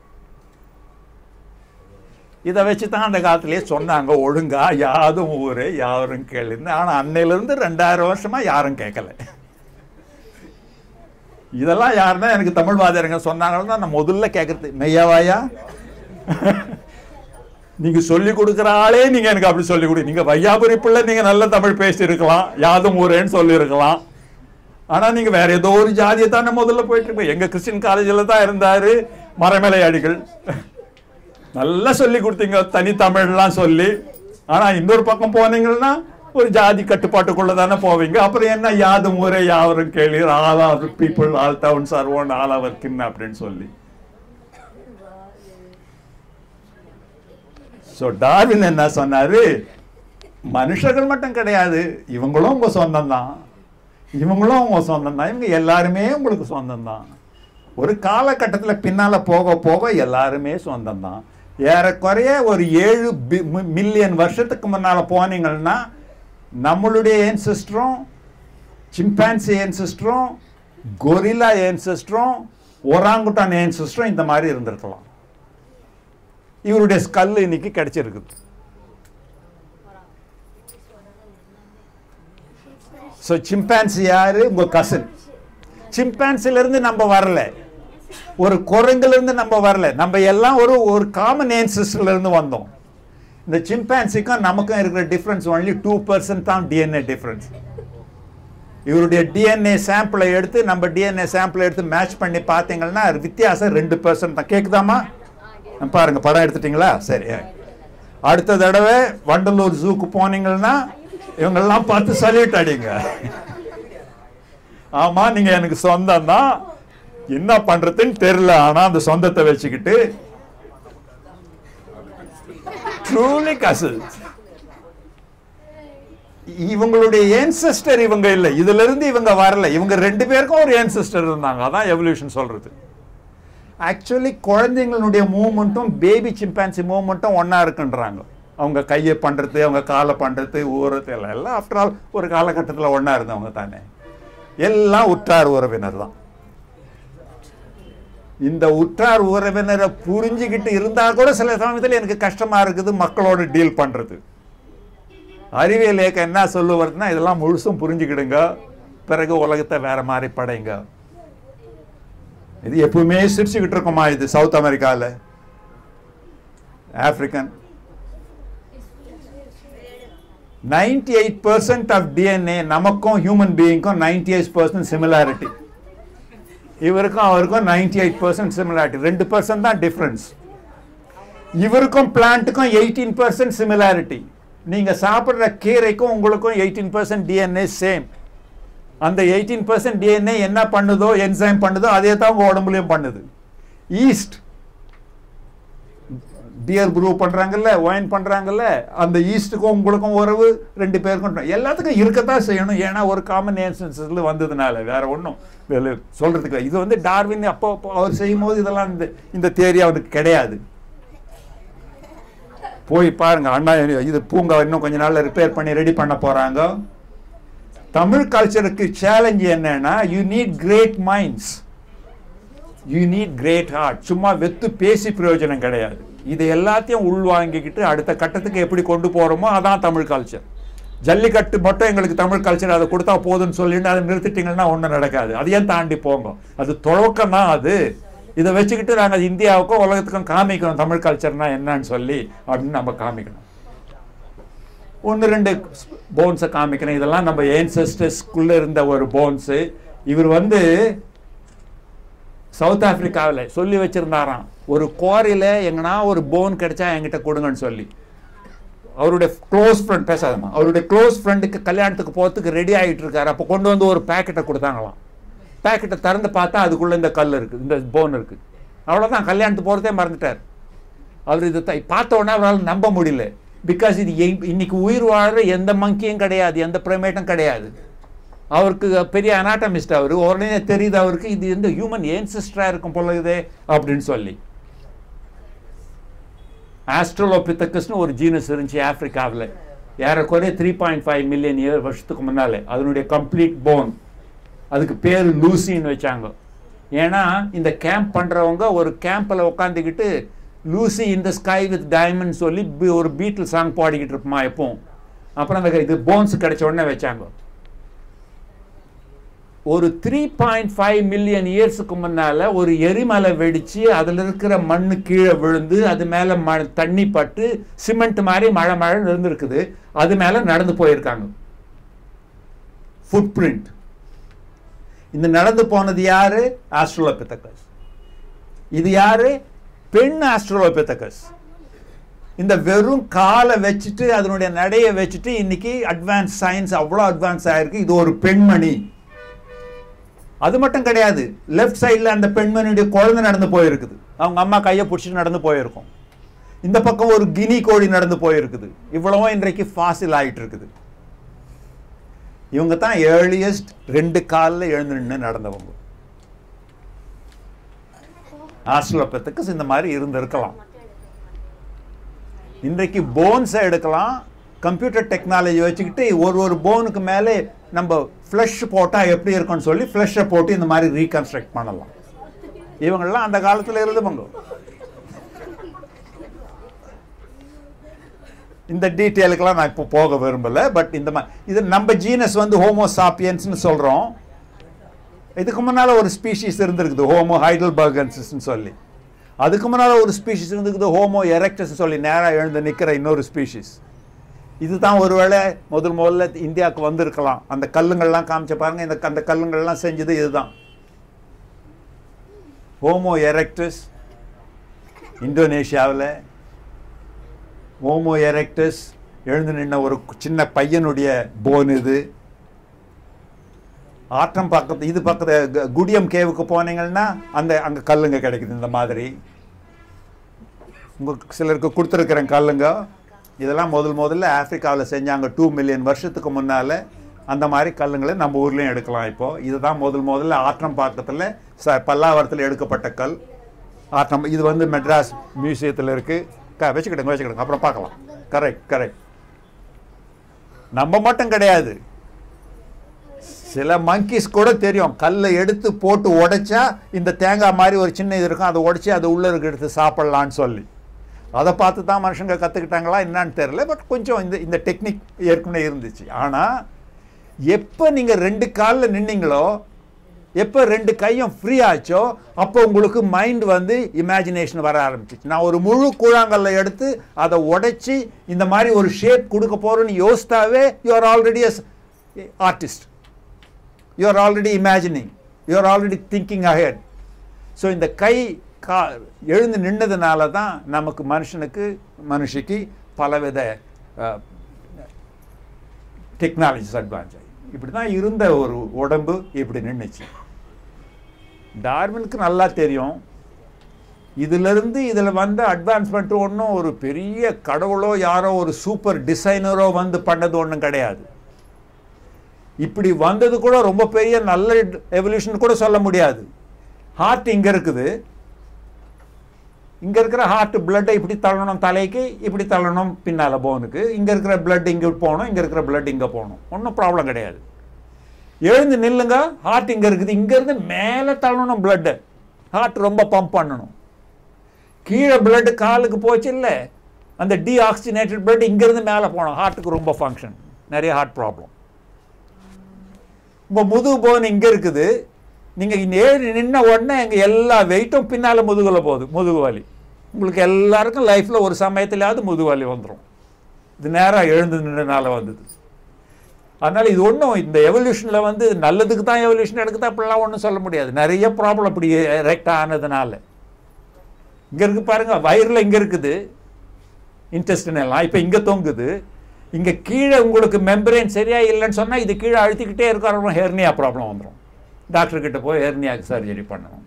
இதை வச்சு தான் அந்த காலத்திலேயே சொன்னாங்க ஒழுங்கா யாதும் ஊரே யாரும் கேளுன்னு ஆனால் அன்னையிலேருந்து ரெண்டாயிரம் வருஷமா யாரும் கேட்கல இதெல்லாம் யாருன்னா எனக்கு தமிழ் வாதியருங்க சொன்னாங்கன்னா நான் முதல்ல கேட்கறது மெய்யாவாயா நீங்க சொல்லி கொடுக்குற ஆளே நீங்க எனக்கு அப்படி சொல்லி கொடு நீங்க வையாபுரி பிள்ளை நீங்க நல்ல தமிழ் பேசியிருக்கலாம் யாதும் ஊரேன்னு சொல்லியிருக்கலாம் ஆனா நீங்க வேற ஏதோ ஒரு ஜாதியை தானே முதல்ல போயிட்டு இருப்பீங்க எங்க கிறிஸ்டின் காலேஜில் தான் இருந்தாரு மறைமலை அடிகள் நல்லா சொல்லி கொடுத்தீங்க தனி தமிழ்லாம் சொல்லி ஆனா இன்னொரு பக்கம் போனீங்கன்னா ஒரு ஜாதி கட்டுப்பாட்டுக்குள்ள தானே போவீங்க அப்புறம் என்ன யாதும் ஊரே யாவரும் கேளு all are people all towns are one all our kin அப்படின்னு சொல்லி ஸோ டார்வின் என்ன சொன்னாரு மனுஷர்கள் மட்டும் கிடையாது இவங்களும் உங்க சொந்தம் தான் இவங்களும் உங்க சொந்தம் தான் இவங்க எல்லாருமே உங்களுக்கு சொந்தம் தான் ஒரு காலகட்டத்தில் பின்னால போக போக எல்லாருமே சொந்தம் தான் ஏறக்குறைய ஒரு ஏழு மில்லியன் வருஷத்துக்கு முன்னால போனீங்கன்னா நம்மளுடைய ஏன்சிஸ்டரும் சிம்பான்சி ஏன்சிஸ்டரும் கொரில்லா ஏன்சிஸ்டரும் ஒராங்குட்டான் ஏன்சிஸ்டரும் இந்த மாதிரி இருந்திருக்கலாம் இவருடைய ஸ்கல் இன்னைக்கு கிடைச்சிருக்குது ஸோ சிம்பான்சி யாரு உங்க கசன் சிம்பான்சில இருந்து நம்ம வரல ஒரு குரங்குல இருந்து நம்ம வரல நம்ம எல்லாம் ஒரு ஒரு காமன் ஏன்சிஸ்டர்ல இருந்து வந்தோம் இந்த சிம்பான்சிக்கும் நமக்கும் இருக்கிற டிஃபரன்ஸ் ஒன்லி டூ பர்சன்ட் தான் டிஎன்ஏ டிஃபரன்ஸ் இவருடைய டிஎன்ஏ சாம்பிளை எடுத்து நம்ம டிஎன்ஏ சாம்பிளை எடுத்து மேட்ச் பண்ணி பார்த்தீங்கன்னா வித்தியாசம் ரெண்டு பர்சன்ட் தான் கேக்குதாமா பாருங்க படம் எடுத்துட்டீங்களா சரி அடுத்த தடவை வண்டலூர் ஜூக்கு போனீங்கன்னா இவங்கெல்லாம் பார்த்து சல்யூட் அடிங்க ஆமா நீங்க எனக்கு சொந்தம் தான் என்ன பண்றதுன்னு தெரியல ஆனா அந்த சொந்தத்தை வச்சுக்கிட்டு ட்ரூலி கசில்ஸ் இவங்களுடைய ஏன்சிஸ்டர் இவங்க இல்லை இதுல இருந்து இவங்க வரல இவங்க ரெண்டு பேருக்கும் ஒரு ஏன்சிஸ்டர் இருந்தாங்க அதான் எவல்யூஷன் சொல்றது ஆக்சுவலி குழந்தைங்களுடைய மூமெண்ட்டும் பேபி சிம்பான்சி மூமெண்ட்டும் ஒன்றா இருக்குன்றாங்க அவங்க கையை பண்ணுறது அவங்க காலை பண்ணுறது ஊறது எல்லாம் எல்லாம் ஆஃப்டர் ஆல் ஒரு காலகட்டத்தில் ஒன்றா இருந்தவங்க தானே எல்லாம் உற்றார் உறவினர் தான் இந்த உற்றார் உறவினரை புரிஞ்சுக்கிட்டு இருந்தால் கூட சில சமயத்தில் எனக்கு கஷ்டமாக இருக்குது மக்களோட டீல் பண்ணுறது அறிவியல் இயக்கம் என்ன சொல்லுவதுன்னா இதெல்லாம் முழுசும் புரிஞ்சுக்கிடுங்க பிறகு உலகத்தை வேற மாதிரி படைங்க இது எப்பவுமே சிரிச்சுக்கிட்டு இருக்குமா இது சவுத் அமெரிக்காவில் African ninety eight percent of DNA நமக்கும் ஹியூமன் பீயிங்க்கும் நைன்டி எயிட் பர்சன்ட் சிமிலாரிட்டி இவருக்கும் அவருக்கும் நைன்டி எயிட் பர்சன்ட் சிமிலாரிட்டி ரெண்டு பர்சன்ட் தான் டிஃப்ரென்ஸ் இவருக்கும் பிளான்ட்டுக்கும் எயிட்டீன் பர்சன்ட் சிமிலாரிட்டி நீங்கள் சாப்பிட்ற கீரைக்கும் உங்களுக்கும் எயிட்டீன் பர்சன்ட் டிஎன்ஏ சேம் அந்த எயிட்டீன் பர்சன்ட் டிஎன்ஏ என்ன பண்ணுதோ என்சைம் பண்ணுதோ அதே தான் உங்கள் உடம்புலையும் பண்ணுது ஈஸ்ட் பியர் ப்ரூ பண்ணுறாங்கல்ல ஒயின் பண்ணுறாங்கல்ல அந்த ஈஸ்ட்டுக்கும் உங்களுக்கும் உறவு ரெண்டு பேருக்கும் எல்லாத்துக்கும் இருக்கத்தான் செய்யணும் ஏன்னா ஒரு காமன் ஏன்சன்ஸில் வந்ததுனால வேற ஒன்றும் சொல்கிறதுக்கு இது வந்து டார்வின் அப்போ அப்போ அவர் செய்யும் போது இதெல்லாம் இந்த இந்த தேரி அவருக்கு கிடையாது போய் பாருங்க அண்ணா இது பூங்கா இன்னும் கொஞ்ச நாள்ல ரிப்பேர் பண்ணி ரெடி பண்ண போறாங்க தமிழ் கல்ச்சருக்கு சேலஞ்ச் என்னன்னா you need great minds you need great heart சும்மா வெத்து பேசி பிரயோஜனம் கிடையாது இது எல்லாத்தையும் உள்வாங்கிக்கிட்டு அடுத்த கட்டத்துக்கு எப்படி கொண்டு போறோமோ அதான் தமிழ் கல்ச்சர் ஜல்லிக்கட்டு மட்டும் எங்களுக்கு தமிழ் கல்ச்சர் அதை கொடுத்தா போதும்னு சொல்லிட்டு அதை நிறுத்திட்டீங்கன்னா ஒன்றும் நடக்காது அதையும் தாண்டி போங்க அது துவக்கம் தான் அது இதை வச்சுக்கிட்டு நாங்கள் இந்தியாவுக்கும் உலகத்துக்கும் காமிக்கணும் தமிழ் கல்ச்சர்னா என்னன்னு சொல்லி அப்படின்னு நம்ம காமிக்கணும் ஒன்று ரெண்டு போன்ஸை காமிக்கணும் இதெல்லாம் நம்ம ஏன்சஸ்டர்ஸ்குள்ளே இருந்த ஒரு போன்ஸு இவர் வந்து சவுத் ஆப்பிரிக்காவில் சொல்லி வச்சிருந்தாராம் ஒரு குவாரியில் எங்கன்னா ஒரு போன் கிடைச்சா என்கிட்ட கொடுங்கன்னு சொல்லி அவருடைய க்ளோஸ் ஃப்ரெண்ட் பேசாதம்மா அவருடைய க்ளோஸ் ஃப்ரெண்டுக்கு கல்யாணத்துக்கு போகிறதுக்கு ரெடி ஆகிட்டு இருக்காரு அப்போ கொண்டு வந்து ஒரு பேக்கெட்டை கொடுத்தாங்களாம் பேக்கெட்டை திறந்து பார்த்தா அதுக்குள்ளே இந்த கல் இருக்குது இந்த போன் இருக்குது அவ்வளோதான் கல்யாணத்துக்கு போகிறதே மறந்துட்டார் அவர் இது த- பார்த்த உடனே அவரால் நம்ப முடியல பிகாஸ் இது எங்- இன்னைக்கு உயிர் வாழ்கிற எந்த மங்கியும் கிடையாது எந்த ப்ரைமேட்டும் கிடையாது அவருக்கு பெரிய அனாட்டமிஸ்ட் அவர் உடனே தெரியுது அவருக்கு இது எந்த ஹியூமன் ஏன்சிஸ்டராக இருக்கும் போல இதே அப்படின்னு சொல்லி ஆஸ்ட்ரோலோபித்தக்கஸ்னு ஒரு ஜீனஸ் இருந்துச்சு ஆப்பிரிக்காவில் ஏறக்குறைய three point five million year வருஷத்துக்கு முன்னாலே அதனுடைய கம்ப்ளீட் போன் அதுக்கு பேர் லூசின்னு வச்சாங்க ஏன்னா இந்த கேம்ப் பண்ணுறவங்க ஒரு கேம்பில் உட்காந்துக்கிட்டு லூசி இந்த ஸ்கை வித் டைமண்ட் சொல்லி பி- ஒரு பீட்டில் சாங் பாடிக்கிட்டு இருப்போமா எப்பவும் அப்புறம் அந்த இது போன்ஸ் கிடைச்ச உடனே வச்சாங்க ஒரு த்ரீ பாயிண்ட் ஃபைவ் மில்லியன் இயர்ஸுக்கு முன்னால ஒரு எரிமலை வெடிச்சு அதுல இருக்கிற மண்ணு கீழே விழுந்து அது மேல ம தண்ணி பட்டு சிமெண்ட் மாதிரி மழை மழை இருந்திருக்குது அது மேல நடந்து போயிருக்காங்க ஃபுட் பிரிண்ட் இந்த நடந்து போனது யாரு ஆஸ்ட்ரோலோபித்தகஸ் இது யாரு பெண் ஆஸ்ட்ரோலோபித்தகஸ் இந்த வெறும் காலை வச்சுட்டு அதனுடைய நடையை வச்சுட்டு இன்னைக்கு அட்வான்ஸ் சயின்ஸ் அவ்வளோ அட்வான்ஸ் ஆயிருக்கு இது ஒரு பெண்மணி அது மட்டும் கிடையாது லெஃப்ட் சைடில் அந்த பெண்மணியுடைய குழந்தை நடந்து போயிருக்குது அவங்க அம்மா கையை பிடிச்சிட்டு நடந்து போயிருக்கும் இந்த பக்கம் ஒரு கினி கோழி நடந்து போயிருக்குது இவ்வளவும் இன்றைக்கு ஃபாசில் ஆயிட்டு இருக்குது இவங்க தான் ஏர்லியஸ்ட் ரெண்டு காலில் எழுந்து நின்று நடந்தவங்க ஆஸ்ட்ரோபத்துக்கு இந்த மாதிரி இருந்திருக்கலாம் இன்றைக்கு போன்ஸை எடுக்கலாம் கம்ப்யூட்டர் டெக்னாலஜி வச்சுக்கிட்டு ஒரு ஒரு போனுக்கு மேலே நம்ம ஃப்ளஷ் போட்டால் எப்படி இருக்கும்னு சொல்லி ஃப்ளஷை போட்டு இந்த மாதிரி ரீகன்ஸ்ட்ரக்ட் பண்ணலாம் இவங்கெல்லாம் அந்த காலத்தில் இருந்தவங்க இந்த டீட்டெயிலுக்கெல்லாம் நான் இப்போ போக விரும்பல பட் இந்த மாதிரி இது நம்ம ஜீனஸ் வந்து ஹோமோ சாப்பியன்ஸ்னு சொல்கிறோம் இதுக்கு முன்னால் ஒரு ஸ்பீஷீஸ் இருந்திருக்குது ஹோமோ ஹைடல்பர்கன்ஸ்னு சொல்லி அதுக்கு முன்னால் ஒரு ஸ்பீஷீஸ் இருந்திருக்குது ஹோமோ எரெக்டஸ் சொல்லி நேராக எழுந்து நிற்கிற இன்னொரு ஸ்பீஷீஸ் இதுதான் ஒருவேளை முதல் முதல்ல இந்தியாவுக்கு வந்திருக்கலாம் அந்த கல்லுங்கள்லாம் காமிச்ச பாருங்க இந்த அந்த கல்லுங்கள்லாம் செஞ்சது இதுதான் ஹோமோ எரெக்டஸ் இந்தோனேஷியாவில் ஹோமோ எரெக்டஸ் எழுந்து நின்ன ஒரு சின்ன பையனுடைய போன் இது ஆற்றம் பக்கத்து இது பக்கத்து க- குடியம் கேவுக்கு போனீங்கன்னா அந்த அங்கே கல்லுங்க கிடைக்குது இந்த மாதிரி உங்களுக்கு சிலருக்கு கொடுத்துருக்குறேன் கல்லுங்க இதெல்லாம் முதல் முதல்ல ஆப்பிரிக்காவில் செஞ்சாங்க டூ மில்லியன் வருஷத்துக்கு முன்னால் அந்த மாதிரி கல்லுங்களை நம்ம ஊர்லேயும் எடுக்கலாம் இப்போது இதுதான் முதல் முதல்ல ஆற்றம் பாக்கத்தில் ச பல்லாவரத்தில் எடுக்கப்பட்ட கல் ஆற்றம் இது வந்து மெட்ராஸ் மியூசியத்தில் இருக்குது க வச்சுக்கிடுங்க வச்சுக்கிடுங்க அப்புறம் பார்க்கலாம் கரெக்ட் கரெக்ட் நம்ம மட்டும் கிடையாது சில monkeys கூட தெரியும் கல்லை எடுத்து போட்டு உடைச்சா இந்த தேங்காய் மாதிரி ஒரு சின்ன இது இருக்கும் அதை உடைச்சி அது உள்ள இருக்க எடுத்து சாப்பிடலான்னு சொல்லி அதை பார்த்து தான் மனுஷங்க கற்றுக்கிட்டாங்களா என்னன்னு தெரியல பட் கொஞ்சம் இந்த இந்த டெக்னிக் ஏற்கனவே இருந்துச்சு ஆனால் எப்போ நீங்கள் ரெண்டு காலில் நின்னீங்களோ எப்போ ரெண்டு கையும் ஃப்ரீ ஆச்சோ அப்போ உங்களுக்கு மைண்ட் வந்து இமேஜினேஷன் வர ஆரம்பிச்சிச்சு நான் ஒரு முழு கூழாங்கல்ல எடுத்து அதை உடைச்சி இந்த மாதிரி ஒரு ஷேப் கொடுக்க போகிறேன்னு யோசித்தாவே you are already artist you are already imagining you are already thinking ahead so இந்த கை கா எழுந்து நின்னதுனால தான் நமக்கு மனுஷனுக்கு மனுஷிக்கு பலவித டெக்னாலஜிஸ் அட்வான்ஸ் ஆகி இப்படி தான் இருந்த ஒரு உடம்பு இப்படி நின்றுச்சு டார்வினுக்கு நல்லா தெரியும் இதிலிருந்து இதில் வந்த அட்வான்ஸ்மெண்ட் ஒன்றும் ஒரு பெரிய கடவுளோ யாரோ ஒரு சூப்பர் டிசைனரோ வந்து பண்ணது ஒன்றும் கிடையாது இப்படி வந்தது கூட ரொம்ப பெரிய நல்ல எவல்யூஷன் கூட சொல்ல முடியாது ஹார்ட் இங்கே இருக்குது இங்கே இருக்கிற ஹார்ட் பிளட்டை இப்படி தள்ளணும் தலைக்கு இப்படி தள்ளணும் பின்னால் போனுக்கு இங்கே இருக்கிற பிளட் இங்கே போகணும் இங்கே இருக்கிற பிளட் இங்கே போகணும் ஒன்றும் ப்ராப்ளம் கிடையாது எழுந்து நில்லுங்க ஹார்ட் இங்கே இருக்குது இங்கேருந்து மேலே தள்ளணும் பிளட்டு ஹார்ட் ரொம்ப பம்ப் பண்ணணும் கீழே பிளட் காலுக்கு போச்சு இல்லை அந்த டீஆக்சிஜனேட்டட் பிளட் இங்கேருந்து மேலே போகணும் ஹார்ட்டுக்கு ரொம்ப ஃபங்க்ஷன் நிறைய ஹார்ட் ப்ராப்ளம் உங்கள் முதுகு போன் இங்கே இருக்குது நீங்கள் ஏறி நின்ன உடனே எங்கள் எல்லா வெயிட்டும் பின்னால் முதுகில் போகுது முதுகு வலி உங்களுக்கு எல்லாருக்கும் லைஃப்பில் ஒரு சமயத்திலாவது முதுகு வலி வந்துடும் இது நேராக எழுந்து நின்றனால வந்தது அதனால் இது ஒன்றும் இந்த எவல்யூஷனில் வந்து நல்லதுக்கு தான் எவல்யூஷன் எடுக்குது அப்படிலாம் ஒன்றும் சொல்ல முடியாது நிறைய ப்ராப்ளம் அப்படி எரெக்ட் ஆனதுனால இங்கே இருக்கு பாருங்க வயிறில் இங்கே இருக்குது இன்டெஸ்டின் எல்லாம் இப்போ இங்கே தொங்குது இங்கே கீழே உங்களுக்கு மெம்பரேன் சரியா இல்லைன்னு சொன்னால் இது கீழே அழுத்திக்கிட்டே இருக்கிற ஹெர்னியா ப்ராப்ளம் வந்துடும் டாக்டர் கிட்ட போய் ஹெர்னியாக்கு சர்ஜரி பண்ணணும்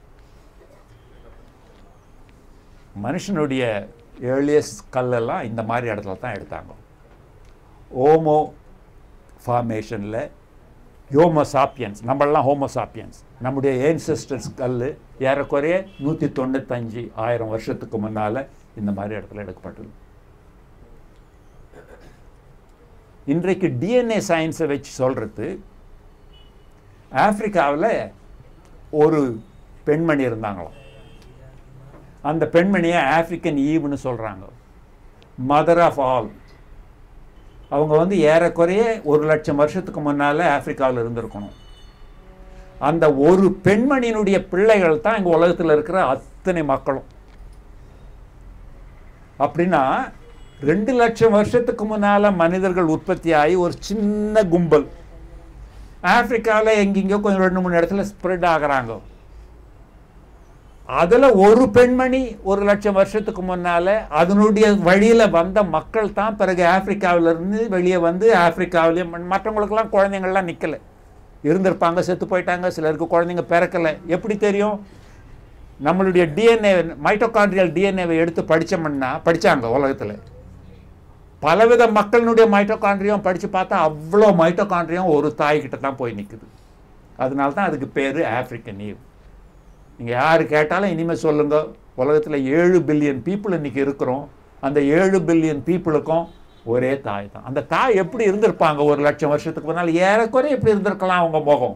மனுஷனுடைய ஏர்லியஸ்ட் கல்லெல்லாம் இந்த மாதிரி இடத்துல தான் எடுத்தாங்க ஓமோ ஃபார்மேஷனில் ஹோமோ சாப்பியன்ஸ் நம்மளெல்லாம் ஹோமோ சாப்பியன்ஸ் நம்முடைய ஏன்செஸ்டர்ஸ் கல் ஏறக்குறைய நூற்றி தொண்ணூத்தஞ்சு ஆயிரம் வருஷத்துக்கு முன்னால் இந்த மாதிரி இடத்துல எடுக்கப்பட்டது இன்றைக்கு டிஎன்ஏ சயின்ஸை வச்சு சொல்கிறது ஆப்பிரிக்காவில் ஒரு பெண்மணி இருந்தாங்களாம் அந்த பெண்மணியை ஆப்பிரிக்கன் ஈவ்னு சொல்கிறாங்க மதர் ஆஃப் ஆல் அவங்க வந்து ஏறக்குறைய ஒரு லட்சம் வருஷத்துக்கு முன்னால் ஆப்பிரிக்காவில் இருந்திருக்கணும் அந்த ஒரு பெண்மணியினுடைய பிள்ளைகள் தான் இங்கே உலகத்தில் இருக்கிற அத்தனை மக்களும் அப்படின்னா ரெண்டு லட்சம் வருஷத்துக்கு முன்னால் மனிதர்கள் உற்பத்தி ஆகி ஒரு சின்ன கும்பல் ஆப்பிரிக்காவில் எங்கெங்கயோ கொஞ்சம் ரெண்டு மூணு இடத்துல ஸ்ப்ரெட் ஆகுறாங்க அதில் ஒரு பெண்மணி ஒரு லட்சம் வருஷத்துக்கு முன்னால் அதனுடைய வழியில் வந்த மக்கள் தான் பிறகு ஆப்பிரிக்காவிலிருந்து வெளியே வந்து ஆப்பிரிக்காவிலேயும் மற்றவங்களுக்கெல்லாம் குழந்தைங்கள்லாம் நிற்கலை இருந்திருப்பாங்க செத்து போயிட்டாங்க சிலருக்கு குழந்தைங்க பிறக்கலை எப்படி தெரியும் நம்மளுடைய டிஎன்ஏ மைட்டோகான்ட்ரியல் டிஎன்ஏவை எடுத்து படித்தோம்னா படித்தாங்க உலகத்தில் பலவித மக்களினுடைய மைட்டோகான்ட்ரியம் படித்து பார்த்தா அவ்வளோ மைட்டோகான்ட்ரியம் ஒரு தாய்கிட்ட தான் போய் நிற்குது அதனால தான் அதுக்கு பேர் ஆப்பிரிக்கன் ஈவ் நீங்கள் யார் கேட்டாலும் இனிமேல் சொல்லுங்கள் உலகத்தில் ஏழு பில்லியன் பீப்புள் இன்றைக்கி இருக்கிறோம் அந்த ஏழு பில்லியன் பீப்புளுக்கும் ஒரே தாய் தான் அந்த தாய் எப்படி இருந்திருப்பாங்க ஒரு லட்சம் வருஷத்துக்கு முன்னால் ஏறக்குறைய எப்படி இருந்திருக்கலாம் அவங்க முகம்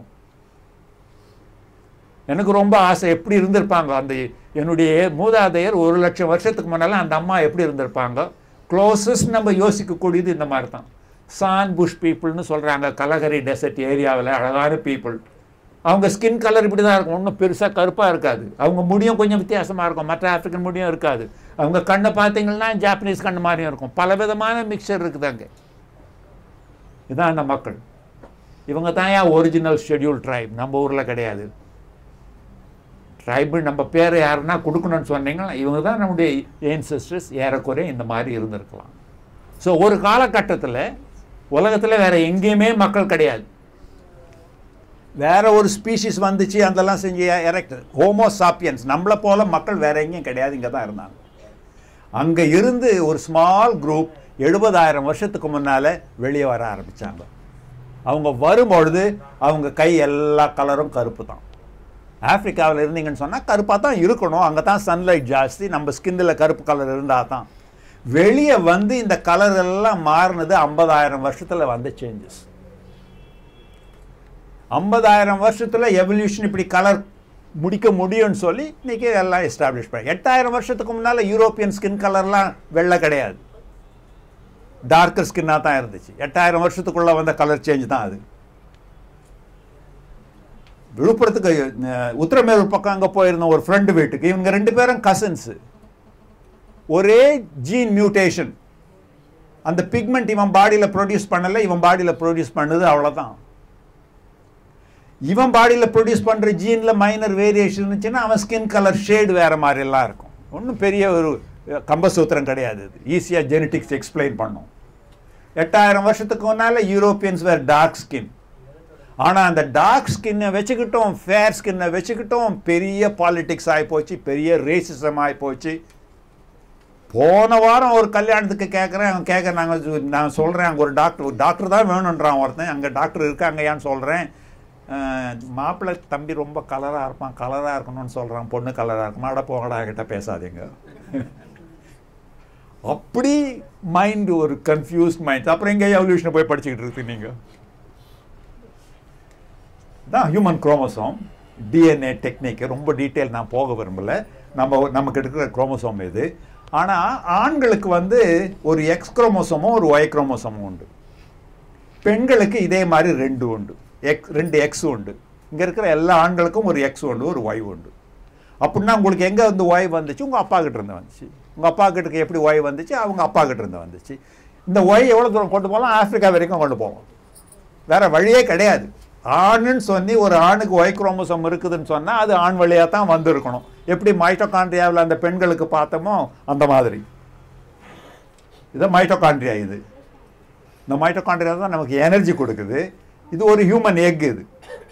எனக்கு ரொம்ப ஆசை எப்படி இருந்திருப்பாங்க அந்த என்னுடைய மூதாதையர் ஒரு லட்சம் வருஷத்துக்கு முன்னால் அந்த அம்மா எப்படி இருந்திருப்பாங்க க்ளோசஸ்ட் நம்ம யோசிக்கக்கூடியது இந்த மாதிரி தான் சான் புஷ் பீப்புள்னு சொல்கிறாங்க கலகரி டெசர்ட் ஏரியாவில் அழகான பீப்புள் அவங்க ஸ்கின் கலர் இப்படி தான் இருக்கும் ஒன்றும் பெருசாக கருப்பாக இருக்காது அவங்க முடியும் கொஞ்சம் வித்தியாசமாக இருக்கும் மற்ற ஆஃப்ரிக்கன் முடியும் இருக்காது அவங்க கண்ணை பார்த்தீங்கன்னா ஜாப்பனீஸ் கண்ணு மாதிரியும் இருக்கும் பல விதமான மிக்சர் இருக்குது அங்கே இதுதான் அந்த மக்கள் இவங்க தான் ஏன் ஒரிஜினல் ஷெட்யூல் ட்ரைப் நம்ம ஊரில் கிடையாது ட்ரைபு நம்ம பேரை யாருன்னா கொடுக்கணும்னு சொன்னீங்கன்னா இவங்க தான் நம்முடைய ஏன்சஸ்டர்ஸ் ஏறக்குறைய இந்த மாதிரி இருந்திருக்கலாம் ஸோ ஒரு காலகட்டத்தில் உலகத்தில் வேறு எங்கேயுமே மக்கள் கிடையாது வேற ஒரு ஸ்பீஷிஸ் வந்துச்சு அதெல்லாம் செஞ்சு எரெக்ட் ஹோமோ சாப்பியன்ஸ் நம்மளை போல மக்கள் வேற எங்கேயும் கிடையாது இங்கே தான் இருந்தாங்க அங்கே இருந்து ஒரு ஸ்மால் குரூப் எழுபதாயிரம் வருஷத்துக்கு முன்னால் வெளியே வர ஆரம்பித்தாங்க அவங்க வரும்பொழுது அவங்க கை எல்லா கலரும் கருப்பு தான் ஆப்பிரிக்காவில் இருந்தீங்கன்னு சொன்னால் கருப்பாக தான் இருக்கணும் அங்கே தான் சன்லைட் ஜாஸ்தி நம்ம ஸ்கின்னில் கருப்பு கலர் இருந்தால் தான் வெளியே வந்து இந்த கலர் எல்லாம் மாறினது ஐம்பதாயிரம் வருஷத்தில் வந்த சேஞ்சஸ் ஐம்பதாயிரம் வருஷத்தில் எவல்யூஷன் இப்படி கலர் முடிக்க முடியும்னு சொல்லி இன்றைக்கி எல்லாம் எஸ்டாப்ளிஷ் பண்ணி எட்டாயிரம் வருஷத்துக்கு முன்னால் யூரோப்பியன் ஸ்கின் கலர்லாம் வெள்ளை கிடையாது டார்க்கர் ஸ்கின்னாக தான் இருந்துச்சு எட்டாயிரம் வருஷத்துக்குள்ளே வந்த கலர் சேஞ்ச் தான் அது விழுப்புரத்துக்கு அஹ், உத்திரமேரூர் பக்கம் அங்கே போயிருந்தோம் ஒரு ஃப்ரெண்டு வீட்டுக்கு இவங்க ரெண்டு பேரும் கசின்ஸு ஒரே ஜீன் மியூட்டேஷன் அந்த பிக்மெண்ட் இவன் பாடியில் ப்ரொடியூஸ் பண்ணலை இவன் பாடியில் ப்ரொடியூஸ் பண்ணுது அவ்வளோதான் இவன் பாடியில் ப்ரொடியூஸ் பண்ணுற ஜீனில் மைனர் வேரியேஷன் இருந்துச்சுன்னா அவன் ஸ்கின் கலர் ஷேடு வேறு மாதிரிலாம் இருக்கும் ஒன்றும் பெரிய ஒரு அஹ், கம்பசூத்திரம் கிடையாது இது ஈஸியாக ஜெனட்டிக்ஸ் எக்ஸ்பிளைன் பண்ணும் எட்டாயிரம் வருஷத்துக்கு முன்னால் யூரோப்பியன்ஸ் வேர் டார்க் ஸ்கின் ஆனால் அந்த டார்க் ஸ்கின்னை வச்சுக்கிட்டோம் ஃபேர் ஸ்கின்னை வச்சுக்கிட்டோம் பெரிய பாலிடிக்ஸ் ஆகி போச்சு பெரிய ரேசிசம் ஆகி போச்சு போன வாரம் ஒரு கல்யாணத்துக்கு கேட்குறேன் அவன் கேட்க நாங்கள் நான் சொல்கிறேன் அங்கே ஒரு டாக்டர் ஒரு டாக்டர் தான் வேணுன்றான் ஒருத்தன் அங்கே டாக்டர் இருக்காங்கயான்னு சொல்கிறேன் மாப்பிள்ளை தம்பி ரொம்ப கலராக இருப்பான் கலராக இருக்கணும்னு சொல்கிறான் பொண்ணு கலராக இருக்குமா அட போங்கடா கிட்ட பேசாதீங்க அப்படி மைண்ட் ஒரு கன்ஃபியூஸ்ட் மைண்ட் அப்புறம் எங்கே எவல்யூஷனை போய் படிச்சுக்கிட்டு இருக்கு நீங்கள் தான் ஹியூமன் குரோமோசோம் டிஎன்ஏ டெக்னிக் ரொம்ப டீட்டெயில் நான் போக விரும்பல நம்ம நமக்கு இருக்கிற குரோமோசோம் இது ஆனால் ஆண்களுக்கு வந்து ஒரு எக்ஸ் குரோமோசோமும் ஒரு ஒய் குரோமோசோமும் உண்டு பெண்களுக்கு இதே மாதிரி ரெண்டு உண்டு எக்ஸ் ரெண்டு எக்ஸ் உண்டு இங்கே இருக்கிற எல்லா ஆண்களுக்கும் ஒரு எக்ஸ் உண்டு ஒரு ஒய் உண்டு அப்படின்னா உங்களுக்கு எங்கே வந்து ஒய் வந்துச்சு உங்கள் அப்பா கிட்ட இருந்து வந்துச்சு உங்கள் அப்பா கிட்ட எப்படி ஒய் வந்துச்சு அவங்க அப்பா கிட்ட இருந்து வந்துச்சு இந்த ஒய் எவ்வளோ தூரம் கொண்டு போகலாம் ஆப்பிரிக்கா வரைக்கும் கொண்டு போவோம் வேற வழியே கிடையாது ஆணுன்னு சொல்லி ஒரு ஆணுக்கு ஒய் குரோமோசோம் இருக்குதுன்னு சொன்னால் அது ஆண் வழியாக தான் வந்திருக்கணும் எப்படி மைட்டோகாண்ட்ரியாவில் அந்த பெண்களுக்கு பார்த்தோமோ அந்த மாதிரி இது மைட்டோகாண்ட்ரியா இது இந்த மைட்டோகாண்ட்ரியா தான் நமக்கு எனர்ஜி கொடுக்குது இது ஒரு ஹியூமன் எக் இது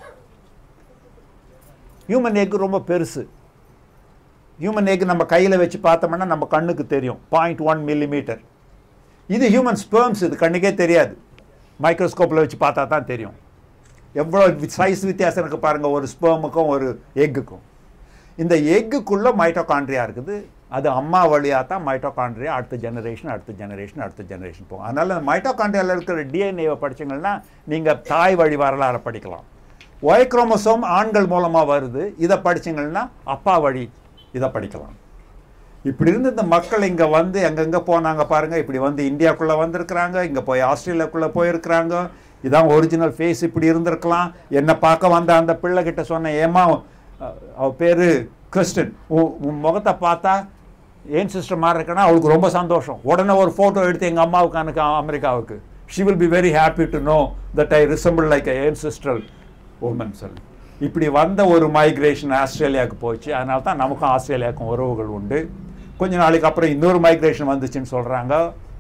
ஹியூமன் எக் ரொம்ப பெருசு ஹியூமன் எக் நம்ம கையில் வச்சு பார்த்தோம்னா நம்ம கண்ணுக்கு தெரியும் பாயிண்ட் ஒன் மில்லிமீட்டர் இது ஹியூமன் ஸ்பெர்ம்ஸ் இது கண்ணுக்கே தெரியாது மைக்ரோஸ்கோப்பில் வச்சு பார்த்தா தான் தெரியும் எவ்வளோ சைஸ் வித்தியாசம் இருக்குது பாருங்கள் ஒரு ஸ்பெர்முக்கும் ஒரு எக்குக்கும் இந்த எக்குக்குள்ளே மைட்டோகாண்ட்ரியா இருக்குது அது அம்மா வழியாக தான் மைட்டோகாண்ட்ரியா அடுத்த ஜெனரேஷன் அடுத்த ஜெனரேஷன் அடுத்த ஜெனரேஷன் போகும் அதனால் அந்த மைட்டோகாண்ட்ரியாவில் இருக்கிற டிஎன்ஏவை படிச்சீங்கன்னா நீங்கள் தாய் வழி வரலாறு படிக்கலாம் ஒய் குரோமோசோம் ஆண்கள் மூலமாக வருது இதை படிச்சீங்கன்னா அப்பா வழி இதை படிக்கலாம் இப்படி இருந்து இந்த மக்கள் இங்கே வந்து எங்கெங்கே போனாங்க பாருங்க இப்படி வந்து இந்தியாக்குள்ளே வந்திருக்கிறாங்க இங்கே போய் ஆஸ்திரேலியாக்குள்ளே போயிருக்கிறாங்க இதான் ஒரிஜினல் ஃபேஸ் இப்படி இருந்திருக்கலாம் என்னை பார்க்க வந்த அந்த பிள்ளை கிட்ட சொன்னேன் ஏமா அஹ், அவ பேர் கிறிஸ்டன் உன் முகத்தை பார்த்தா ஏன் சிஸ்டர் மாதிரி இருக்கேன்னா அவளுக்கு ரொம்ப சந்தோஷம் உடனே ஒரு ஃபோட்டோ எடுத்து எங்கள் அம்மாவுக்கு அனுக்க அமெரிக்காவுக்கு she will be very happy to know that I resemble like an sister woman சொல்லி இப்படி வந்த ஒரு மைக்ரேஷன் ஆஸ்திரேலியாவுக்கு போச்சு அதனால தான் நமக்கும் ஆஸ்திரேலியாவுக்கும் உறவுகள் உண்டு கொஞ்ச நாளைக்கு அப்புறம் இன்னொரு மைக்ரேஷன் வந்துச்சுன்னு சொல்கிறாங்க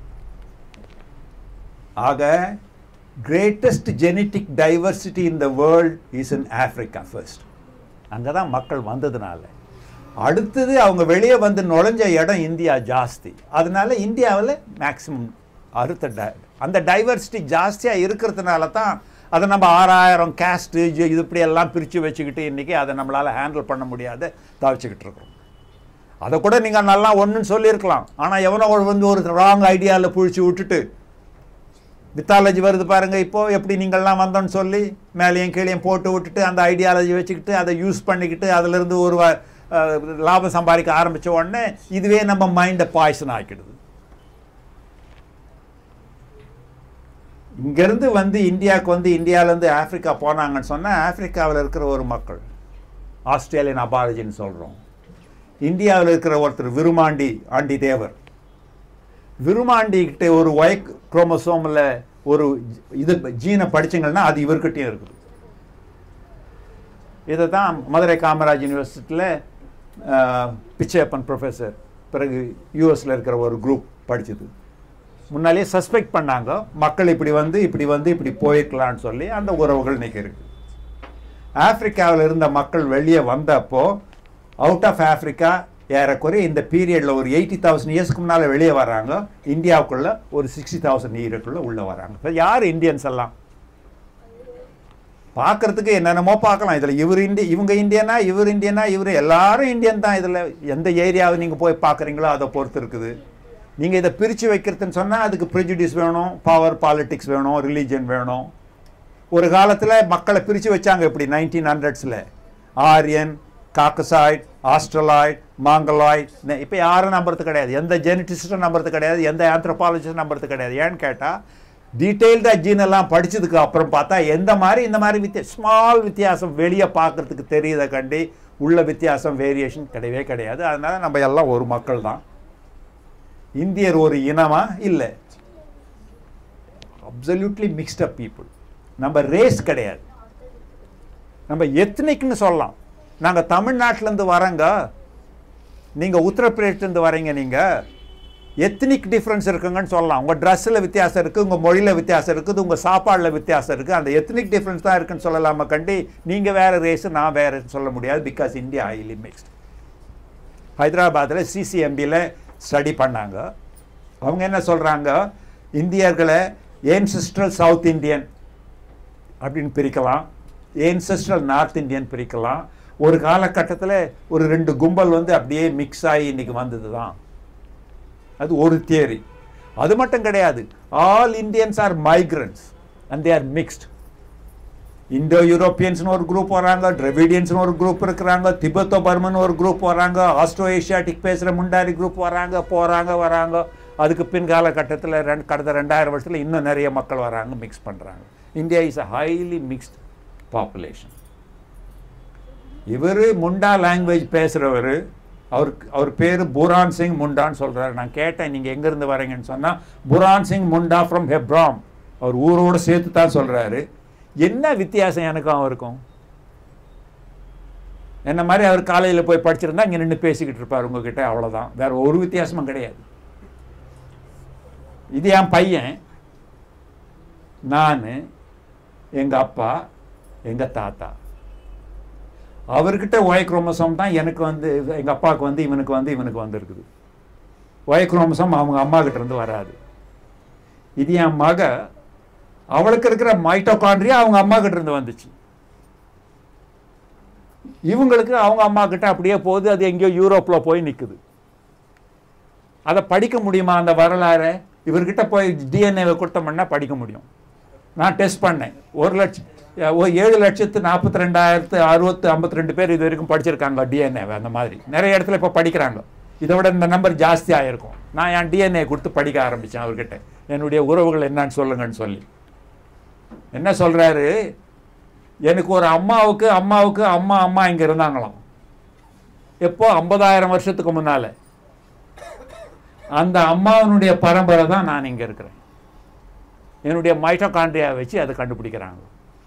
ஆக greatest genetic diversity in the world is in Africa first அங்கே தான் மக்கள் வந்ததுனால அடுத்தது அவங்க வெளியே வந்து நுழைஞ்ச இடம் இந்தியா ஜாஸ்தி அதனால இந்தியாவில் மேக்ஸிமம் அறுத்த டை அந்த டைவர்சிட்டி ஜாஸ்தியாக இருக்கிறதுனால தான் அதை நம்ம ஆறாயிரம் கேஸ்ட்டு இது இப்படி எல்லாம் பிரித்து வச்சுக்கிட்டு இன்றைக்கி அதை நம்மளால் ஹேண்டில் பண்ண முடியாத தவிச்சுக்கிட்டு இருக்கிறோம் அதை கூட நீங்கள் நல்லா ஒன்றுன்னு சொல்லியிருக்கலாம் ஆனால் எவனோ ஒரு வந்து ஒரு ராங் ஐடியாவில் புழிச்சு விட்டுட்டு மித்தாலஜி வருது பாருங்க இப்போ எப்படி நீங்கள்லாம் வந்தோன்னு சொல்லி மேலேயும் கீழேயும் போட்டு விட்டுட்டு அந்த ஐடியாலஜி வச்சுக்கிட்டு அதை யூஸ் பண்ணிக்கிட்டு அதிலிருந்து ஒரு வ- அஹ், லாபம் சம்பாதிக்க ஆரம்பிச்ச உடனே இதுவே நம்ம மைண்டை பாய்சன் ஆக்கிடுது இங்கேருந்து வந்து இந்தியாவுக்கு வந்து இந்தியாவிலேருந்து ஆப்பிரிக்கா போனாங்கன்னு சொன்னால் ஆப்பிரிக்காவில் இருக்கிற ஒரு மக்கள் ஆஸ்திரேலியன் அபாலஜின்னு சொல்கிறோம் இந்தியாவில் இருக்கிற ஒருத்தர் விருமாண்டி ஆண்டி தேவர் விருமாண்டி கிட்ட ஒரு ஒய் குரோமோசோமில் ஒரு இது ஜீனை படிச்சீங்கன்னா அது இவர்கிட்டயும் இருக்குது இதை தான் மதுரை காமராஜ் யூனிவர்சிட்டியில் பிச்சையப்பன் ப்ரொஃபஸர் பிறகு யூஎஸில் இருக்கிற ஒரு குரூப் படிச்சது முன்னாலே சஸ்பெக்ட் பண்ணாங்க மக்கள் இப்படி வந்து இப்படி வந்து இப்படி போயிருக்கலாம்னு சொல்லி அந்த உறவுகள் இன்னைக்கு இருக்கு ஆப்பிரிக்காவில் இருந்த மக்கள் வெளியே வந்தப்போ அவுட் ஆஃப் ஆப்பிரிக்கா ஏறக்குறைய இந்த பீரியடில் ஒரு எயிட்டி தௌசண்ட் இயர்ஸ்க்கு முன்னால் வெளியே வராங்க இந்தியாவுக்குள்ள ஒரு சிக்ஸ்டி தௌசண்ட் இயருக்குள்ள உள்ளே வராங்க இப்போ யார் இந்தியன்ஸ் எல்லாம் பார்க்கறதுக்கு என்னென்னமோ பார்க்கலாம் இதில் இவர் இந்தி இவங்க இந்தியனா இவர் இந்தியனா இவர் எல்லாரும் இந்தியன் தான் இதில் எந்த ஏரியாவை நீங்கள் போய் பார்க்குறீங்களோ அதை பொறுத்து இருக்குது நீங்கள் இதை பிரித்து வைக்கிறதுன்னு சொன்னால் அதுக்கு ப்ரிஜுடிஸ் வேணும் பவர் பாலிட்டிக்ஸ் வேணும் ரிலீஜன் வேணும் ஒரு காலத்தில் மக்களை பிரித்து வச்சாங்க இப்படி நைன்டீன் ஹண்ட்ரட்ஸில் ஆரியன் காக்கசாய்ட் ஆஸ்ட்ரலாய்ட் மாங்கலாய்ட் இப்போ யாரும் நம்புறது கிடையாது எந்த ஜெனட்டிஸ்ட்டும் நம்புறது கிடையாது எந்த ஆந்த்ரோபாலஜிஸ்டும் நம்புறது கிடையாது ஏன்னு கேட்டால் டீட்டெயில்டாக ஜீன் எல்லாம் படிச்சதுக்கு அப்புறம் பார்த்தா எந்த மாதிரி இந்த மாதிரி வித்தியா ஸ்மால் வித்தியாசம் வெளியே பார்க்கறதுக்கு தெரியுத கண்டி உள்ள வித்தியாசம் வேரியேஷன் கிடையவே கிடையாது அதனால நம்ம எல்லாம் ஒரு மக்கள் தான் இந்தியர் ஒரு இனமா இல்லை அப்சல்யூட்லி மிக்ஸ்ட் அப் பீப்புள் நம்ம ரேஸ் கிடையாது நம்ம எத்னிக்னு சொல்லலாம் நாங்கள் தமிழ்நாட்டிலேருந்து வரங்க நீங்கள் உத்தரப்பிரதேஷ்லேருந்து வரீங்க நீங்கள் எத்னிக் டிஃப்ரென்ஸ் இருக்குங்கன்னு சொல்லலாம் உங்கள் ட்ரெஸ்ஸில் வித்தியாசம் இருக்குது உங்கள் மொழியில் வித்தியாசம் இருக்குது உங்கள் சாப்பாடில் வித்தியாசம் இருக்குது அந்த எத்னிக் டிஃப்ரென்ஸ் தான் இருக்குன்னு சொல்லலாமா கண்டி நீங்கள் வேறு ரேஸு நான் வேறுன்னு சொல்ல முடியாது பிகாஸ் இந்தியா ஹைலி மிக்ஸ்ட் ஹைதராபாத்தில் சிசிஎம்பியில் ஸ்டடி பண்ணாங்க அவங்க என்ன சொல்கிறாங்க இந்தியர்களை ஏன்சிஸ்ட்ரல் சவுத் இந்தியன் அப்படின்னு பிரிக்கலாம் ஏன்சிஸ்ட்ரல் நார்த் இந்தியன் பிரிக்கலாம் ஒரு காலகட்டத்தில் ஒரு ரெண்டு கும்பல் வந்து அப்படியே மிக்ஸ் ஆகி இன்னைக்கு வந்தது தான் அது ஒரு தியரி அது மட்டும் கிடையாது all Indians are migrants and they are mixed Indo யூரோப்பியன்ஸ்னு ஒரு குரூப் வராங்க டிரெவிடியன்ஸ்னு ஒரு குரூப் இருக்கிறாங்க திபெத்தோ பர்மன் ஒரு குரூப் வராங்க ஆஸ்ட்ரோ ஏஷியாட்டிக் பேசுகிற முண்டாரி குரூப் வராங்க போகிறாங்க வராங்க அதுக்கு பின் காலகட்டத்தில் ரெண்டு கடந்த ரெண்டாயிரம் வருஷத்தில் இன்னும் நிறைய மக்கள் வராங்க மிக்ஸ் பண்ணுறாங்க India is a highly mixed population இவர் முண்டா லாங்குவேஜ் பேசுகிறவர் அவருக்கு அவர் பேர் புரான் சிங் முண்டான்னு சொல்கிறாரு நான் கேட்டேன் நீங்கள் எங்கேருந்து வரீங்கன்னு சொன்னால் புரான் சிங் முண்டா ஃப்ரம் ஹெப்ராம் அவர் ஊரோடு சேர்த்து தான் சொல்கிறாரு என்ன வித்தியாசம் எனக்கும் அவருக்கும் என்ன மாதிரி அவர் காலையில் போய் படிச்சிருந்தா இங்கே நின்று பேசிக்கிட்டு இருப்பார் உங்ககிட்ட அவ்வளோதான் வேற ஒரு வித்தியாசமும் கிடையாது இது என் பையன் நான் எங்கள் அப்பா எங்கள் தாத்தா அவர்கிட்ட ஒய் குரோமோசோம் தான் எனக்கு வந்து எங்கள் அப்பாவுக்கு வந்து இவனுக்கு வந்து இவனுக்கு வந்திருக்குது ஒய் குரோமோசோம் அவங்க அம்மா கிட்ட இருந்து வராது இது என் மக அவளுக்கு இருக்கிற மைட்டோகாண்ட்ரியா அவங்க அம்மா கிட்ட இருந்து வந்துச்சு இவங்களுக்கு அவங்க அம்மா கிட்ட அப்படியே போகுது அது எங்கேயோ யூரோப்பில் போய் நிற்குது அதை படிக்க முடியுமா அந்த வரலாறை இவர்கிட்ட போய் டிஎன்ஏவை கொடுத்தோம்னா படிக்க முடியும் நான் டெஸ்ட் பண்ணேன் ஒரு லட்சம் ஒரு ஏழு லட்சத்து நாற்பத்தி ரெண்டாயிரத்து அறுபத்து ஐம்பத்தி ரெண்டு பேர் இது வரைக்கும் படிச்சிருக்காங்க டிஎன்ஏவை அந்த மாதிரி நிறைய இடத்துல இப்போ படிக்கிறாங்க இதை விட இந்த நம்பர் ஜாஸ்தியாக இருக்கும் நான் என் டிஎன்ஏ கொடுத்து படிக்க ஆரம்பித்தேன் அவர்கிட்ட என்னுடைய உறவுகள் என்னன்னு சொல்லுங்கன்னு சொல்லி என்ன சொல்கிறாரு எனக்கு ஒரு அம்மாவுக்கு அம்மாவுக்கு அம்மா அம்மா இங்கே இருந்தாங்களாம் எப்போ ஐம்பதாயிரம் வருஷத்துக்கு முன்னால் அந்த அம்மாவினுடைய பரம்பரை தான் நான் இங்கே இருக்கிறேன் என்னுடைய மைட்டோகாண்ட்ரியா வச்சு அதை கண்டுபிடிக்கிறாங்க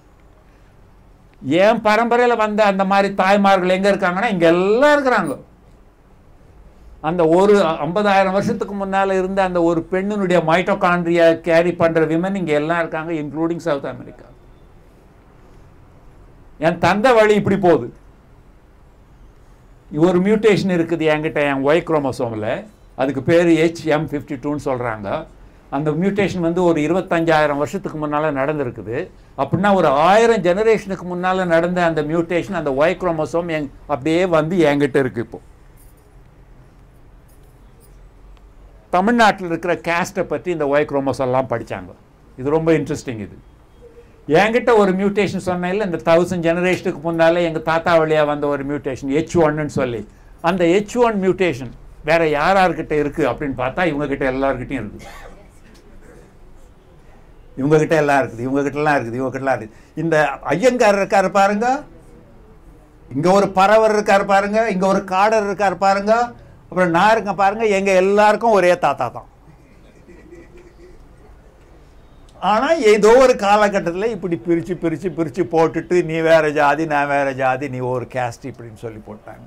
என் பரம்பரையில் வந்த அந்த மாதிரி தாய்மார்கள் எங்கே இருக்காங்கன்னா இங்கே எல்லாம் இருக்கிறாங்க அந்த ஒரு ஐம்பதாயிரம் வருஷத்துக்கு முன்னால் இருந்த அந்த ஒரு பெண்ணினுடைய மைட்டோகாண்ட்ரியா கேரி பண்ணுற விமன் இங்கே எல்லாம் இருக்காங்க இன்க்ளூடிங் சவுத் அமெரிக்கா என் தந்தை வழி இப்படி போகுது ஒரு மியூட்டேஷன் இருக்குது என்கிட்ட என் ஒய் குரோமோசோமில் அதுக்கு பேர் ஹெச்எம் ஃபிஃப்டி டூன்னு சொல்கிறாங்க அந்த மியூட்டேஷன் வந்து ஒரு இருபத்தஞ்சாயிரம் வருஷத்துக்கு முன்னால் நடந்திருக்குது அப்படின்னா ஒரு ஆயிரம் ஜெனரேஷனுக்கு முன்னால் நடந்த அந்த மியூட்டேஷன் அந்த ஒய் குரோமோசோம் எங் அப்படியே வந்து என்கிட்ட இருக்குது இப்போ தமிழ்நாட்டில் இருக்கிற கேஸ்ட்டை பற்றி இந்த ஒய் குரோமோசோம்லாம் படித்தாங்க இது ரொம்ப இன்ட்ரெஸ்டிங் இது என்கிட்ட ஒரு மியூட்டேஷன் சொன்னேன்ல இந்த தௌசண்ட் ஜெனரேஷனுக்கு முன்னாலே எங்கள் தாத்தா வழியாக வந்த ஒரு மியூட்டேஷன் ஹெச் ஒன்னு சொல்லி அந்த ஹெச் ஒன் மியூட்டேஷன் வேற யார் யார்கிட்ட இருக்குது அப்படின்னு பார்த்தா இவங்ககிட்ட எல்லார்கிட்டையும் இருக்குது இவங்ககிட்ட எல்லாம் இருக்குது இவங்ககிட்டலாம் இருக்குது இவங்ககிட்டலாம் இருக்குது இந்த ஐயங்கார் இருக்காரு பாருங்க இங்கே ஒரு பறவர் இருக்கார் பாருங்க இங்கே ஒரு காடர் இருக்கார் பாருங்க அப்புறம் நான் இருக்கேன் பாருங்க எங்கள் எல்லாருக்கும் ஒரே தாத்தா தான் ஆனால் ஏதோ ஒரு காலகட்டத்தில் இப்படி பிரித்து பிரித்து பிரித்து போட்டுட்டு நீ வேற ஜாதி நான் வேற ஜாதி நீ ஒரு கேஸ்ட் இப்படின்னு சொல்லி போட்டாங்க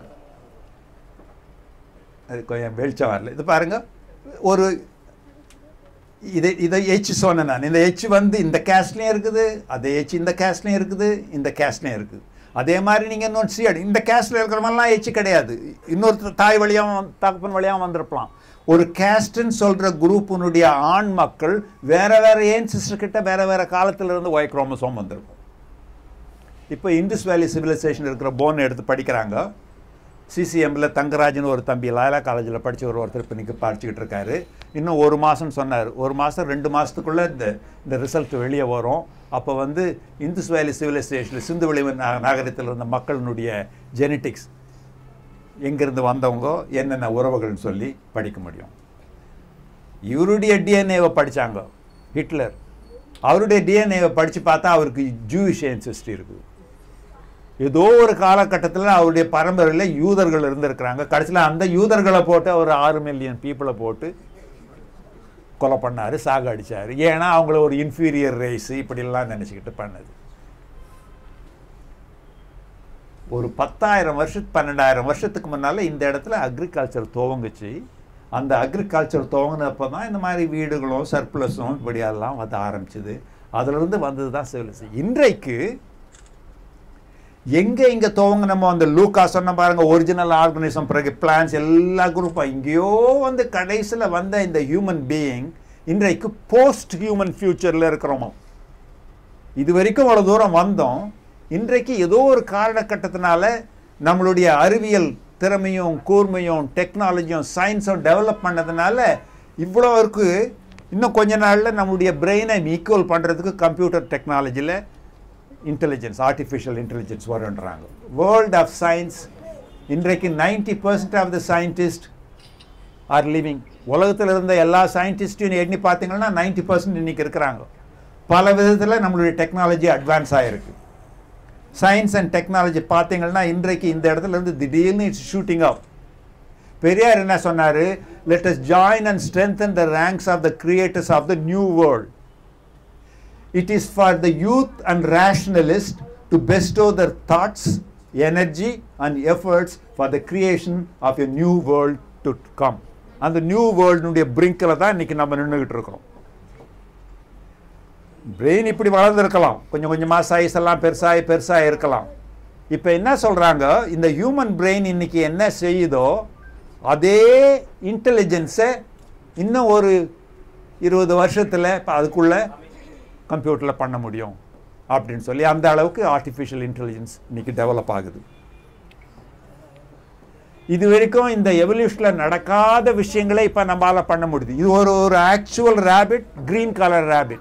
அது கொஞ்சம் வெளிச்சம் வரல இது பாருங்க ஒரு இதை இதை எச் சொன்னேன் நான் இந்த எச் வந்து இந்த கேஸ்ட்லேயும் இருக்குது அதே எச் இந்த கேஸ்ட்லேயும் இருக்குது இந்த கேஸ்ட்லேயும் இருக்குது அதே மாதிரி நீங்கள் இன்னொன்று சிஆடி இந்த கேஸ்டில் இருக்கிறவங்கலாம் எச் கிடையாது இன்னொரு தாய் வழியாகவும் தகப்பன் வழியாகவும் வந்திருக்கலாம் ஒரு கேஸ்ட்னு சொல்கிற குரூப்பினுடைய ஆண் மக்கள் வேற வேற ஏன் சிஸ்டர் கிட்ட வேற வேற காலத்துல இருந்து ஒய் குரோமோசோம் வந்திருக்கும் இப்போ இண்டஸ் வேலி சிவிலைசேஷன் இருக்கிற போன் எடுத்து படிக்கிறாங்க சிசிஎம்மில் தங்கராஜன் ஒரு தம்பி லாயலா காலேஜில் படித்த ஒரு ஒருத்தர் இப்போ நிற்க படிச்சுக்கிட்டு இருக்காரு இன்னும் ஒரு மாதம் சொன்னார் ஒரு மாதம் ரெண்டு மாதத்துக்குள்ளே இந்த இந்த ரிசல்ட் வெளியே வரும் அப்போ வந்து இந்துஸ் வேலி சிவிலைசேஷனில் சிந்து விளைவு நாகரிகத்தில் இருந்த மக்களினுடைய ஜெனட்டிக்ஸ் எங்கேருந்து வந்தவங்க என்னென்ன உறவுகள்னு சொல்லி படிக்க முடியும் இவருடைய டிஎன்ஏவை படித்தாங்க ஹிட்லர் அவருடைய டிஎன்ஏவை படித்து பார்த்தா அவருக்கு ஜூயிஷ் ancestry இருக்குது ஏதோ ஒரு காலகட்டத்தில் அவருடைய பரம்பரையில் யூதர்கள் இருந்திருக்கிறாங்க கடைசியில் அந்த யூதர்களை போட்டு அவர் ஆறு மில்லியன் பீப்புளை போட்டு கொலை பண்ணார் சாக அடிச்சாரு ஏன்னா அவங்கள ஒரு இன்ஃபீரியர் ரேஸ் இப்படிலாம் நினச்சிக்கிட்டு பண்ணது ஒரு பத்தாயிரம் வருஷத்து பன்னெண்டாயிரம் வருஷத்துக்கு முன்னால் இந்த இடத்துல அக்ரிகல்ச்சர் துவங்குச்சு அந்த அக்ரிகல்ச்சர் துவங்கினப்போ தான் இந்த மாதிரி வீடுகளும் சர்ப்ளஸும் இப்படியெல்லாம் வந்து ஆரம்பிச்சுது அதிலிருந்து வந்தது தான் சிவிலைசேஷன் இன்றைக்கு எங்கே இங்கே துவங்கினமோ அந்த லூக்கா சொன்ன பாருங்க ஒரிஜினல் ஆர்கனிசம் பிறகு பிளான்ஸ் எல்லா குரூப்பும் எங்கேயோ வந்து கடைசியில் வந்த இந்த ஹியூமன் பீயிங் இன்றைக்கு போஸ்ட் ஹியூமன் ஃபியூச்சரில் இருக்கிறோமோ இது வரைக்கும் அவ்வளோ தூரம் வந்தோம் இன்றைக்கு ஏதோ ஒரு காலகட்டத்தினால நம்மளுடைய அறிவியல் திறமையும் கூர்மையும் டெக்னாலஜியும் சயின்ஸும் டெவலப் பண்ணதுனால இவ்வளோ இருக்கு இன்னும் கொஞ்ச நாளில் நம்மளுடைய பிரெயினை ஈக்குவல் பண்ணுறதுக்கு கம்ப்யூட்டர் டெக்னாலஜியில் இன்டெலிஜென்ஸ் ஆர்டிஃபிஷியல் இன்டெலிஜென்ஸ் வருன்றாங்க வேர்ல்ட் ஆஃப் சயின்ஸ் இன்றைக்கு ninety percent of the scientist are living உலகத்தில் இருந்த எல்லா சயின்டிஸ்ட்டையும் எண்ணி பார்த்தீங்கன்னா நைன்டி பர்சன்ட் இன்னைக்கு இருக்கிறாங்க பல விதத்தில் நம்மளுடைய டெக்னாலஜி அட்வான்ஸ் ஆகிருக்கு சயின்ஸ் அண்ட் டெக்னாலஜி பார்த்தீங்கன்னா இன்றைக்கு இந்த இடத்துல இருந்து திடீர்னு இட்ஸ் ஷூட்டிங் அப் பெரியார் என்ன சொன்னார் let us join and strengthen the ranks of the creators of the new world It is for the youth and rationalist to bestow their thoughts, energy, and efforts for the creation of a new world to come. அந்த new வேர்ல்டுடைய பிரிங்கில் தான் இன்னைக்கு நம்ம நின்றுக்கிட்டு இருக்கிறோம் brain இப்படி வளர்ந்துருக்கலாம் கொஞ்சம் கொஞ்சமாக சைஸ் எல்லாம் பெருசாகி பெருசாக இருக்கலாம் இப்போ என்ன சொல்கிறாங்க இந்த ஹியூமன் பிரெயின் இன்னைக்கு என்ன செய்யுதோ அதே இன்டெலிஜென்ஸை இன்னும் ஒரு இருபது வருஷத்தில் இப்போ அதுக்குள்ளே கம்ப்யூட்டரில் பண்ண முடியும் அப்படின்னு சொல்லி அந்த அளவுக்கு ஆர்டிஃபிஷியல் இன்டெலிஜென்ஸ் இன்னைக்கு டெவலப் ஆகுது இது வரைக்கும் இந்த எவல்யூஷனில் நடக்காத விஷயங்களை இப்போ நம்மளால் பண்ண முடியுது இது ஒரு ஒரு actual rapid green colour rapid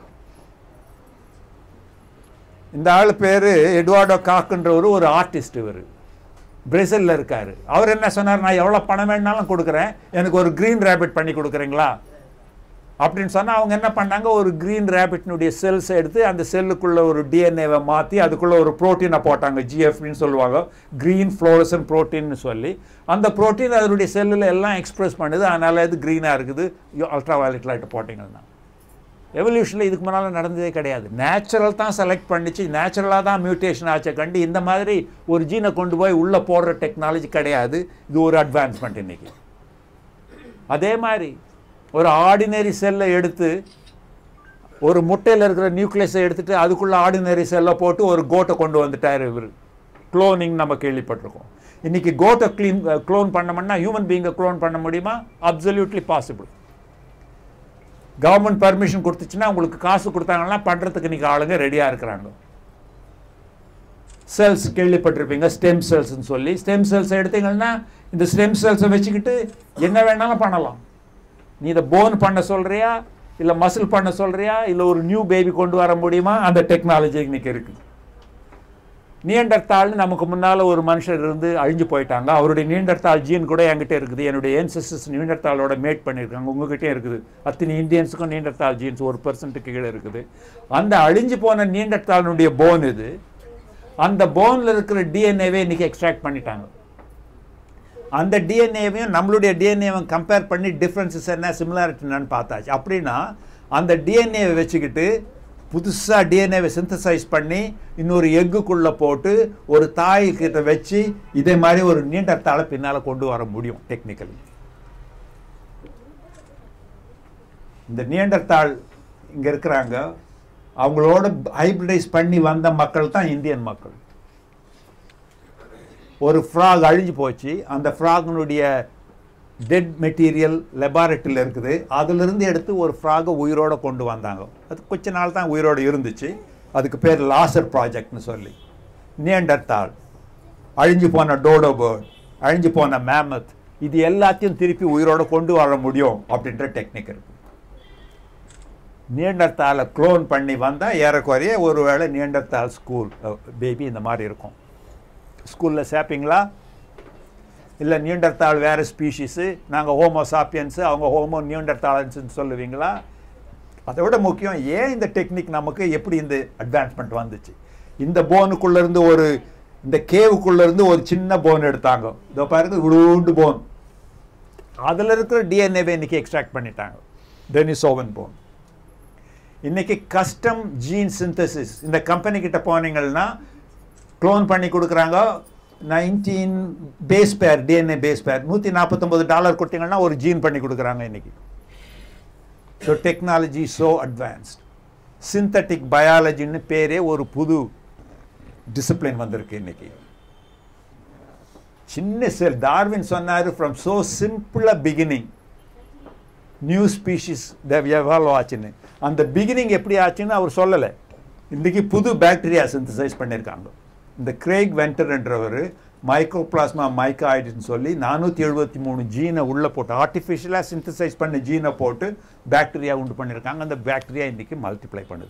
இந்த ஆள் பேர் எட்வார்டோ காக்குன்றவர் ஒரு ஆர்டிஸ்ட் இவர் பிரேசிலில் இருக்கார் அவர் என்ன சொன்னார் நான் எவ்வளோ பணம் வேணாலும் கொடுக்குறேன் எனக்கு ஒரு க்ரீன் ரேபிட் பண்ணி கொடுக்குறீங்களா அப்படின்னு சொன்னால் அவங்க என்ன பண்ணாங்க ஒரு க்ரீன் ரேபிட்னுடைய செல்ஸை எடுத்து அந்த செல்லுக்குள்ளே ஒரு டிஎன்ஏவை மாற்றி அதுக்குள்ளே ஒரு ப்ரோட்டீனை போட்டாங்க ஜிஎஃப்னு சொல்லுவாங்க க்ரீன் ஃப்ளோரசன் ப்ரோட்டீன்னு சொல்லி அந்த ப்ரோட்டீன் அதனுடைய செல்லில் எல்லாம் எக்ஸ்பிரஸ் பண்ணுது அதனால் அது க்ரீனாக இருக்குது அல்ட்ரா வயலட் லைட்டை போட்டிங்கன்னா எவல்யூஷனில் இதுக்கு முன்னால் நடந்ததே கிடையாது நேச்சுரல் தான் செலக்ட் பண்ணிச்சு நேச்சுரலாக தான் மியூட்டேஷன் ஆச்சை கண்டு இந்த மாதிரி ஒரு ஜீனை கொண்டு போய் உள்ளே போடுற டெக்னாலஜி கிடையாது இது ஒரு அட்வான்ஸ்மெண்ட் இன்னைக்கு அதே மாதிரி ஒரு ஆர்டினரி செல்லை எடுத்து ஒரு முட்டையில் இருக்கிற நியூக்ளியஸை எடுத்துட்டு அதுக்குள்ளே ஆர்டினரி செல்லை போட்டு ஒரு கோட்டை கொண்டு வந்துட்டார் இவர் குளோனிங் நம்ம கேள்விப்பட்டிருக்கோம் இன்னைக்கு கோட்டை க்ளீன் க்ளோன் பண்ணோம்னா ஹியூமன் பீங்கை க்ளோன் பண்ண முடியுமா அப்சல்யூட்லி பாசிபிள் கவர்மெண்ட் பர்மிஷன் கொடுத்துச்சுன்னா உங்களுக்கு காசு கொடுத்தாங்கன்னா பண்ணுறதுக்கு இன்றைக்கி ஆளுங்க ரெடியாக இருக்கிறாங்க செல்ஸ் கேள்விப்பட்டிருப்பீங்க ஸ்டெம் செல்ஸ்னு சொல்லி ஸ்டெம் செல்ஸ் எடுத்தீங்கன்னா இந்த ஸ்டெம் செல்ஸை வச்சுக்கிட்டு என்ன வேணாலும் பண்ணலாம் நீ இதை போன் பண்ண சொல்கிறியா இல்லை மசில் பண்ண சொல்கிறியா இல்லை ஒரு நியூ பேபி கொண்டு வர முடியுமா அந்த டெக்னாலஜி இன்னைக்கு இருக்குது நீண்டர்த்தாள்னு நமக்கு முன்னால் ஒரு மனுஷர் இருந்து அழிஞ்சு போயிட்டாங்க அவருடைய நீண்டர்த்தாள் ஜீன் கூட என்கிட்ட இருக்குது என்னுடைய ஏன்சஸ்டர்ஸ் நீண்டர்த்தாளோட மேட் பண்ணியிருக்காங்க உங்ககிட்டே இருக்குது அத்தனை இந்தியன்ஸுக்கும் நீண்டர்த்தாள் ஜீன்ஸ் ஒரு பர்சன்ட்டுக்கு கீழே இருக்குது அந்த அழிஞ்சு போன நீண்டர்த்தாளினுடைய போன் இது அந்த போனில் இருக்கிற டிஎன்ஏவே இன்னைக்கு எக்ஸ்ட்ராக்ட் பண்ணிட்டாங்க அந்த டிஎன்ஏவையும் நம்மளுடைய டிஎன்ஏவும் கம்பேர் பண்ணி டிஃப்ரென்சஸ் என்ன சிமிலாரிட்டி என்னன்னு பார்த்தாச்சு அப்படின்னா அந்த டிஎன்ஏவை வச்சுக்கிட்டு புதுசாக டிஎன்ஏவை சிந்தசைஸ் பண்ணி இன்னொரு எக்குக்குள்ளே போட்டு ஒரு தாய்கிட்ட வச்சு இதே மாதிரி ஒரு நீண்டத்தாளை பின்னால் கொண்டு வர முடியும் டெக்னிக்கலி இந்த நீண்டத்தாள் இங்கே இருக்கிறாங்க அவங்களோட ஹைப்ரிடைஸ் பண்ணி வந்த மக்கள் தான் இந்தியன் மக்கள் ஒரு ஃப்ராக் அழிஞ்சு போச்சு அந்த ஃப்ராக்னுடைய டெட் மெட்டீரியல் லெபார்ட்டரியில் இருக்குது அதிலிருந்து எடுத்து ஒரு ஃப்ராகை உயிரோடு கொண்டு வந்தாங்க அது கொஞ்ச நாள் தான் உயிரோடு இருந்துச்சு அதுக்கு பேர் லாசர் ப்ராஜெக்ட்னு சொல்லி நியண்டர்தாள் அழிஞ்சு போன டோடோ பேர்ட் அழிஞ்சு போன மேமத் இது எல்லாத்தையும் திருப்பி உயிரோடு கொண்டு வர முடியும் அப்படின்ற டெக்னிக் இருக்கு நியண்டர்தாலை க்ளோன் பண்ணி வந்தால் ஏறக்குறைய ஒருவேளை நியண்டர்தால் ஸ்கூல் பேபி இந்த மாதிரி இருக்கும் ஸ்கூலில் சேர்ப்பீங்களா இல்லை நியூண்டர்தாள் வேறு ஸ்பீஷீஸு நாங்கள் ஹோமோ சாப்பியன்ஸு அவங்க ஹோமோ நியூண்டர்தாலன்ஸ்னு சொல்லுவீங்களா அதை விட முக்கியம் ஏன் இந்த டெக்னிக் நமக்கு எப்படி இந்த அட்வான்ஸ்மெண்ட் வந்துச்சு இந்த போனுக்குள்ள இருந்து ஒரு இந்த கேவுக்குள்ள இருந்து ஒரு சின்ன போன் எடுத்தாங்க இதோ பாருங்க இவ்வளோண்டு போன் அதில் இருக்கிற டிஎன்ஏவை இன்னைக்கு எக்ஸ்ட்ராக்ட் பண்ணிட்டாங்க டெனிசோவன் போன் இன்னைக்கு கஸ்டம் ஜீன் சிந்தசிஸ் இந்த கம்பெனி கிட்ட போனீங்கன்னா க்ளோன் பண்ணி கொடுக்குறாங்க nineteen base pair DNA base pair நூற்றி நாற்பத்தொம்பது டாலர் கொடுத்தீங்கன்னா ஒரு ஜீன் பண்ணி கொடுக்குறாங்க இன்னைக்கு so technology so advanced synthetic பயாலஜின்னு பேரே ஒரு புது டிசிப்ளின் வந்திருக்கு இன்னைக்கு சின்ன செல் டார்வின் சொன்னார் ஃப்ரம் ஸோ சிம்பிளாக பிகினிங் நியூ ஸ்பீஷிஸ் எவால்வ் ஆச்சுன்னு அந்த பிகினிங் எப்படி ஆச்சுன்னு அவர் சொல்லலை இன்றைக்கி புது பாக்டீரியா சிந்தசைஸ் பண்ணியிருக்காங்க இந்த கிரேக் வென்டர்ன்றவர் மைக்ரோபிளாஸ்மா மைக்காய்டுன்னு சொல்லி நானூற்றி எழுபத்தி மூணு ஜீனை உள்ளே போட்டு ஆர்டிஃபிஷியலாக சிந்தசைஸ் பண்ண ஜீனை போட்டு பாக்டீரியா உண்டு பண்ணியிருக்காங்க அந்த பாக்டீரியா இன்றைக்கி மல்டிப்ளை பண்ணுது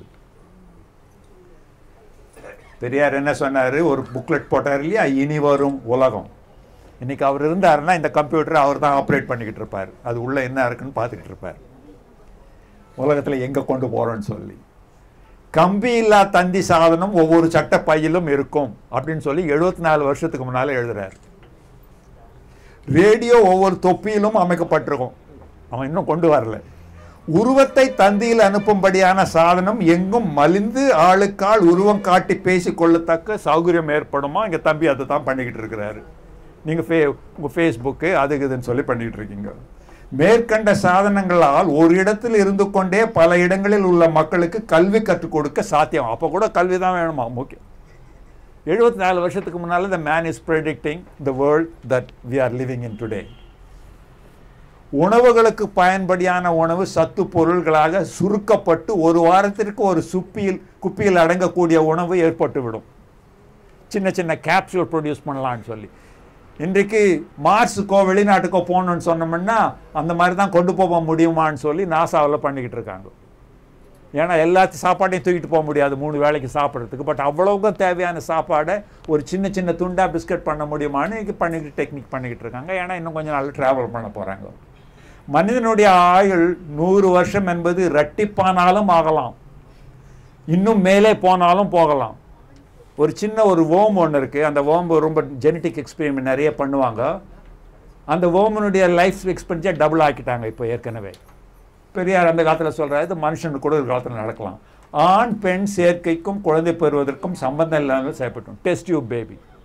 பெரியார் என்ன சொன்னார் ஒரு புக்லெட் போட்டார் இல்லையா இனி வரும் உலகம் இன்னைக்கு அவர் இருந்தாருன்னா இந்த கம்ப்யூட்டர் அவர் தான் ஆப்ரேட் பண்ணிக்கிட்டு இருப்பார் அது உள்ள என்ன இருக்குன்னு பார்த்துக்கிட்டு இருப்பார் உலகத்தில் எங்கே கொண்டு போகிறோன்னு சொல்லி கம்பி இல்லா தந்தி சாதனம் ஒவ்வொரு சட்ட பையிலும் இருக்கும் அப்படின்னு சொல்லி எழுபத்தி நாலு வருஷத்துக்கு முன்னால் எழுதுறார் ரேடியோ ஒவ்வொரு தொப்பியிலும் அமைக்கப்பட்டிருக்கும் அவன் இன்னும் கொண்டு வரல உருவத்தை தந்தியில் அனுப்பும்படியான சாதனம் எங்கும் மலிந்து ஆளுக்கால் உருவம் காட்டி பேசி கொள்ளத்தக்க சௌகரியம் ஏற்படுமா இங்கே தம்பி அதை தான் பண்ணிக்கிட்டு இருக்கிறாரு நீங்கள் ஃபே உங்கள் ஃபேஸ்புக்கு அதுக்கு இதுன்னு சொல்லி பண்ணிக்கிட்டு இருக்கீங்க மேற்கண்ட சாதனங்களால் ஒரு இடத்தில் இருந்து கொண்டே பல இடங்களில் உள்ள மக்களுக்கு கல்வி கற்றுக் கொடுக்க சாத்தியம் அப்போ கூட கல்வி தான் வேணுமா முக்கியம் எழுபத்தி நாலு வருஷத்துக்கு முன்னால் the man is predicting the world that we are living in today உணவுகளுக்கு பயன்படியான உணவு சத்து பொருள்களாக சுருக்கப்பட்டு ஒரு வாரத்திற்கு ஒரு சுப்பியில் குப்பியில் அடங்கக்கூடிய உணவு ஏற்பட்டுவிடும் சின்ன சின்ன கேப்சூல் ப்ரொடியூஸ் பண்ணலான்னு சொல்லி இன்றைக்கு மார்ஸுக்கோ வெளிநாட்டுக்கோ போகணுன்னு சொன்னோம்னா அந்த மாதிரி தான் கொண்டு போக முடியுமான்னு சொல்லி நாசாவில் பண்ணிக்கிட்டு இருக்காங்க ஏன்னா எல்லாத்தையும் சாப்பாட்டையும் தூக்கிட்டு போக முடியாது மூணு வேளைக்கு சாப்பிட்றதுக்கு பட் அவ்வளவுக்கும் தேவையான சாப்பாடை ஒரு சின்ன சின்ன துண்டாக பிஸ்கட் பண்ண முடியுமான்னு இன்னைக்கு பண்ணிக்கிட்டு டெக்னிக் பண்ணிக்கிட்டு இருக்காங்க ஏன்னா இன்னும் கொஞ்சம் நாள் ட்ராவல் பண்ண போகிறாங்க மனிதனுடைய ஆயுள் நூறு வருஷம் என்பது இரட்டிப்பானாலும் ஆகலாம் இன்னும் மேலே போனாலும் போகலாம் ஒரு சின்ன ஒரு ஓம் ஒன்று இருக்குது அந்த ஓம் ரொம்ப ஜெனட்டிக் எக்ஸ்பெரிமெண்ட் நிறைய பண்ணுவாங்க அந்த ஓமனுடைய லைஃப் எக்ஸ்பென்சர் டபுள் ஆக்கிட்டாங்க இப்போ ஏற்கனவே பெரியார் அந்த காலத்தில் சொல்கிறாரு இது மனுஷனுக்கு கூட ஒரு காலத்தில் நடக்கலாம் ஆண் பெண் சேர்க்கைக்கும் குழந்தை பெறுவதற்கும் சம்பந்தம் இல்லாமல் செய்யப்பட்டோம் டெஸ்ட் டியூப் பேபி